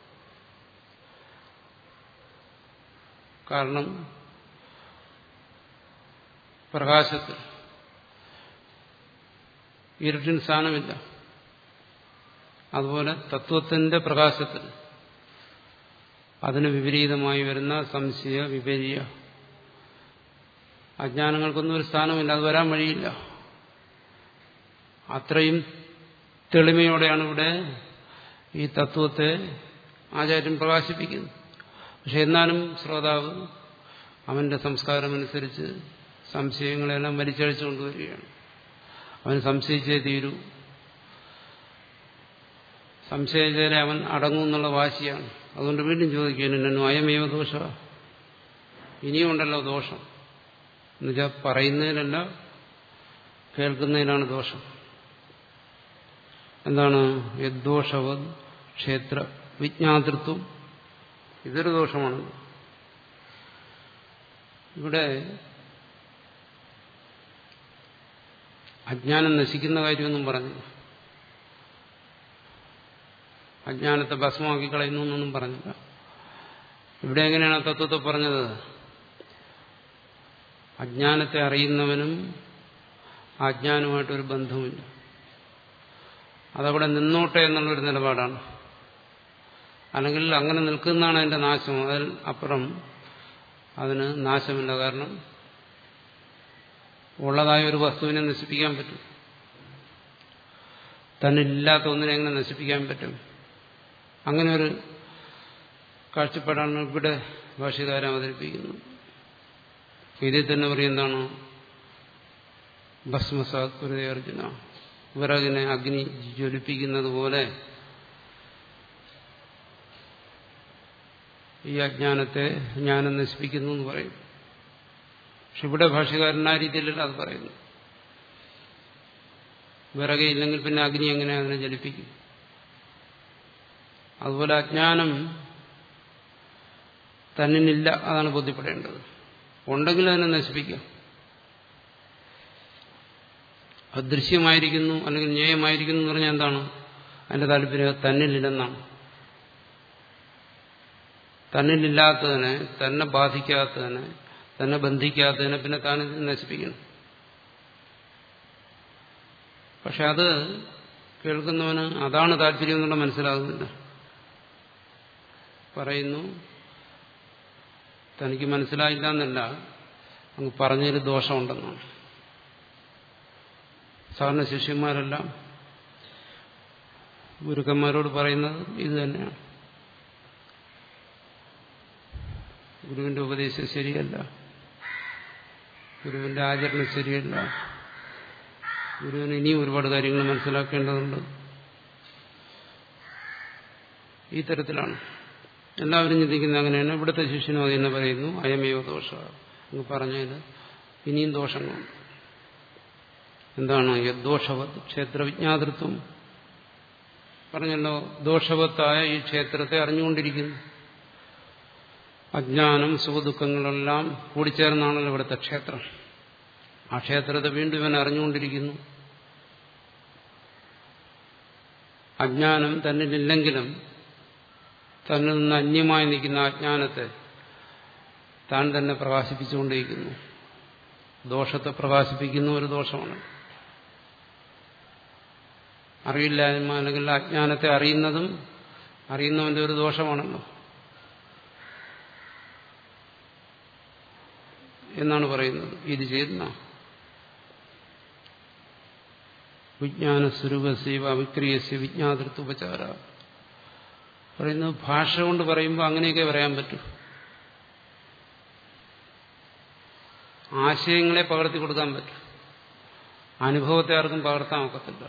കാരണം പ്രകാശത്തിൽ ഇരുട്ടിന് സ്ഥാനമില്ല അതുപോലെ തത്വത്തിന്റെ പ്രകാശത്തിൽ അതിന് വിപരീതമായി വരുന്ന സംശയ വിപരീയ അജ്ഞാനങ്ങൾക്കൊന്നും ഒരു സ്ഥാനമില്ല അത് വരാൻ വഴിയില്ല അത്രയും തെളിമയോടെയാണ് ഇവിടെ ഈ തത്വത്തെ ആചാര്യൻ പ്രകാശിപ്പിക്കുന്നത് പക്ഷെ എന്നാലും ശ്രോതാവ് അവന്റെ സംസ്കാരമനുസരിച്ച് സംശയങ്ങളെല്ലാം വലിച്ചഴിച്ചു കൊണ്ടുവരികയാണ് അവൻ സംശയിച്ചേ തീരൂ സംശയിച്ചാലേ അവൻ അടങ്ങും എന്നുള്ള വാശിയാണ് അതുകൊണ്ട് വീണ്ടും ചോദിക്കുന്നു അയമേവ ദോഷ ഇനിയുണ്ടല്ലോ ദോഷം എന്നുവെച്ചാൽ പറയുന്നതിലല്ല കേൾക്കുന്നതിലാണ് ദോഷം എന്താണ് യദ്ദോഷവത് ക്ഷേത്ര വിജ്ഞാതൃത്വം ഇതൊരു ദോഷമാണ് ഇവിടെ അജ്ഞാനം നശിക്കുന്ന കാര്യമൊന്നും പറഞ്ഞില്ല അജ്ഞാനത്തെ ഭസ്മമാക്കി കളയുന്നു എന്നൊന്നും പറഞ്ഞില്ല ഇവിടെ എങ്ങനെയാണ് ആ തത്വത്തെ പറഞ്ഞത് അജ്ഞാനത്തെ അറിയുന്നവനും അജ്ഞാനവുമായിട്ടൊരു ബന്ധവുമില്ല അതവിടെ നിന്നോട്ടെ എന്നുള്ളൊരു നിലപാടാണ് അല്ലെങ്കിൽ അങ്ങനെ നിൽക്കുന്നതാണ് അതിന്റെ നാശം അതിൽ അപ്പുറം അതിന് നാശമില്ല കാരണം ഉള്ളതായ ഒരു വസ്തുവിനെ നശിപ്പിക്കാൻ പറ്റും തന്നില്ലാത്ത ഒന്നിനെ എങ്ങനെ നശിപ്പിക്കാൻ പറ്റും അങ്ങനെ ഒരു കാഴ്ചപ്പാടാണ് ഇവിടെ ഭാഷകാരൻ അവതരിപ്പിക്കുന്നത് ഇതിൽ തന്നെ പറയും എന്താണ് ഭസ്മസാത്പുരത അർജുന വിറകിനെ അഗ്നി ജ്വലിപ്പിക്കുന്നത് പോലെ ഈ അജ്ഞാനത്തെ ജ്ഞാനം നശിപ്പിക്കുന്നു എന്ന് പറയും പക്ഷെ ഇവിടെ ഭാഷകാരൻ ആ രീതിയിലല്ല അത് പറയുന്നു വിറകയില്ലെങ്കിൽ പിന്നെ അഗ്നി എങ്ങനെ അതിനെ ജലിപ്പിക്കും അതുപോലെ അജ്ഞാനം തന്നിനില്ല അതാണ് ബോധ്യപ്പെടേണ്ടത് ഉണ്ടെങ്കിൽ അതിനെ നശിപ്പിക്കാം അദൃശ്യമായിരിക്കുന്നു അല്ലെങ്കിൽ ജ്ഞേയമായിരിക്കുന്നു എന്ന് പറഞ്ഞാൽ എന്താണ് അതിന്റെ താല്പര്യം തന്നിലില്ലെന്നാണ് തന്നിലില്ലാത്തതിനെ തന്നെ ബാധിക്കാത്തതിനെ തന്നെ ബന്ധിക്കാത്തതിനെ പിന്നെ താൻ നശിപ്പിക്കണം പക്ഷെ അത് കേൾക്കുന്നവന് അതാണ് താല്പര്യം എന്നുള്ള മനസ്സിലാകുന്നില്ല പറയുന്നു തനിക്ക് മനസ്സിലായില്ല എന്നല്ല അങ്ങ് പറഞ്ഞതിൽ ദോഷമുണ്ടെന്നാണ് സാധാരണ ശിഷ്യന്മാരെല്ലാം ഗുരുക്കന്മാരോട് പറയുന്നത് ഇത് തന്നെയാണ് ഗുരുവിന്റെ ഉപദേശം ശരിയല്ല ഗുരുവിന്റെ ആചരണം ശരിയല്ല ഗുരുവിന് ഇനിയും ഒരുപാട് കാര്യങ്ങൾ മനസ്സിലാക്കേണ്ടതുണ്ട് ഈ തരത്തിലാണ് എല്ലാവരും ചിന്തിക്കുന്നത് അങ്ങനെയാണ് ഇവിടുത്തെ ശിഷ്യനും അത് തന്നെ പറയുന്നു അയമേവ ദോഷ എന്ന് പറഞ്ഞതിൽ ഇനിയും ദോഷങ്ങളുണ്ട് എന്താണ് യദ്ദോഷവത് ക്ഷേത്രവിജ്ഞാതൃത്വം പറഞ്ഞല്ലോ ദോഷവത്തായ ഈ ക്ഷേത്രത്തെ അറിഞ്ഞുകൊണ്ടിരിക്കുന്നു അജ്ഞാനം സുഖദുഃഖങ്ങളെല്ലാം കൂടിച്ചേർന്നാണല്ലോ ഇവിടുത്തെ ക്ഷേത്രം ആ ക്ഷേത്രത്തെ വീണ്ടും ഇവൻ അറിഞ്ഞുകൊണ്ടിരിക്കുന്നു അജ്ഞാനം തന്നിലില്ലെങ്കിലും തന്നിൽ നിന്ന് അന്യമായി നിൽക്കുന്ന അജ്ഞാനത്തെ താൻ തന്നെ പ്രകാശിപ്പിച്ചുകൊണ്ടിരിക്കുന്നു ദോഷത്തെ പ്രകാശിപ്പിക്കുന്ന ഒരു ദോഷമാണ് അറിവില്ലായ്മ അല്ലെങ്കിൽ അജ്ഞാനത്തെ അറിയുന്നതും അറിയുന്നവന്റെ ഒരു ദോഷമാണല്ലോ എന്നാണ് പറയുന്നത് ഇത് ചെയ്യുന്ന വിജ്ഞാന സ്വരൂപസീവ അവിക്രിയസ്യ വിജ്ഞാതൃത്വപചാര പറയുന്നത് ഭാഷ കൊണ്ട് പറയുമ്പോൾ അങ്ങനെയൊക്കെ പറയാൻ പറ്റൂ ആശയങ്ങളെ പകർത്തി കൊടുക്കാൻ പറ്റും അനുഭവത്തെ ആർക്കും പകർത്താൻ ഒക്കത്തില്ല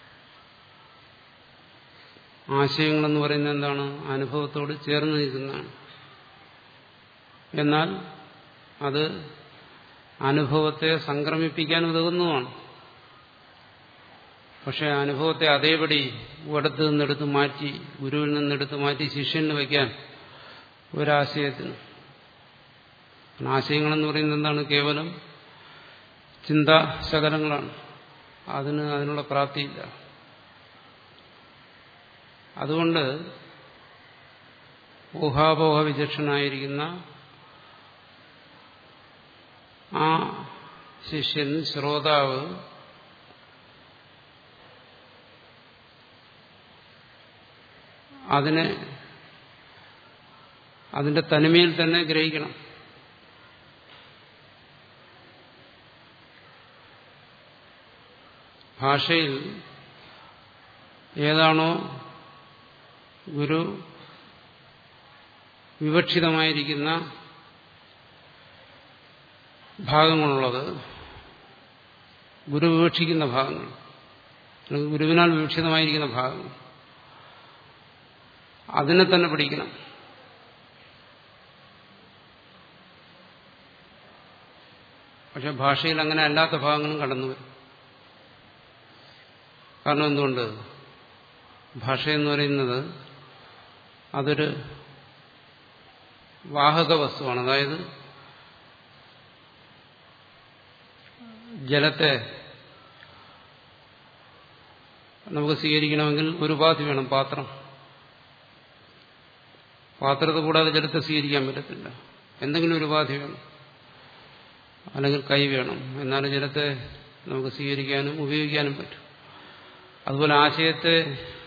ആശയങ്ങളെന്ന് പറയുന്നത് എന്താണ് അനുഭവത്തോട് ചേർന്ന് നിൽക്കുന്നതാണ് എന്നാൽ അത് അനുഭവത്തെ സംക്രമിപ്പിക്കാൻ ഉതകുന്നതാണ് പക്ഷെ അനുഭവത്തെ അതേപടി ഇവിടത്ത് നിന്നെടുത്ത് മാറ്റി ഗുരുവിൽ നിന്നെടുത്ത് മാറ്റി ശിഷ്യന് വയ്ക്കാൻ ഒരാശയത്തിന് ആശയങ്ങളെന്ന് പറയുന്നത് എന്താണ് കേവലം ചിന്താശകലങ്ങളാണ് അതിന് അതിനുള്ള പ്രാപ്തിയില്ല അതുകൊണ്ട് ഊഹാപോഹ വിചക്ഷണായിരിക്കുന്ന ആ ശിഷ്യൻ ശ്രോതാവ് അതിനെ അതിന്റെ തനിമയിൽ തന്നെ ഗ്രഹിക്കണം ഭാഷയിൽ ഏതാണോ ഗുരു വിവക്ഷിതമായിരിക്കുന്ന ഭാഗങ്ങളുള്ളത് ഗുരു വിവക്ഷിക്കുന്ന ഭാഗങ്ങൾ അല്ലെങ്കിൽ ഗുരുവിനാൽ വിവക്ഷിതമായിരിക്കുന്ന ഭാഗങ്ങൾ അതിനെ തന്നെ പഠിക്കണം പക്ഷെ ഭാഷയിൽ അങ്ങനെ അല്ലാത്ത ഭാഗങ്ങളും കടന്നു വരും കാരണം എന്തുകൊണ്ട് ഭാഷയെന്ന് പറയുന്നത് അതൊരു വാഹക വസ്തുവാണ് അതായത് ജലത്തെ നമുക്ക് സ്വീകരിക്കണമെങ്കിൽ ഒരു ഉപാധി വേണം പാത്രം പാത്രത്തെ കൂടാതെ ജലത്തെ സ്വീകരിക്കാൻ പറ്റത്തില്ല എന്തെങ്കിലും ഒരു ഉപാധി വേണം അല്ലെങ്കിൽ കൈ വേണം എന്നാലും ജലത്തെ നമുക്ക് സ്വീകരിക്കാനും ഉപയോഗിക്കാനും പറ്റും അതുപോലെ ആശയത്തെ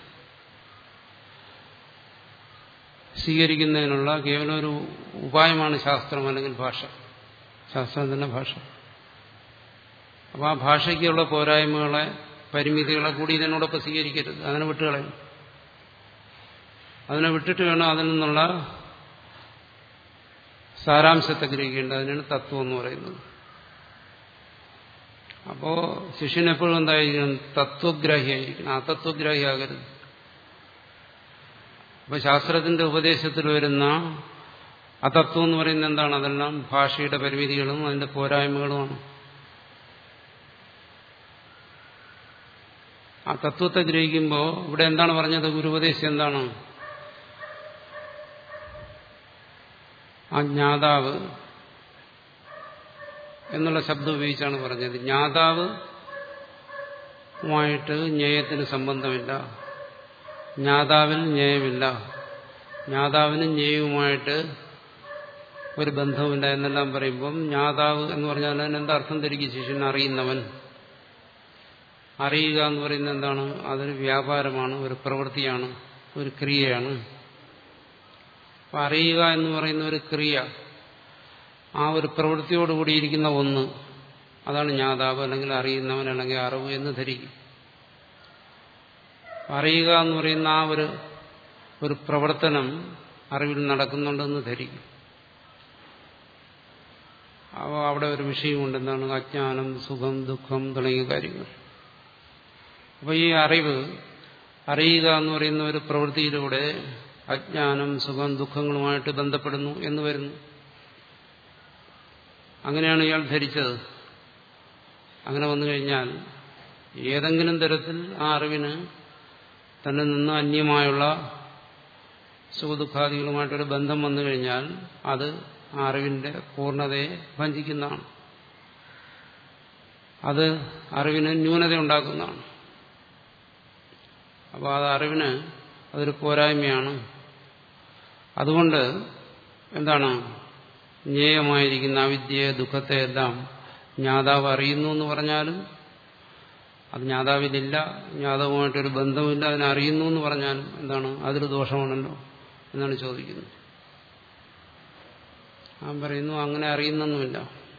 സ്വീകരിക്കുന്നതിനുള്ള കേവലം ഒരു ഉപായമാണ് ശാസ്ത്രം അല്ലെങ്കിൽ ഭാഷ ശാസ്ത്രം തന്നെ ഭാഷ അപ്പോൾ ആ ഭാഷയ്ക്കുള്ള പോരായ്മകളെ പരിമിതികളെ കൂടി ഇതിനോടൊപ്പം സ്വീകരിക്കരുത് അതിനെ വിട്ടുകളയും അതിനെ വിട്ടിട്ട് വേണം അതിൽ നിന്നുള്ള സാരാംശത്തെ ഗ്രഹിക്കേണ്ടത് അതിനാണ് തത്വം എന്ന് പറയുന്നത് അപ്പോ ശിഷ്യൻ എപ്പോഴും എന്തായിരിക്കണം തത്വഗ്രാഹിയായിരിക്കണം അതത്വഗ്രാഹിയാകരുത് അപ്പൊ ശാസ്ത്രത്തിന്റെ ഉപദേശത്തിൽ വരുന്ന അതത്വം എന്ന് പറയുന്നത് എന്താണ് അതെല്ലാം ഭാഷയുടെ പരിമിതികളും അതിന്റെ പോരായ്മകളുമാണ് ആ തത്വത്തെ ഗ്രഹിക്കുമ്പോൾ ഇവിടെ എന്താണ് പറഞ്ഞത് ഗുരുപദേശം എന്താണ് ആ ജ്ഞാതാവ് എന്നുള്ള ശബ്ദം ഉപയോഗിച്ചാണ് പറഞ്ഞത് ജ്ഞാതാവുമായിട്ട് ജ്ഞേയത്തിന് സംബന്ധമില്ല ജ്ഞാതാവിൽ ജ്ഞേയമില്ല ജ്ഞാതാവിനും ജ്ഞേയവുമായിട്ട് ഒരു ബന്ധവുമില്ല എന്നെല്ലാം പറയുമ്പം ജ്ഞാതാവ് എന്ന് പറഞ്ഞാൽ അതിനെന്താ അർത്ഥം തിരിക്കും ശിഷ്യൻ അറിയുന്നവൻ അറിയുക എന്ന് പറയുന്നത് എന്താണ് അതൊരു വ്യാപാരമാണ് ഒരു പ്രവൃത്തിയാണ് ഒരു ക്രിയയാണ് അപ്പം അറിയുക എന്ന് പറയുന്ന ഒരു ക്രിയ ആ ഒരു പ്രവൃത്തിയോടുകൂടിയിരിക്കുന്ന ഒന്ന് അതാണ് ജ്ഞാതാവ് അല്ലെങ്കിൽ അറിയുന്നവൻ അല്ലെങ്കിൽ അറിവ് എന്ന് ധരിക്കും അറിയുക എന്ന് പറയുന്ന ആ ഒരു ഒരു പ്രവർത്തനം അറിവിൽ നടക്കുന്നുണ്ടെന്ന് ധരിക്കും അപ്പോൾ അവിടെ ഒരു വിഷയമുണ്ട് എന്താണ് അജ്ഞാനം സുഖം ദുഃഖം തുടങ്ങിയ കാര്യങ്ങൾ അപ്പോൾ ഈ അറിവ് അറിയുക എന്ന് പറയുന്ന ഒരു പ്രവൃത്തിയിലൂടെ അജ്ഞാനം സുഖം ദുഃഖങ്ങളുമായിട്ട് ബന്ധപ്പെടുന്നു എന്ന് വരുന്നു അങ്ങനെയാണ് ഇയാൾ ധരിച്ചത് അങ്ങനെ വന്നു കഴിഞ്ഞാൽ ഏതെങ്കിലും തരത്തിൽ ആ അറിവിന് തന്നെ നിന്ന് അന്യമായുള്ള സുഖദുഃഖാദികളുമായിട്ടൊരു ബന്ധം വന്നു കഴിഞ്ഞാൽ അത് ആ അറിവിന്റെ പൂർണ്ണതയെ ഭഞ്ചിക്കുന്നതാണ് അത് അറിവിന് ന്യൂനത ഉണ്ടാക്കുന്നതാണ് അപ്പോൾ അത് അറിവിന് അതൊരു പോരായ്മയാണ് അതുകൊണ്ട് എന്താണ് ജ്ഞേയമായിരിക്കുന്ന അവിദ്യയെ ദുഃഖത്തെ എല്ലാം ജ്ഞാതാവ് അറിയുന്നു എന്ന് പറഞ്ഞാലും അത് ജ്ഞാതാവിലില്ല ജ്ഞാതാവുമായിട്ടൊരു ബന്ധമില്ല അതിനെ അറിയുന്നു എന്ന് പറഞ്ഞാലും എന്താണ് അതൊരു ദോഷമാണല്ലോ എന്നാണ് ചോദിക്കുന്നത് ഞാൻ പറയുന്നു അങ്ങനെ അറിയുന്നൊന്നുമില്ല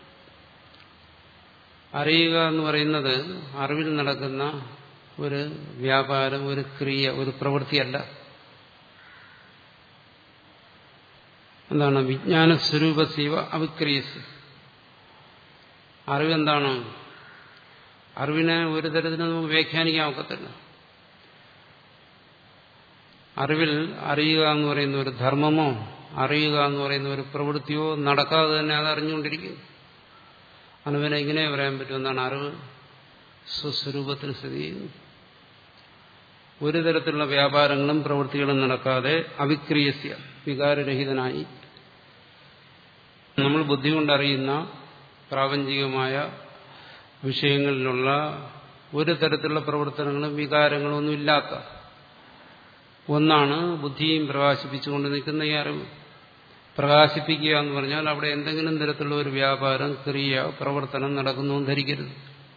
അറിയുക എന്ന് പറയുന്നത് അറിവിൽ നടക്കുന്ന ഒരു വ്യാപാരം ഒരു ക്രിയ ഒരു പ്രവൃത്തിയല്ല എന്താണ് വിജ്ഞാന സ്വരൂപ സീവ അവിക്രിയസ് അറിവെന്താണ് അറിവിനെ ഒരു തരത്തിലും നമുക്ക് വ്യാഖ്യാനിക്കാൻ ഒക്കത്തില്ല അറിവിൽ അറിയുക എന്ന് പറയുന്ന ഒരു ധർമ്മമോ അറിയുക എന്ന് പറയുന്ന ഒരു പ്രവൃത്തിയോ നടക്കാതെ തന്നെ അത് അറിഞ്ഞുകൊണ്ടിരിക്കുന്നു അനുവിനെ ഇങ്ങനെ പറയാൻ പറ്റുമെന്നാണ് അറിവ് സ്വസ്വരൂപത്തിൽ സ്ഥിതി ചെയ്യുന്നു ഒരു തരത്തിലുള്ള വ്യാപാരങ്ങളും പ്രവൃത്തികളും നടക്കാതെ അവിക്രിയസ്യ വികാരരഹിതനായി നമ്മൾ ബുദ്ധി കൊണ്ടറിയുന്ന പ്രാപഞ്ചികമായ വിഷയങ്ങളിലുള്ള ഒരു തരത്തിലുള്ള പ്രവർത്തനങ്ങളും വികാരങ്ങളും ഒന്നും ഇല്ലാത്ത ഒന്നാണ് ബുദ്ധിയും പ്രകാശിപ്പിച്ചുകൊണ്ട് നിൽക്കുന്ന ഈ അറിവ് പ്രകാശിപ്പിക്കുക എന്ന് പറഞ്ഞാൽ അവിടെ എന്തെങ്കിലും തരത്തിലുള്ള ഒരു വ്യാപാരം ക്രിയ പ്രവർത്തനം നടക്കുന്നു എന്ന് ധരിക്കരുത്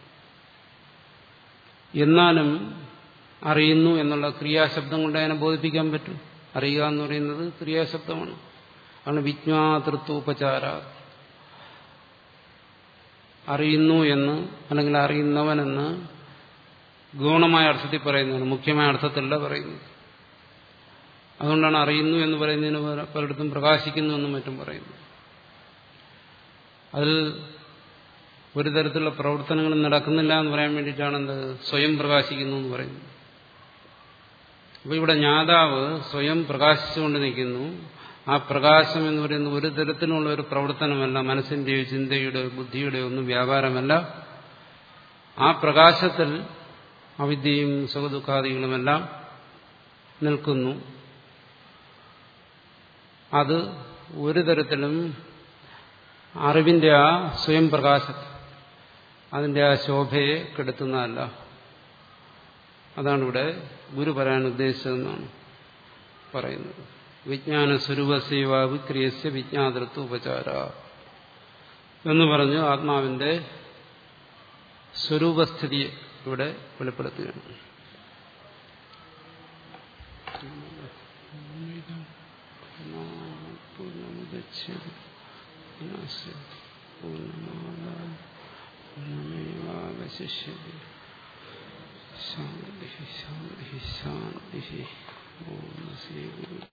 എന്നാലും അറിയുന്നു എന്നുള്ള ക്രിയാശബ്ദം കൊണ്ട് അതിനെ ബോധിപ്പിക്കാൻ പറ്റും അറിയുക എന്ന് പറയുന്നത് ക്രിയാശബ്ദമാണ് ആണ് വിജ്ഞാതൃത്വോപചാര അറിയുന്നു എന്ന് അല്ലെങ്കിൽ അറിയുന്നവനെന്ന് ഗൗണമായ അർത്ഥത്തിൽ പറയുന്നതാണ് മുഖ്യമായ അർത്ഥത്തിലല്ല പറയുന്നത് അതുകൊണ്ടാണ് അറിയുന്നു എന്ന് പറയുന്നതിന് പലയിടത്തും പ്രകാശിക്കുന്നു എന്നും മറ്റും പറയുന്നു അതിൽ ഒരു തരത്തിലുള്ള പ്രവർത്തനങ്ങളും നടക്കുന്നില്ല എന്ന് പറയാൻ വേണ്ടിയിട്ടാണ് എന്ത് സ്വയം പ്രകാശിക്കുന്നു എന്ന് പറയുന്നത് അപ്പോൾ ഇവിടെ ജ്ഞാതാവ് സ്വയം പ്രകാശിച്ചുകൊണ്ട് നിൽക്കുന്നു ആ പ്രകാശം എന്ന് പറയുന്നത് ഒരു തരത്തിലുള്ള ഒരു പ്രവർത്തനമല്ല മനസ്സിന്റെയോ ചിന്തയുടെയോ ബുദ്ധിയുടെയോ ഒന്നും വ്യാപാരമല്ല ആ പ്രകാശത്തിൽ അവിദ്യയും സുഖദുഃഖാദികളുമെല്ലാം നിൽക്കുന്നു അത് ഒരു തരത്തിലും അറിവിന്റെ ആ സ്വയം പ്രകാശത്തെ അതിന്റെ ആ ശോഭയെ കെടുത്തുന്നതല്ല അതാണ് ഇവിടെ ഗുരു പറയാൻ ഉദ്ദേശിച്ചതെന്നാണ് പറയുന്നത് വിജ്ഞാന സ്വരൂപസേവ വിക്രിയസ്യ വിജ്ഞാതൃത്വ ഉപചാര എന്ന് പറഞ്ഞ് ആത്മാവിന്റെ സ്വരൂപസ്ഥിതിയെ ഇവിടെ വെളിപ്പെടുത്തുകയാണ് പൂർണ്ണമേവാവശിഷ്യതി ശാന്തി ശാന്തി ശാന്തി ഓം ശ്രീ ഗുരു